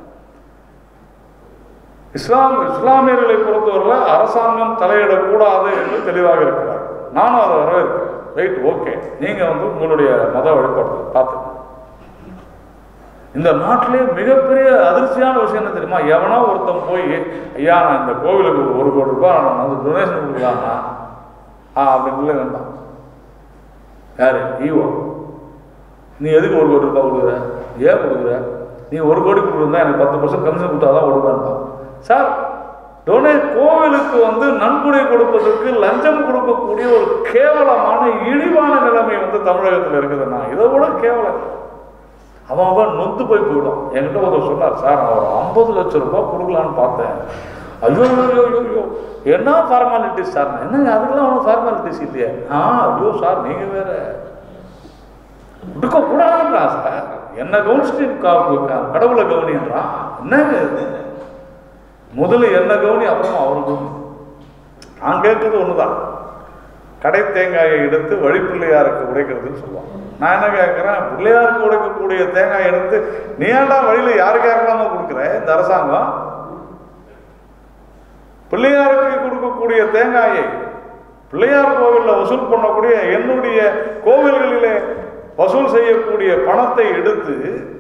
இஸ்லாம் இஸ்லாமியர்களை பொறுத்தவரை அரசாங்கம் தலையிடக்கூடாது என்று தெளிவாக இருக்கிறார் நானும் அதை வரவேற்கிறேன் ரைட் ஓகே நீங்க வந்து உங்களுடைய மத வழிபாடு பார்த்து இந்த நாட்டிலே மிகப்பெரிய அதிர்ச்சியான விஷயம் என்ன தெரியுமா எவனோ ஒருத்தன் போய் ஐயா நான் இந்த கோவிலுக்கு ஒரு ஒரு கோடி ரூபாய் நான் வந்து டொனேஷன் கொடுக்கலாமா ஆ அப்படின்னு வேண்டாம் யாரு ஈவோ நீ எதுக்கு ஒரு கோடி ரூபாய் கொடுக்குற ஏன் கொடுக்குற நீ ஒரு கோடி கொடுக்குறதா எனக்கு பத்து பர்சன்ட் கமிஷன் கொடுத்தா தான் கொடுப்பேன்ப்பா சார் டொனே கோவிலுக்கு வந்து நன்கொடை கொடுப்பதற்கு லஞ்சம் கொடுக்கக்கூடிய ஒரு கேவலமான இழிவான நிலைமை வந்து தமிழகத்தில் இருக்குதுண்ணா இதை விட கேவலம் அவன் அவன் நொந்து போய் போயிடும் என்கிட்ட ஒருத்தர் சொன்னார் சார் நான் ஒரு ஐம்பது லட்சம் ரூபாய் கொடுக்கலான்னு பார்த்தேன் ஐயோ ஐயோ ஐயோ ஐயோ என்ன ஃபார்மாலிட்டிஸ் சார் நான் என்னங்க அதுக்கெல்லாம் ஒன்றும் ஃபார்மாலிட்டிஸ் இல்லையே ஆ ஐயோ சார் நீங்கள் வேற கொடுக்க கூடாதுன்றா சார் என்ன கவனிச்சுட்டு கடவுளை கவனின்றான் என்னங்க இது முதல்ல என்ன கவனி அப்புறமா அவரு கவனி நான் கேட்கறது ஒண்ணுதான் கடை தேங்காயை எடுத்து வழிப்பிள்ளையாருக்கு உடைக்கிறதுன்னு சொல்லுவாங்க நான் என்ன கேட்குறேன் பிள்ளையாருக்கு உடைக்கக்கூடிய தேங்காயை எடுத்து நீ ஏன்டா வழியில் யாருக்கு யாருக்காம கொடுக்குற இந்த அரசாங்கம் பிள்ளையாருக்கு கொடுக்கக்கூடிய தேங்காயை பிள்ளையார் கோவிலில் வசூல் பண்ணக்கூடிய என்னுடைய கோவில்களிலே வசூல் செய்யக்கூடிய பணத்தை எடுத்து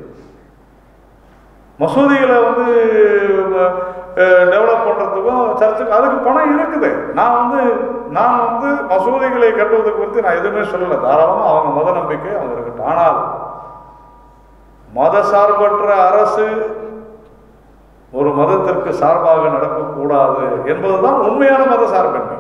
மசூதிகளை வந்து டெவலப் பண்ணுறதுக்கும் சர்ச்சுக்கு அதுக்கு பணம் இருக்குது நான் வந்து நான் வந்து மசூதிகளை கட்டுவது குறித்து நான் எதுவுமே சொல்லலை தாராளமாக அவங்க மத நம்பிக்கை அவங்க இருக்கட்டும் ஆனால் மத சார்பற்ற அரசு ஒரு மதத்திற்கு சார்பாக நடக்கக்கூடாது என்பதுதான் உண்மையான மத சார்பின்மை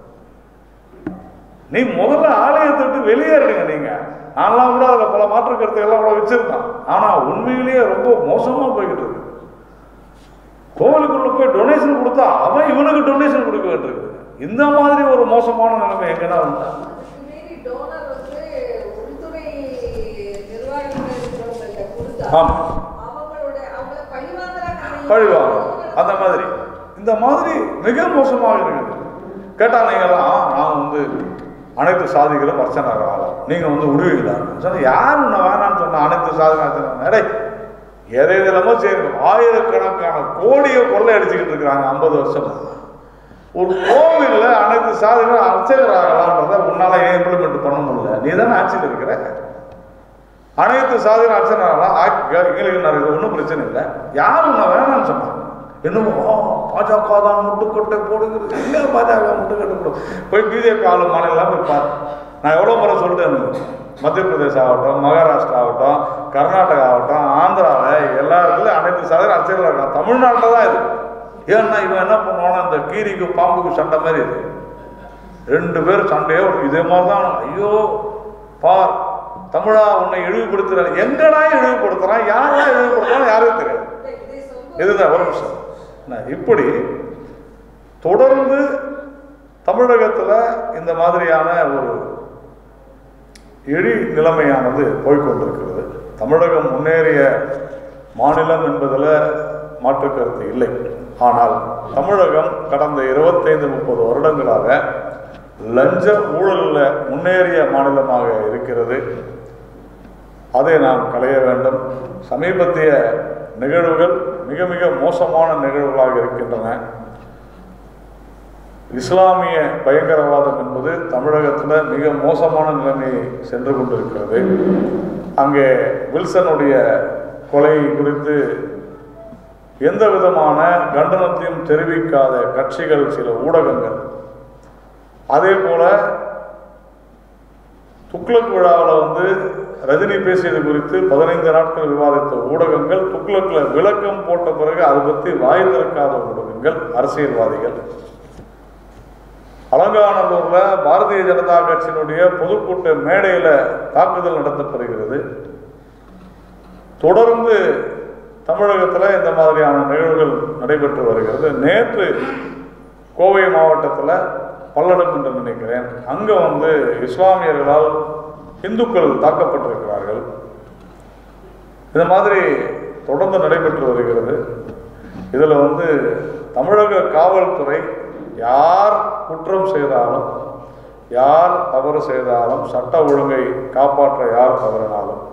நீ முதல்ல ஆலயத்தை விட்டு வெளியேறிடுங்க நீங்க நான்லாம் கூட அதில் பல மாற்று கருத்துக்கள்லாம் கூட வச்சிருந்தான் ஆனால் உண்மையிலேயே ரொம்ப மோசமாக போய்கிட்டு இருக்கு கோவிலுக்குள்ள போய் டொனேஷன் கொடுத்தா அவன் இவனுக்கு டொனேஷன் கொடுக்க வேண்டியிருக்கு இந்த மாதிரி ஒரு மோசமான நிலைமை எங்கன்னா வந்தா
அதுக்கு மீறி donor வந்து உள்துறை நிர்வாகத்துல இருக்கிறவங்கள்ட்ட கொடுத்தா,
ஆமா.
அவங்களோட அவங்கள பழிவாங்கறாங்க.
பழிவாங்க அந்த மாதிரி இந்த மாதிரி மிக மோசமாக இருக்குது கேட்டா நீங்களாம் நான் வந்து அனைத்து சாதிகளும் அர்ச்சனர் ஆகலாம் நீங்க வந்து விடுவீங்களா சொன்ன யார் உன்னை வேணாம்னு சொன்ன அனைத்து சாதிகளும் நடை எதை இதெல்லாமோ செய்யணும் ஆயிரக்கணக்கான கோடியை கொள்ளை அடிச்சுக்கிட்டு இருக்கிறாங்க ஐம்பது வருஷமா ஒரு கோவில்ல அனைத்து சாதிகளும் அர்ச்சகர் ஆகலான்றத உன்னால ஏன் இம்ப்ளிமெண்ட் பண்ண முடியல நீ தானே ஆட்சியில் இருக்கிற அனைத்து சாதியும் அர்ச்சனாலாம் ஆக்கிக்க எங்களுக்கு நான் இது ஒன்றும் பிரச்சனை இல்லை யாரும் நான் வேணாம்னு சொன்னாங்க என்னமோ "ஆ, பாஜக தான் முட்டுக்கொட்டை போடுகிறது இல்லை பாஜக முட்டுக்கொட்டை போடு போய் பிஜேபி ஆளு மாநிலம் போய் பாரு நான் எவ்வளோ முறை சொல்லிட்டேன் மத்திய பிரதேசம் ஆகட்டும் மகாராஷ்டிரா ஆகட்டும் கர்நாடகா ஆகட்டும் ஆந்திராவில் எல்லா இடத்துலையும் அனைத்து சாதியும் அரசியல் இருக்கான் தமிழ்நாட்டில் தான் இது ஏன்னா இவன் என்ன பண்ணுவானா இந்த கீரிக்கு பாம்புக்கு சண்டை மாதிரி இது ரெண்டு பேரும் சண்டையோ இதே மாதிரி தான் ஐயோ பார் தமிழா உன்னை இழிவுபடுத்துறாரு எங்கடா இழிவுபடுத்துறான் யாரா இழிவுபடுத்துறான் யாருக்கும் தெரியாது
இதை சொல்லும்
இதுதான் ஒரு நிமிஷம் என்ன, இப்படி தொடர்ந்து தமிழகத்தில் இந்த மாதிரியான ஒரு இழி நிலைமையானது போய்க்கொண்டிருக்கிறது தமிழகம் முன்னேறிய மாநிலம் என்பதில் மாற்று கருத்து இல்லை ஆனால் தமிழகம் கடந்த இருபத்தைந்து முப்பது வருடங்களாக லஞ்ச ஊழலில் முன்னேறிய மாநிலமாக இருக்கிறது அதை நாம் களைய வேண்டும் சமீபத்திய நிகழ்வுகள் மிக மிக மோசமான நிகழ்வுகளாக இருக்கின்றன இஸ்லாமிய பயங்கரவாதம் என்பது தமிழகத்தில் மிக மோசமான நிலைமையை சென்று கொண்டிருக்கிறது அங்கே வில்சனுடைய கொலை குறித்து எந்த விதமான கண்டனத்தையும் தெரிவிக்காத கட்சிகள் சில ஊடகங்கள் அதே போல துக்ளக் விழாவில் வந்து ரஜினி பேசியது குறித்து பதினைந்து நாட்கள் விவாதித்த ஊடகங்கள் துக்ளக்கில் விளக்கம் போட்ட பிறகு அதை பற்றி வாய் திறக்காத ஊடகங்கள் அரசியல்வாதிகள் அலங்காநல்லூர்ல பாரதிய ஜனதா கட்சியினுடைய பொதுக்கூட்ட மேடையில தாக்குதல் நடத்தப்படுகிறது தொடர்ந்து தமிழகத்தில் இந்த மாதிரியான நிகழ்வுகள் நடைபெற்று வருகிறது நேற்று கோவை மாவட்டத்தில் பல்லடம் என்று நினைக்கிறேன் அங்கே வந்து இஸ்லாமியர்களால் இந்துக்கள் தாக்கப்பட்டிருக்கிறார்கள் இந்த மாதிரி தொடர்ந்து நடைபெற்று வருகிறது இதில் வந்து தமிழக காவல்துறை யார் குற்றம் செய்தாலும் யார் தவறு செய்தாலும் சட்ட ஒழுங்கை காப்பாற்ற யார் தவறினாலும்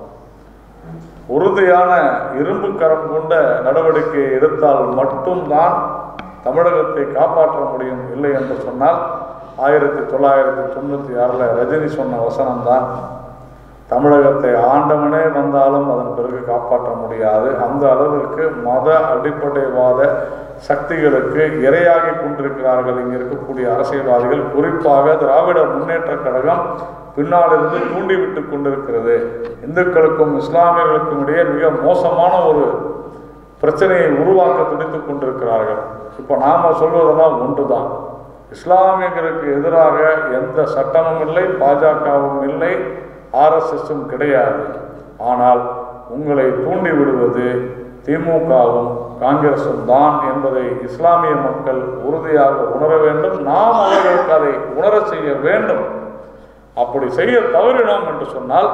உறுதியான இரும்பு கரம் கொண்ட நடவடிக்கை எடுத்தால் மட்டும்தான் தமிழகத்தை காப்பாற்ற முடியும் இல்லை என்று சொன்னால் ஆயிரத்தி தொள்ளாயிரத்தி தொண்ணூற்றி ஆறில் ரஜினி சொன்ன வசனம்தான் தமிழகத்தை ஆண்டவனே வந்தாலும் அதன் பிறகு காப்பாற்ற முடியாது அந்த அளவிற்கு மத அடிப்படைவாத சக்திகளுக்கு இரையாகி கொண்டிருக்கிறார்கள் இங்கே இருக்கக்கூடிய அரசியல்வாதிகள் குறிப்பாக திராவிட முன்னேற்ற கழகம் பின்னாலிருந்து தூண்டிவிட்டு கொண்டிருக்கிறது இந்துக்களுக்கும் இஸ்லாமியர்களுக்கும் இடையே மிக மோசமான ஒரு பிரச்சனையை உருவாக்க துடித்துக் கொண்டிருக்கிறார்கள் இப்போ நாம சொல்வதெல்லாம் ஒன்றுதான் இஸ்லாமியர்களுக்கு எதிராக எந்த சட்டமும் இல்லை பாஜகவும் இல்லை ஆர்எஸ்எஸும் கிடையாது ஆனால் உங்களை தூண்டி விடுவது திமுகவும் காங்கிரசும் தான் என்பதை இஸ்லாமிய மக்கள் உறுதியாக உணர வேண்டும் நாம் அவர்களுக்கு அதை உணரச் செய்ய வேண்டும் அப்படி செய்ய தவறினோம் என்று சொன்னால்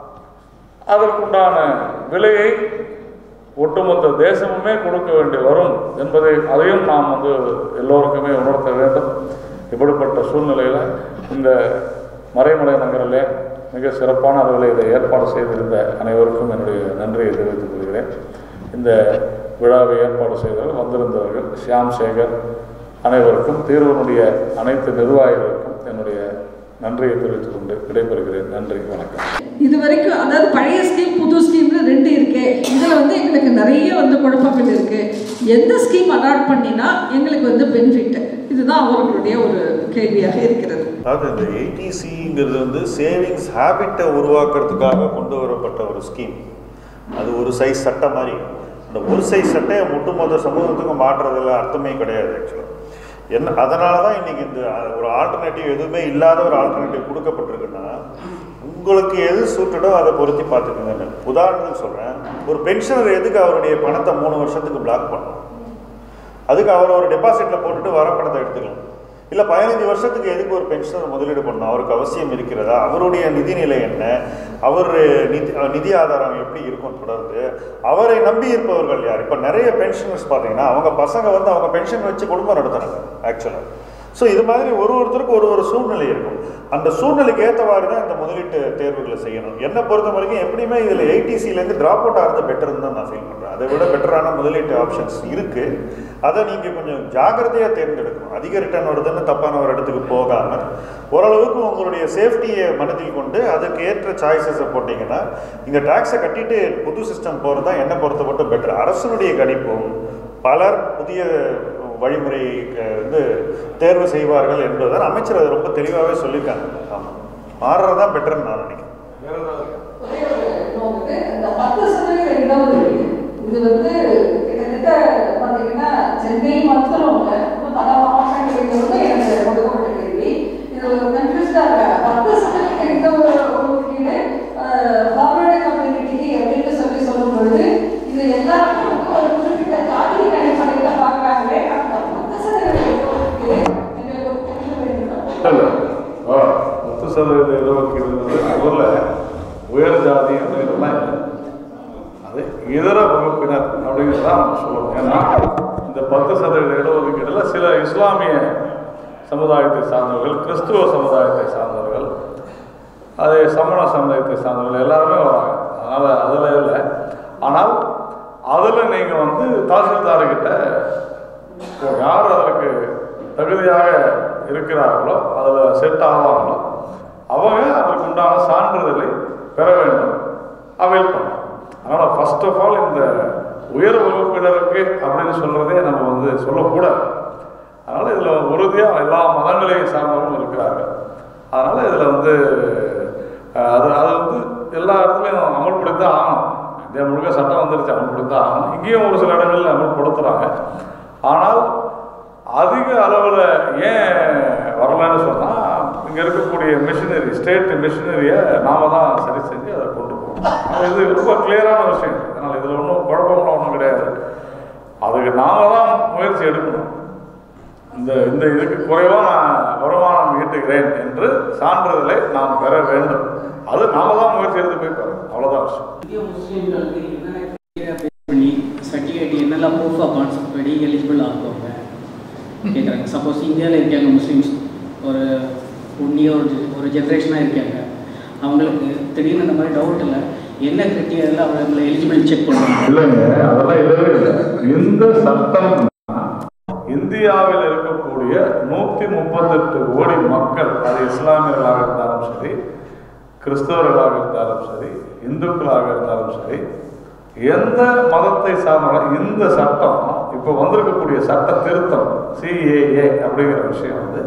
அதற்குண்டான விலையை ஒட்டுமொத்த தேசமுமே கொடுக்க வேண்டி வரும் என்பதை அதையும் நாம் வந்து எல்லோருக்குமே உணர்த்த வேண்டும் இப்படிப்பட்ட சூழ்நிலையில் இந்த மறைமலை நகரிலே மிக சிறப்பான அளவில் இதை ஏற்பாடு செய்திருந்த அனைவருக்கும் என்னுடைய நன்றியை தெரிவித்துக் கொள்கிறேன் இந்த விழாவை ஏற்பாடு செய்தவர்கள் வந்திருந்தவர்கள் ஷியாம் சேகர் அனைவருக்கும் தீர்வனுடைய அனைத்து நிர்வாகிகளுக்கும் என்னுடைய நன்றியை தெரிவித்துக் கொண்டு விடைபெறுகிறேன் நன்றி வணக்கம்
இது வரைக்கும் அதாவது பழைய ஸ்கீம் புது ஸ்கீம்னு ரெண்டு இருக்கு இதில் வந்து எங்களுக்கு நிறைய வந்து குழப்பங்கள் இருக்கு எந்த ஸ்கீம் அடாப்ட் பண்ணினா எங்களுக்கு வந்து பெனிஃபிட் இதுதான் அவர்களுடைய ஒரு கேள்வியாக இருக்கிறது
அதாவது இந்த ஏடிசிங்கிறது வந்து சேவிங்ஸ் ஹேபிட்டை உருவாக்குறதுக்காக கொண்டு வரப்பட்ட ஒரு ஸ்கீம் அது ஒரு சைஸ் சட்டை மாதிரி அந்த ஒரு சைஸ் சட்டையை ஒட்டுமொத்த சமூகத்துக்கும் மாற்றுறதுல அர்த்தமே கிடையாது ஆக்சுவலாக என்ன அதனால தான் இன்னைக்கு இந்த அஹ், ஒரு ஆல்டர்னேட்டிவ் எதுவுமே இல்லாத ஒரு ஆல்டர்னேட்டிவ் கொடுக்கப்பட்டிருக்குன்னா உங்களுக்கு எது சூட்டடோ அதை பொருத்தி பார்த்துக்கோங்க உதாரணத்துக்கு சொல்கிறேன் ஒரு பென்ஷனர் எதுக்கு அவருடைய பணத்தை மூணு வருஷத்துக்கு பிளாக் பண்ணணும் அதுக்கு அவர் ஒரு டெபாசிட்டில் போட்டுட்டு வர பணத்தை எடுத்துக்கலாம் இல்லை பதினஞ்சு வருஷத்துக்கு எதுக்கு ஒரு பென்ஷனர் முதலீடு பண்ணணும் அவருக்கு அவசியம் இருக்கிறதா அவருடைய நிதிநிலை என்ன அவர் நிதி அஹ் நிதி ஆதாரம் எப்படி இருக்கும் தொடர்ந்து அவரை நம்பி இருப்பவர்கள் யார் இப்போ நிறைய பென்ஷனர்ஸ் பார்த்தீங்கன்னா அவங்க பசங்க வந்து அவங்க பென்ஷன் வச்சு குடும்பம் நடத்துறாங்க ஆக்சுவலாக ஸோ இது மாதிரி ஒரு ஒருத்தருக்கு ஒரு ஒரு சூழ்நிலை இருக்கும் அந்த சூழ்நிலைக்கு ஏற்றவாறு தான் இந்த முதலீட்டு தேர்வுகளை செய்யணும் என்னை பொறுத்த வரைக்கும் எப்படியுமே இதில் எயிட்டிசிலேருந்து ட்ராப் அவுட் ஆகிறது பெட்டர்னு தான் நான் ஃபீல் பண்ணுறேன் அதை விட பெட்டரான முதலீட்டு ஆப்ஷன்ஸ் இருக்குது அதை நீங்கள் கொஞ்சம் ஜாக்கிரதையாக தேர்ந்தெடுக்கணும் அதிக ரிட்டர்ன் வருதுன்னு தப்பான ஒரு இடத்துக்கு போகாமல் ஓரளவுக்கு உங்களுடைய சேஃப்டியை மனதில் கொண்டு அதுக்கு ஏற்ற சாய்ஸஸை போட்டிங்கன்னா இங்கே டேக்ஸை கட்டிட்டு புது சிஸ்டம் போகிறது தான் என்னை பொறுத்த மட்டும் பெட்டர் அரசனுடைய கணிப்பும் பலர் புதிய வழிமுறை அஹ், வந்து தேர்வு செய்வார்கள் என்பதுதான் அமைச்சர் அதை ரொம்ப தெளிவாகவே சொல்லியிருக்காங்க ஆமாம் மாறுறது தான் பெட்டர்னு நான் நினைக்கிறேன்
வேற ஏதாவது
ஒரே ஒரு இன்னும் வந்து இந்த பத்து சதவீத இடஒதுக்கீடு இது வந்து கிட்டத்தட்ட பார்த்தீங்கன்னா சென்னை மாத்திரம் இல்லை இன்னும் பல மாவட்டங்களில் வந்து எனக்கு கொடுக்கப்பட்ட கேள்வி இது ஒரு கன்ஃபியூஸ்டாக பத்து சதவீத இடஒதுக்கீடு ஃபார்வர்டு கம்யூனிட்டிக்கு அப்படின்னு சொல்லி சொல்லும் பொழுது இது எல்லாருக்கும் வந்து ஒரு குறிப்பிட்ட ஜாதியின் அடிப்படையில் பார்க்குறாங்களே அந்த பத்து சதவீத இடஒதுக்கீடு எங்களுக்கு ஒரு தெளிவு வேண்டும்
இல்லை ஆ பத்து சதவீத இடஒதுக்கீடு வந்து முதல்ல உயர் ஜாதி அப்படிங்கிறதுலாம் இல்லை அது இதர வகுப்பினர் அப்படிங்கிறது தான் நம்ம சொல்லணும் ஏன்னா இந்த பத்து சதவீத இடஒதுக்கீடுல சில இஸ்லாமிய சமுதாயத்தை சார்ந்தவர்கள் கிறிஸ்துவ சமுதாயத்தை சார்ந்தவர்கள் அதே சமண சமுதாயத்தை சார்ந்தவர்கள் எல்லாருமே வராங்க அதனால் அதில் இல்லை ஆனால் அதில் நீங்கள் வந்து தாசில்தார்கிட்ட யார் அதற்கு தகுதியாக இருக்கிறார்களோ அதில் செட் ஆவாங்களோ அவங்க அதற்கு உண்டான சான்றிதழை பெற வேண்டும் அவைல் பண்ணலாம் அதனால் ஃபர்ஸ்ட் ஆஃப் ஆல் இந்த உயர் வகுப்பினருக்கு அப்படின்னு சொல்கிறதே நம்ம வந்து சொல்லக்கூடாது அதனால் இதில் உறுதியாக எல்லா மதங்களையும் சார்ந்தவங்களும் இருக்கிறாங்க அதனால் இதில் வந்து அஹ், அது அது வந்து எல்லா இடத்துலையும் அமல்படுத்தான் ஆகணும் இந்தியா முழுக்க சட்டம் வந்துருச்சு அமல்படுத்தான் ஆகணும் இங்கேயும் ஒரு சில இடங்களில் அமல்படுத்துகிறாங்க ஆனால் அதிக அளவில் ஏன் வரலன்னு சொன்னால் இங்கே இருக்கக்கூடிய மிஷினரி ஸ்டேட் மிஷினரியை நாம தான் சரி செஞ்சு அதை கொண்டு போகணும் இது ரொம்ப கிளியரான விஷயம் அதனால் இதில் ஒன்றும் குழப்பம்லாம் ஒன்றும் கிடையாது அதுக்கு நாம தான் முயற்சி எடுக்கணும் இந்த இந்த இதுக்கு குறைவாக நான் வருமானம் ஈட்டுகிறேன் என்று சான்றிதழை நாம் பெற வேண்டும் அது நாம தான் முயற்சி எடுத்து போய் பெறணும் அவ்வளோதான் விஷயம்
இந்திய முஸ்லீம்களுக்கு என்னென்ன criteria base பண்ணி சர்டிஃபிகேட் என்னெல்லாம் ப்ரூஃப் ஆஃப் கான்செப்ட் படி எலிஜிபிள் ஆகுவாங்க கேட்குறாங்க சப்போஸ் இந்தியாவில் இருக்காங்க முஸ்லீம்ஸ் ஒரு ஒன்றிய ஒரு ஒரு ஜென்ரேஷனாக இருக்காங்க அவங்களுக்கு திடீர்னு அந்த மாதிரி டவுட் இல்லை என்ன கிரிட்டீரியாவில் அவங்களை எலிஜிபிள் செக் பண்ணுவாங்க
இல்லைங்க அதெல்லாம் இல்லவே இல்லை இந்த சட்டம் இந்தியாவில் இருக்கக்கூடிய நூற்றி முப்பத்தெட்டு கோடி மக்கள் அது இஸ்லாமியர்களாக இருந்தாலும் சரி கிறிஸ்தவர்களாக இருந்தாலும் சரி இந்துக்களாக இருந்தாலும் சரி எந்த மதத்தை சார்ந்த இந்த சட்டம் இப்போ வந்திருக்கக்கூடிய சட்ட திருத்தம் சிஏஏ அப்படிங்கிற விஷயம் வந்து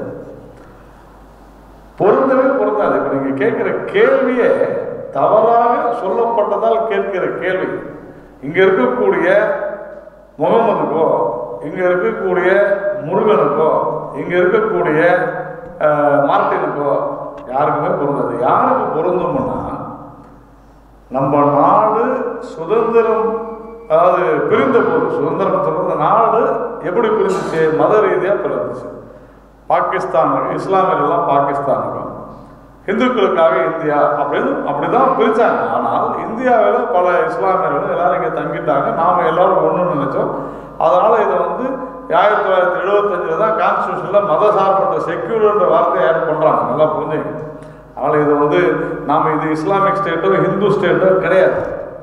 பொருந்தவே பொருந்தாது இப்போ நீங்கள் கேட்குற கேள்வியே தவறாக சொல்லப்பட்டதால் கேட்கிற கேள்வி இங்கே இருக்கக்கூடிய முகமதுக்கோ இங்கே இருக்கக்கூடிய முருகனுக்கோ இங்கே இருக்கக்கூடிய அஹ், மார்ட்டினுக்கோ யாருக்குமே பொருந்தாது யாருக்கு பொருந்தும்னா நம்ம நாடு சுதந்திரம் அதாவது பிரிந்த போது சுதந்திரம் சொல்றது நாடு எப்படி பிரிந்துச்சு மத ரீதியாக பிரிந்துச்சு பாகிஸ்தான் இஸ்லாமியர்கள்லாம் பாகிஸ்தானுக்கும் இந்துக்களுக்காக இந்தியா அப்படின்னு அப்படிதான் பிரிச்சாங்க ஆனால் இந்தியாவில் பல இஸ்லாமியர்கள் எல்லாரும் இங்கே தங்கிட்டாங்க நாம எல்லாரும் ஒன்று நினைச்சோம் அதனால இதை வந்து ஆயிரத்தி தொள்ளாயிரத்தி எழுபத்தஞ்சில் தான் கான்ஸ்டியூஷனில் மத சார்பற்ற செக்யூர்ன்ற வார்த்தையை ஆட் பண்ணுறாங்க நல்லா புரிஞ்சுங்க அதனால் இது வந்து நாம் இது இஸ்லாமிக் ஸ்டேட்டோ ஹிந்து ஸ்டேட்டோ கிடையாது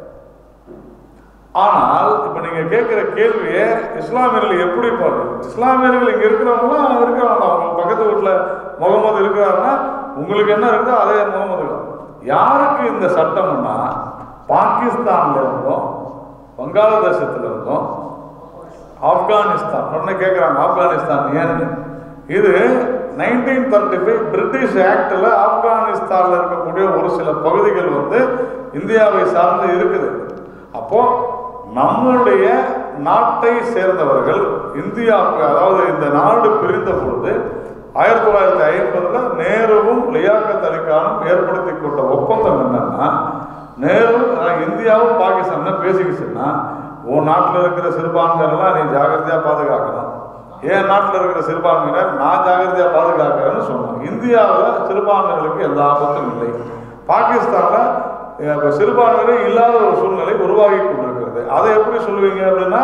ஆனால் இப்போ நீங்கள் கேட்குற கேள்வியே இஸ்லாமியர்கள் எப்படி பாருங்க இஸ்லாமியர்கள் இங்கே இருக்கிறவங்களாம் இருக்கிறாங்க அவங்க பக்கத்து வீட்டில் முகமது இருக்கிறாருன்னா உங்களுக்கு என்ன இருக்குதோ அதே முகமது தான் யாருக்கு இந்த சட்டம்னா பாகிஸ்தான்ல இருந்தும் வங்காளதேசத்துல இருந்தும் ஆப்கானிஸ்தான் உடனே கேட்குறாங்க ஆப்கானிஸ்தான் ஏன்னு இது நைன்டீன் தேர்ட்டி ஃபைவ் பிரிட்டிஷ் ஆக்டில் ஆப்கானிஸ்தானில் இருக்கக்கூடிய ஒரு சில பகுதிகள் வந்து இந்தியாவை சார்ந்து இருக்குது அப்போ நம்முடைய நாட்டை சேர்ந்தவர்கள் இந்தியாவுக்கு அதாவது இந்த நாடு பிரிந்த பொழுது ஆயிரத்தி தொள்ளாயிரத்தி ஐம்பதுல நேருவும் லியாக்கத் அலி கானும் ஏற்படுத்தி கொண்ட ஒப்பந்தம் என்னன்னா நேரு நான் இந்தியாவும் பாகிஸ்தான் பேசிக்கிச்சுன்னா உன் நாட்டில் இருக்கிற சிறுபான்மையினரெல்லாம் நீ ஜாகிரதையா பாதுகாக்கணும் என் நாட்டில் இருக்கிற சிறுபான்மையினர் நான் ஜாகிரதையா பாதுகாக்கிறேன்னு சொன்னோம் இந்தியாவில் சிறுபான்மையினருக்கு எந்த ஆபத்தும் இல்லை பாகிஸ்தானில் இப்போ சிறுபான்மையினர் இல்லாத ஒரு சூழ்நிலை உருவாகி கொண்டிருக்கிறது அதை எப்படி சொல்லுவீங்க அப்படின்னா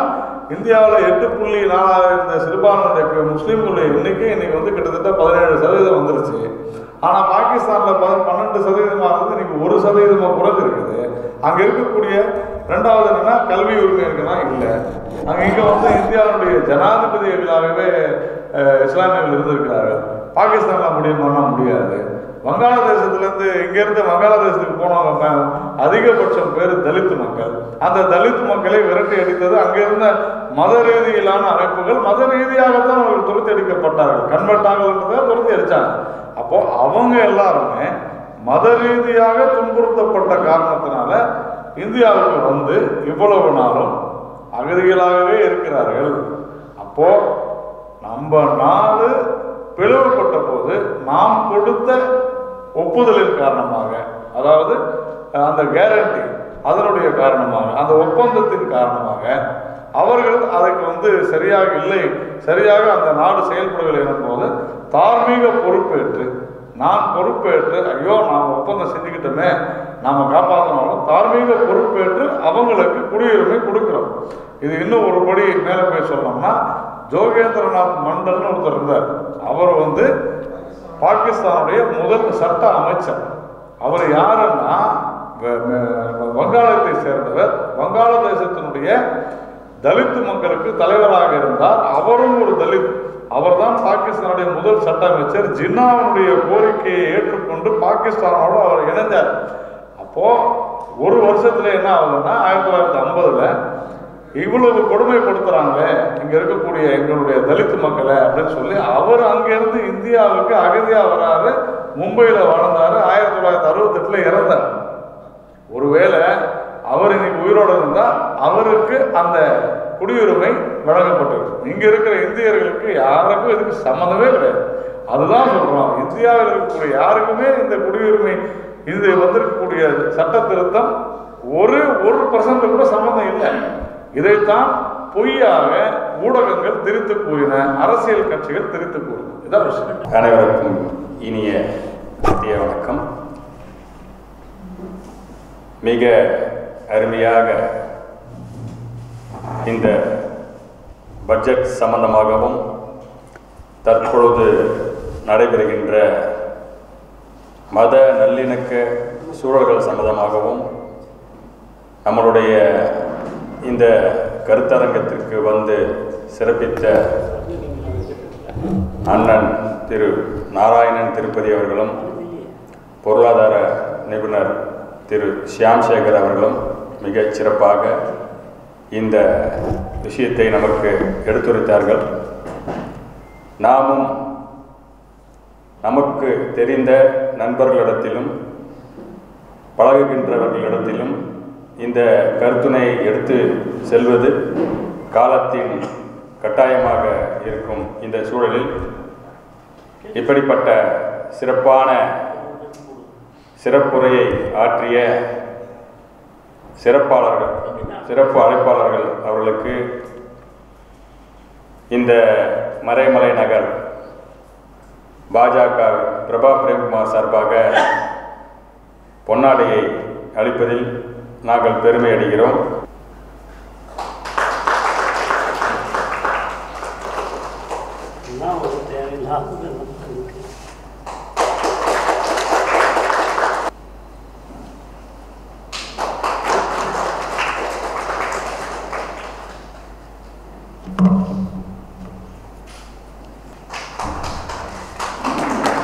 இந்தியாவில் எட்டு புள்ளி நாலாக இருந்த சிறுபான்மையுடைய முஸ்லீம்களுடைய எண்ணிக்கை இன்னைக்கு வந்து கிட்டத்தட்ட பதினேழு சதவீதம் வந்துருச்சு ஆனால் பாகிஸ்தானில் ப பன்னெண்டு சதவீதமாக இருந்து இன்னைக்கு ஒரு சதவீதமாக குறைஞ்சிருக்குது அங்கே இருக்கக்கூடிய ரெண்டாவது என்னன்னா கல்வி உரிமை இருக்குன்னா இல்லை அங்கே இங்கே வந்து இந்தியாவுடைய ஜனாதிபதிகளாகவே அஹ், இஸ்லாமியர்கள் இருந்திருக்கிறார்கள் பாகிஸ்தானில் முடியுமானா முடியாது வங்காளதேசத்துலேருந்து இங்கேருந்து வங்காளதேசத்துக்கு போனவங்க ம- அதிகபட்சம் பேர் தலித் மக்கள் அந்த தலித் மக்களை விரட்டி அடித்தது அங்கே இருந்த மத ரீதியிலான அமைப்புகள் மத ரீதியாகத்தான் அவர்கள் துரத்தி அடிக்கப்பட்டார்கள் கன்வெர்ட்டாங்கன்றதை துரத்தி அடித்தாங்க அப்போ அவங்க எல்லாருமே மத ரீதியாக துன்புறுத்தப்பட்ட காரணத்தினால இந்தியாவுக்கு வந்து இவ்வளவு நாளும் அகதிகளாகவே இருக்கிறார்கள் அப்போ நம்ம நாடு பிளவுபட்ட போது நாம் கொடுத்த ஒப்புதலின் காரணமாக அதாவது அஹ், அந்த கேரண்டி அதனுடைய காரணமாக அந்த ஒப்பந்தத்தின் காரணமாக அவர்கள் அதுக்கு வந்து சரியாக இல்லை சரியாக அந்த நாடு செயல்படவில்லை எனும்போது தார்மீக பொறுப்பேற்று நான் பொறுப்பேற்று ஐயோ நாம் ஒப்பந்தம் செஞ்சுக்கிட்டோமே நாம காப்பாற்றணும் தார்மீக பொறுப்பேற்று அவங்களுக்கு குடியுரிமை கொடுக்கிறோம் இது இன்னும் ஒரு படி மேலே போய் சொல்லணும்னா ஜோகேந்திரநாத் மண்டல்னு ஒருத்தர் இருந்தார் அவர் வந்து பாகிஸ்தானுடைய முதல் சட்ட அமைச்சர் அவர் யாருன்னா வ- வ- வங்காளத்தை சேர்ந்தவர் வங்காளதேசத்தினுடைய தலித் மக்களுக்கு தலைவராக இருந்தார் அவரும் ஒரு தலித் அவர்தான் பாகிஸ்தானுடைய முதல் சட்ட அமைச்சர் ஜின்னாவுடைய கோரிக்கையை ஏற்றுக்கொண்டு பாகிஸ்தானோடு அவர் இணைந்தார் அப்போ ஒரு வருஷத்துல என்ன ஆகுதுன்னா ஆயிரத்தி தொள்ளாயிரத்தி ஐம்பதுல இவ்வளவு கொடுமைப்படுத்துறாங்களே இங்க இருக்கக்கூடிய எங்களுடைய தலித் மக்களை அப்படின்னு சொல்லி அவர் அங்கிருந்து இந்தியாவுக்கு அகதியா வராரு மும்பையில வாழ்ந்தாரு ஆயிரத்தி தொள்ளாயிரத்தி அறுபத்தெட்டுல இறந்தார் ஒருவேளை அவர் இன்னைக்கு உயிரோடு இருந்தா அவருக்கு அந்த குடியுரிமை வழங்கப்பட்டிருக்கு இங்க இருக்கிற இந்தியர்களுக்கு யாருக்கும் இதுக்கு சம்மந்தமே கிடையாது அதுதான் சொல்றோம் இந்தியாவில் இருக்கக்கூடிய யாருக்குமே இந்த குடியுரிமை இது வந்திருக்கக்கூடிய சட்ட திருத்தம் ஒரு ஒரு பர்சன்ட் கூட சம்மந்தம் இல்லை இதைத்தான் பொய்யாக ஊடகங்கள் திரித்து கூறின அரசியல் கட்சிகள் திரித்து கூறின இதான் விஷயம்
அனைவருக்கும் இனிய மதிய வணக்கம் மிக அருமையாக இந்த பட்ஜெட் சம்பந்தமாகவும் தற்பொழுது நடைபெறுகின்ற மத நல்லிணக்க சூழல்கள் சம்பந்தமாகவும் நம்மளுடைய இந்த கருத்தரங்கத்திற்கு வந்து சிறப்பித்த அண்ணன் திரு நாராயணன் திருப்பதி அவர்களும் பொருளாதார நிபுணர் திரு ஷியாம் சேகர் அவர்களும் மிகச் சிறப்பாக இந்த விஷயத்தை நமக்கு எடுத்துரைத்தார்கள் நாமும் நமக்கு தெரிந்த நண்பர்களிடத்திலும் பழகுகின்றவர்களிடத்திலும் இந்த கருத்துனை எடுத்து செல்வது காலத்தின் கட்டாயமாக இருக்கும் இந்த சூழலில் இப்படிப்பட்ட சிறப்பான சிறப்புரையை ஆற்றிய சிறப்பாளர்கள் சிறப்பு அழைப்பாளர்கள் அவர்களுக்கு இந்த மறைமலை நகர் பாஜக பிரபா பிரேம்குமார் சார்பாக பொன்னாடையை அளிப்பதில் நாங்கள் பெருமை அடைகிறோம்
என்ன ஒரு தேவையில்லாதது நமக்கு இருக்கு.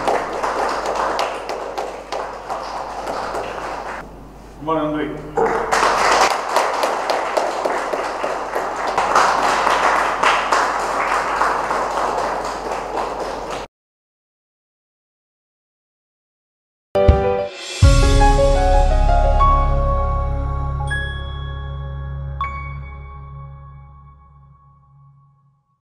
ரொம்ப நன்றி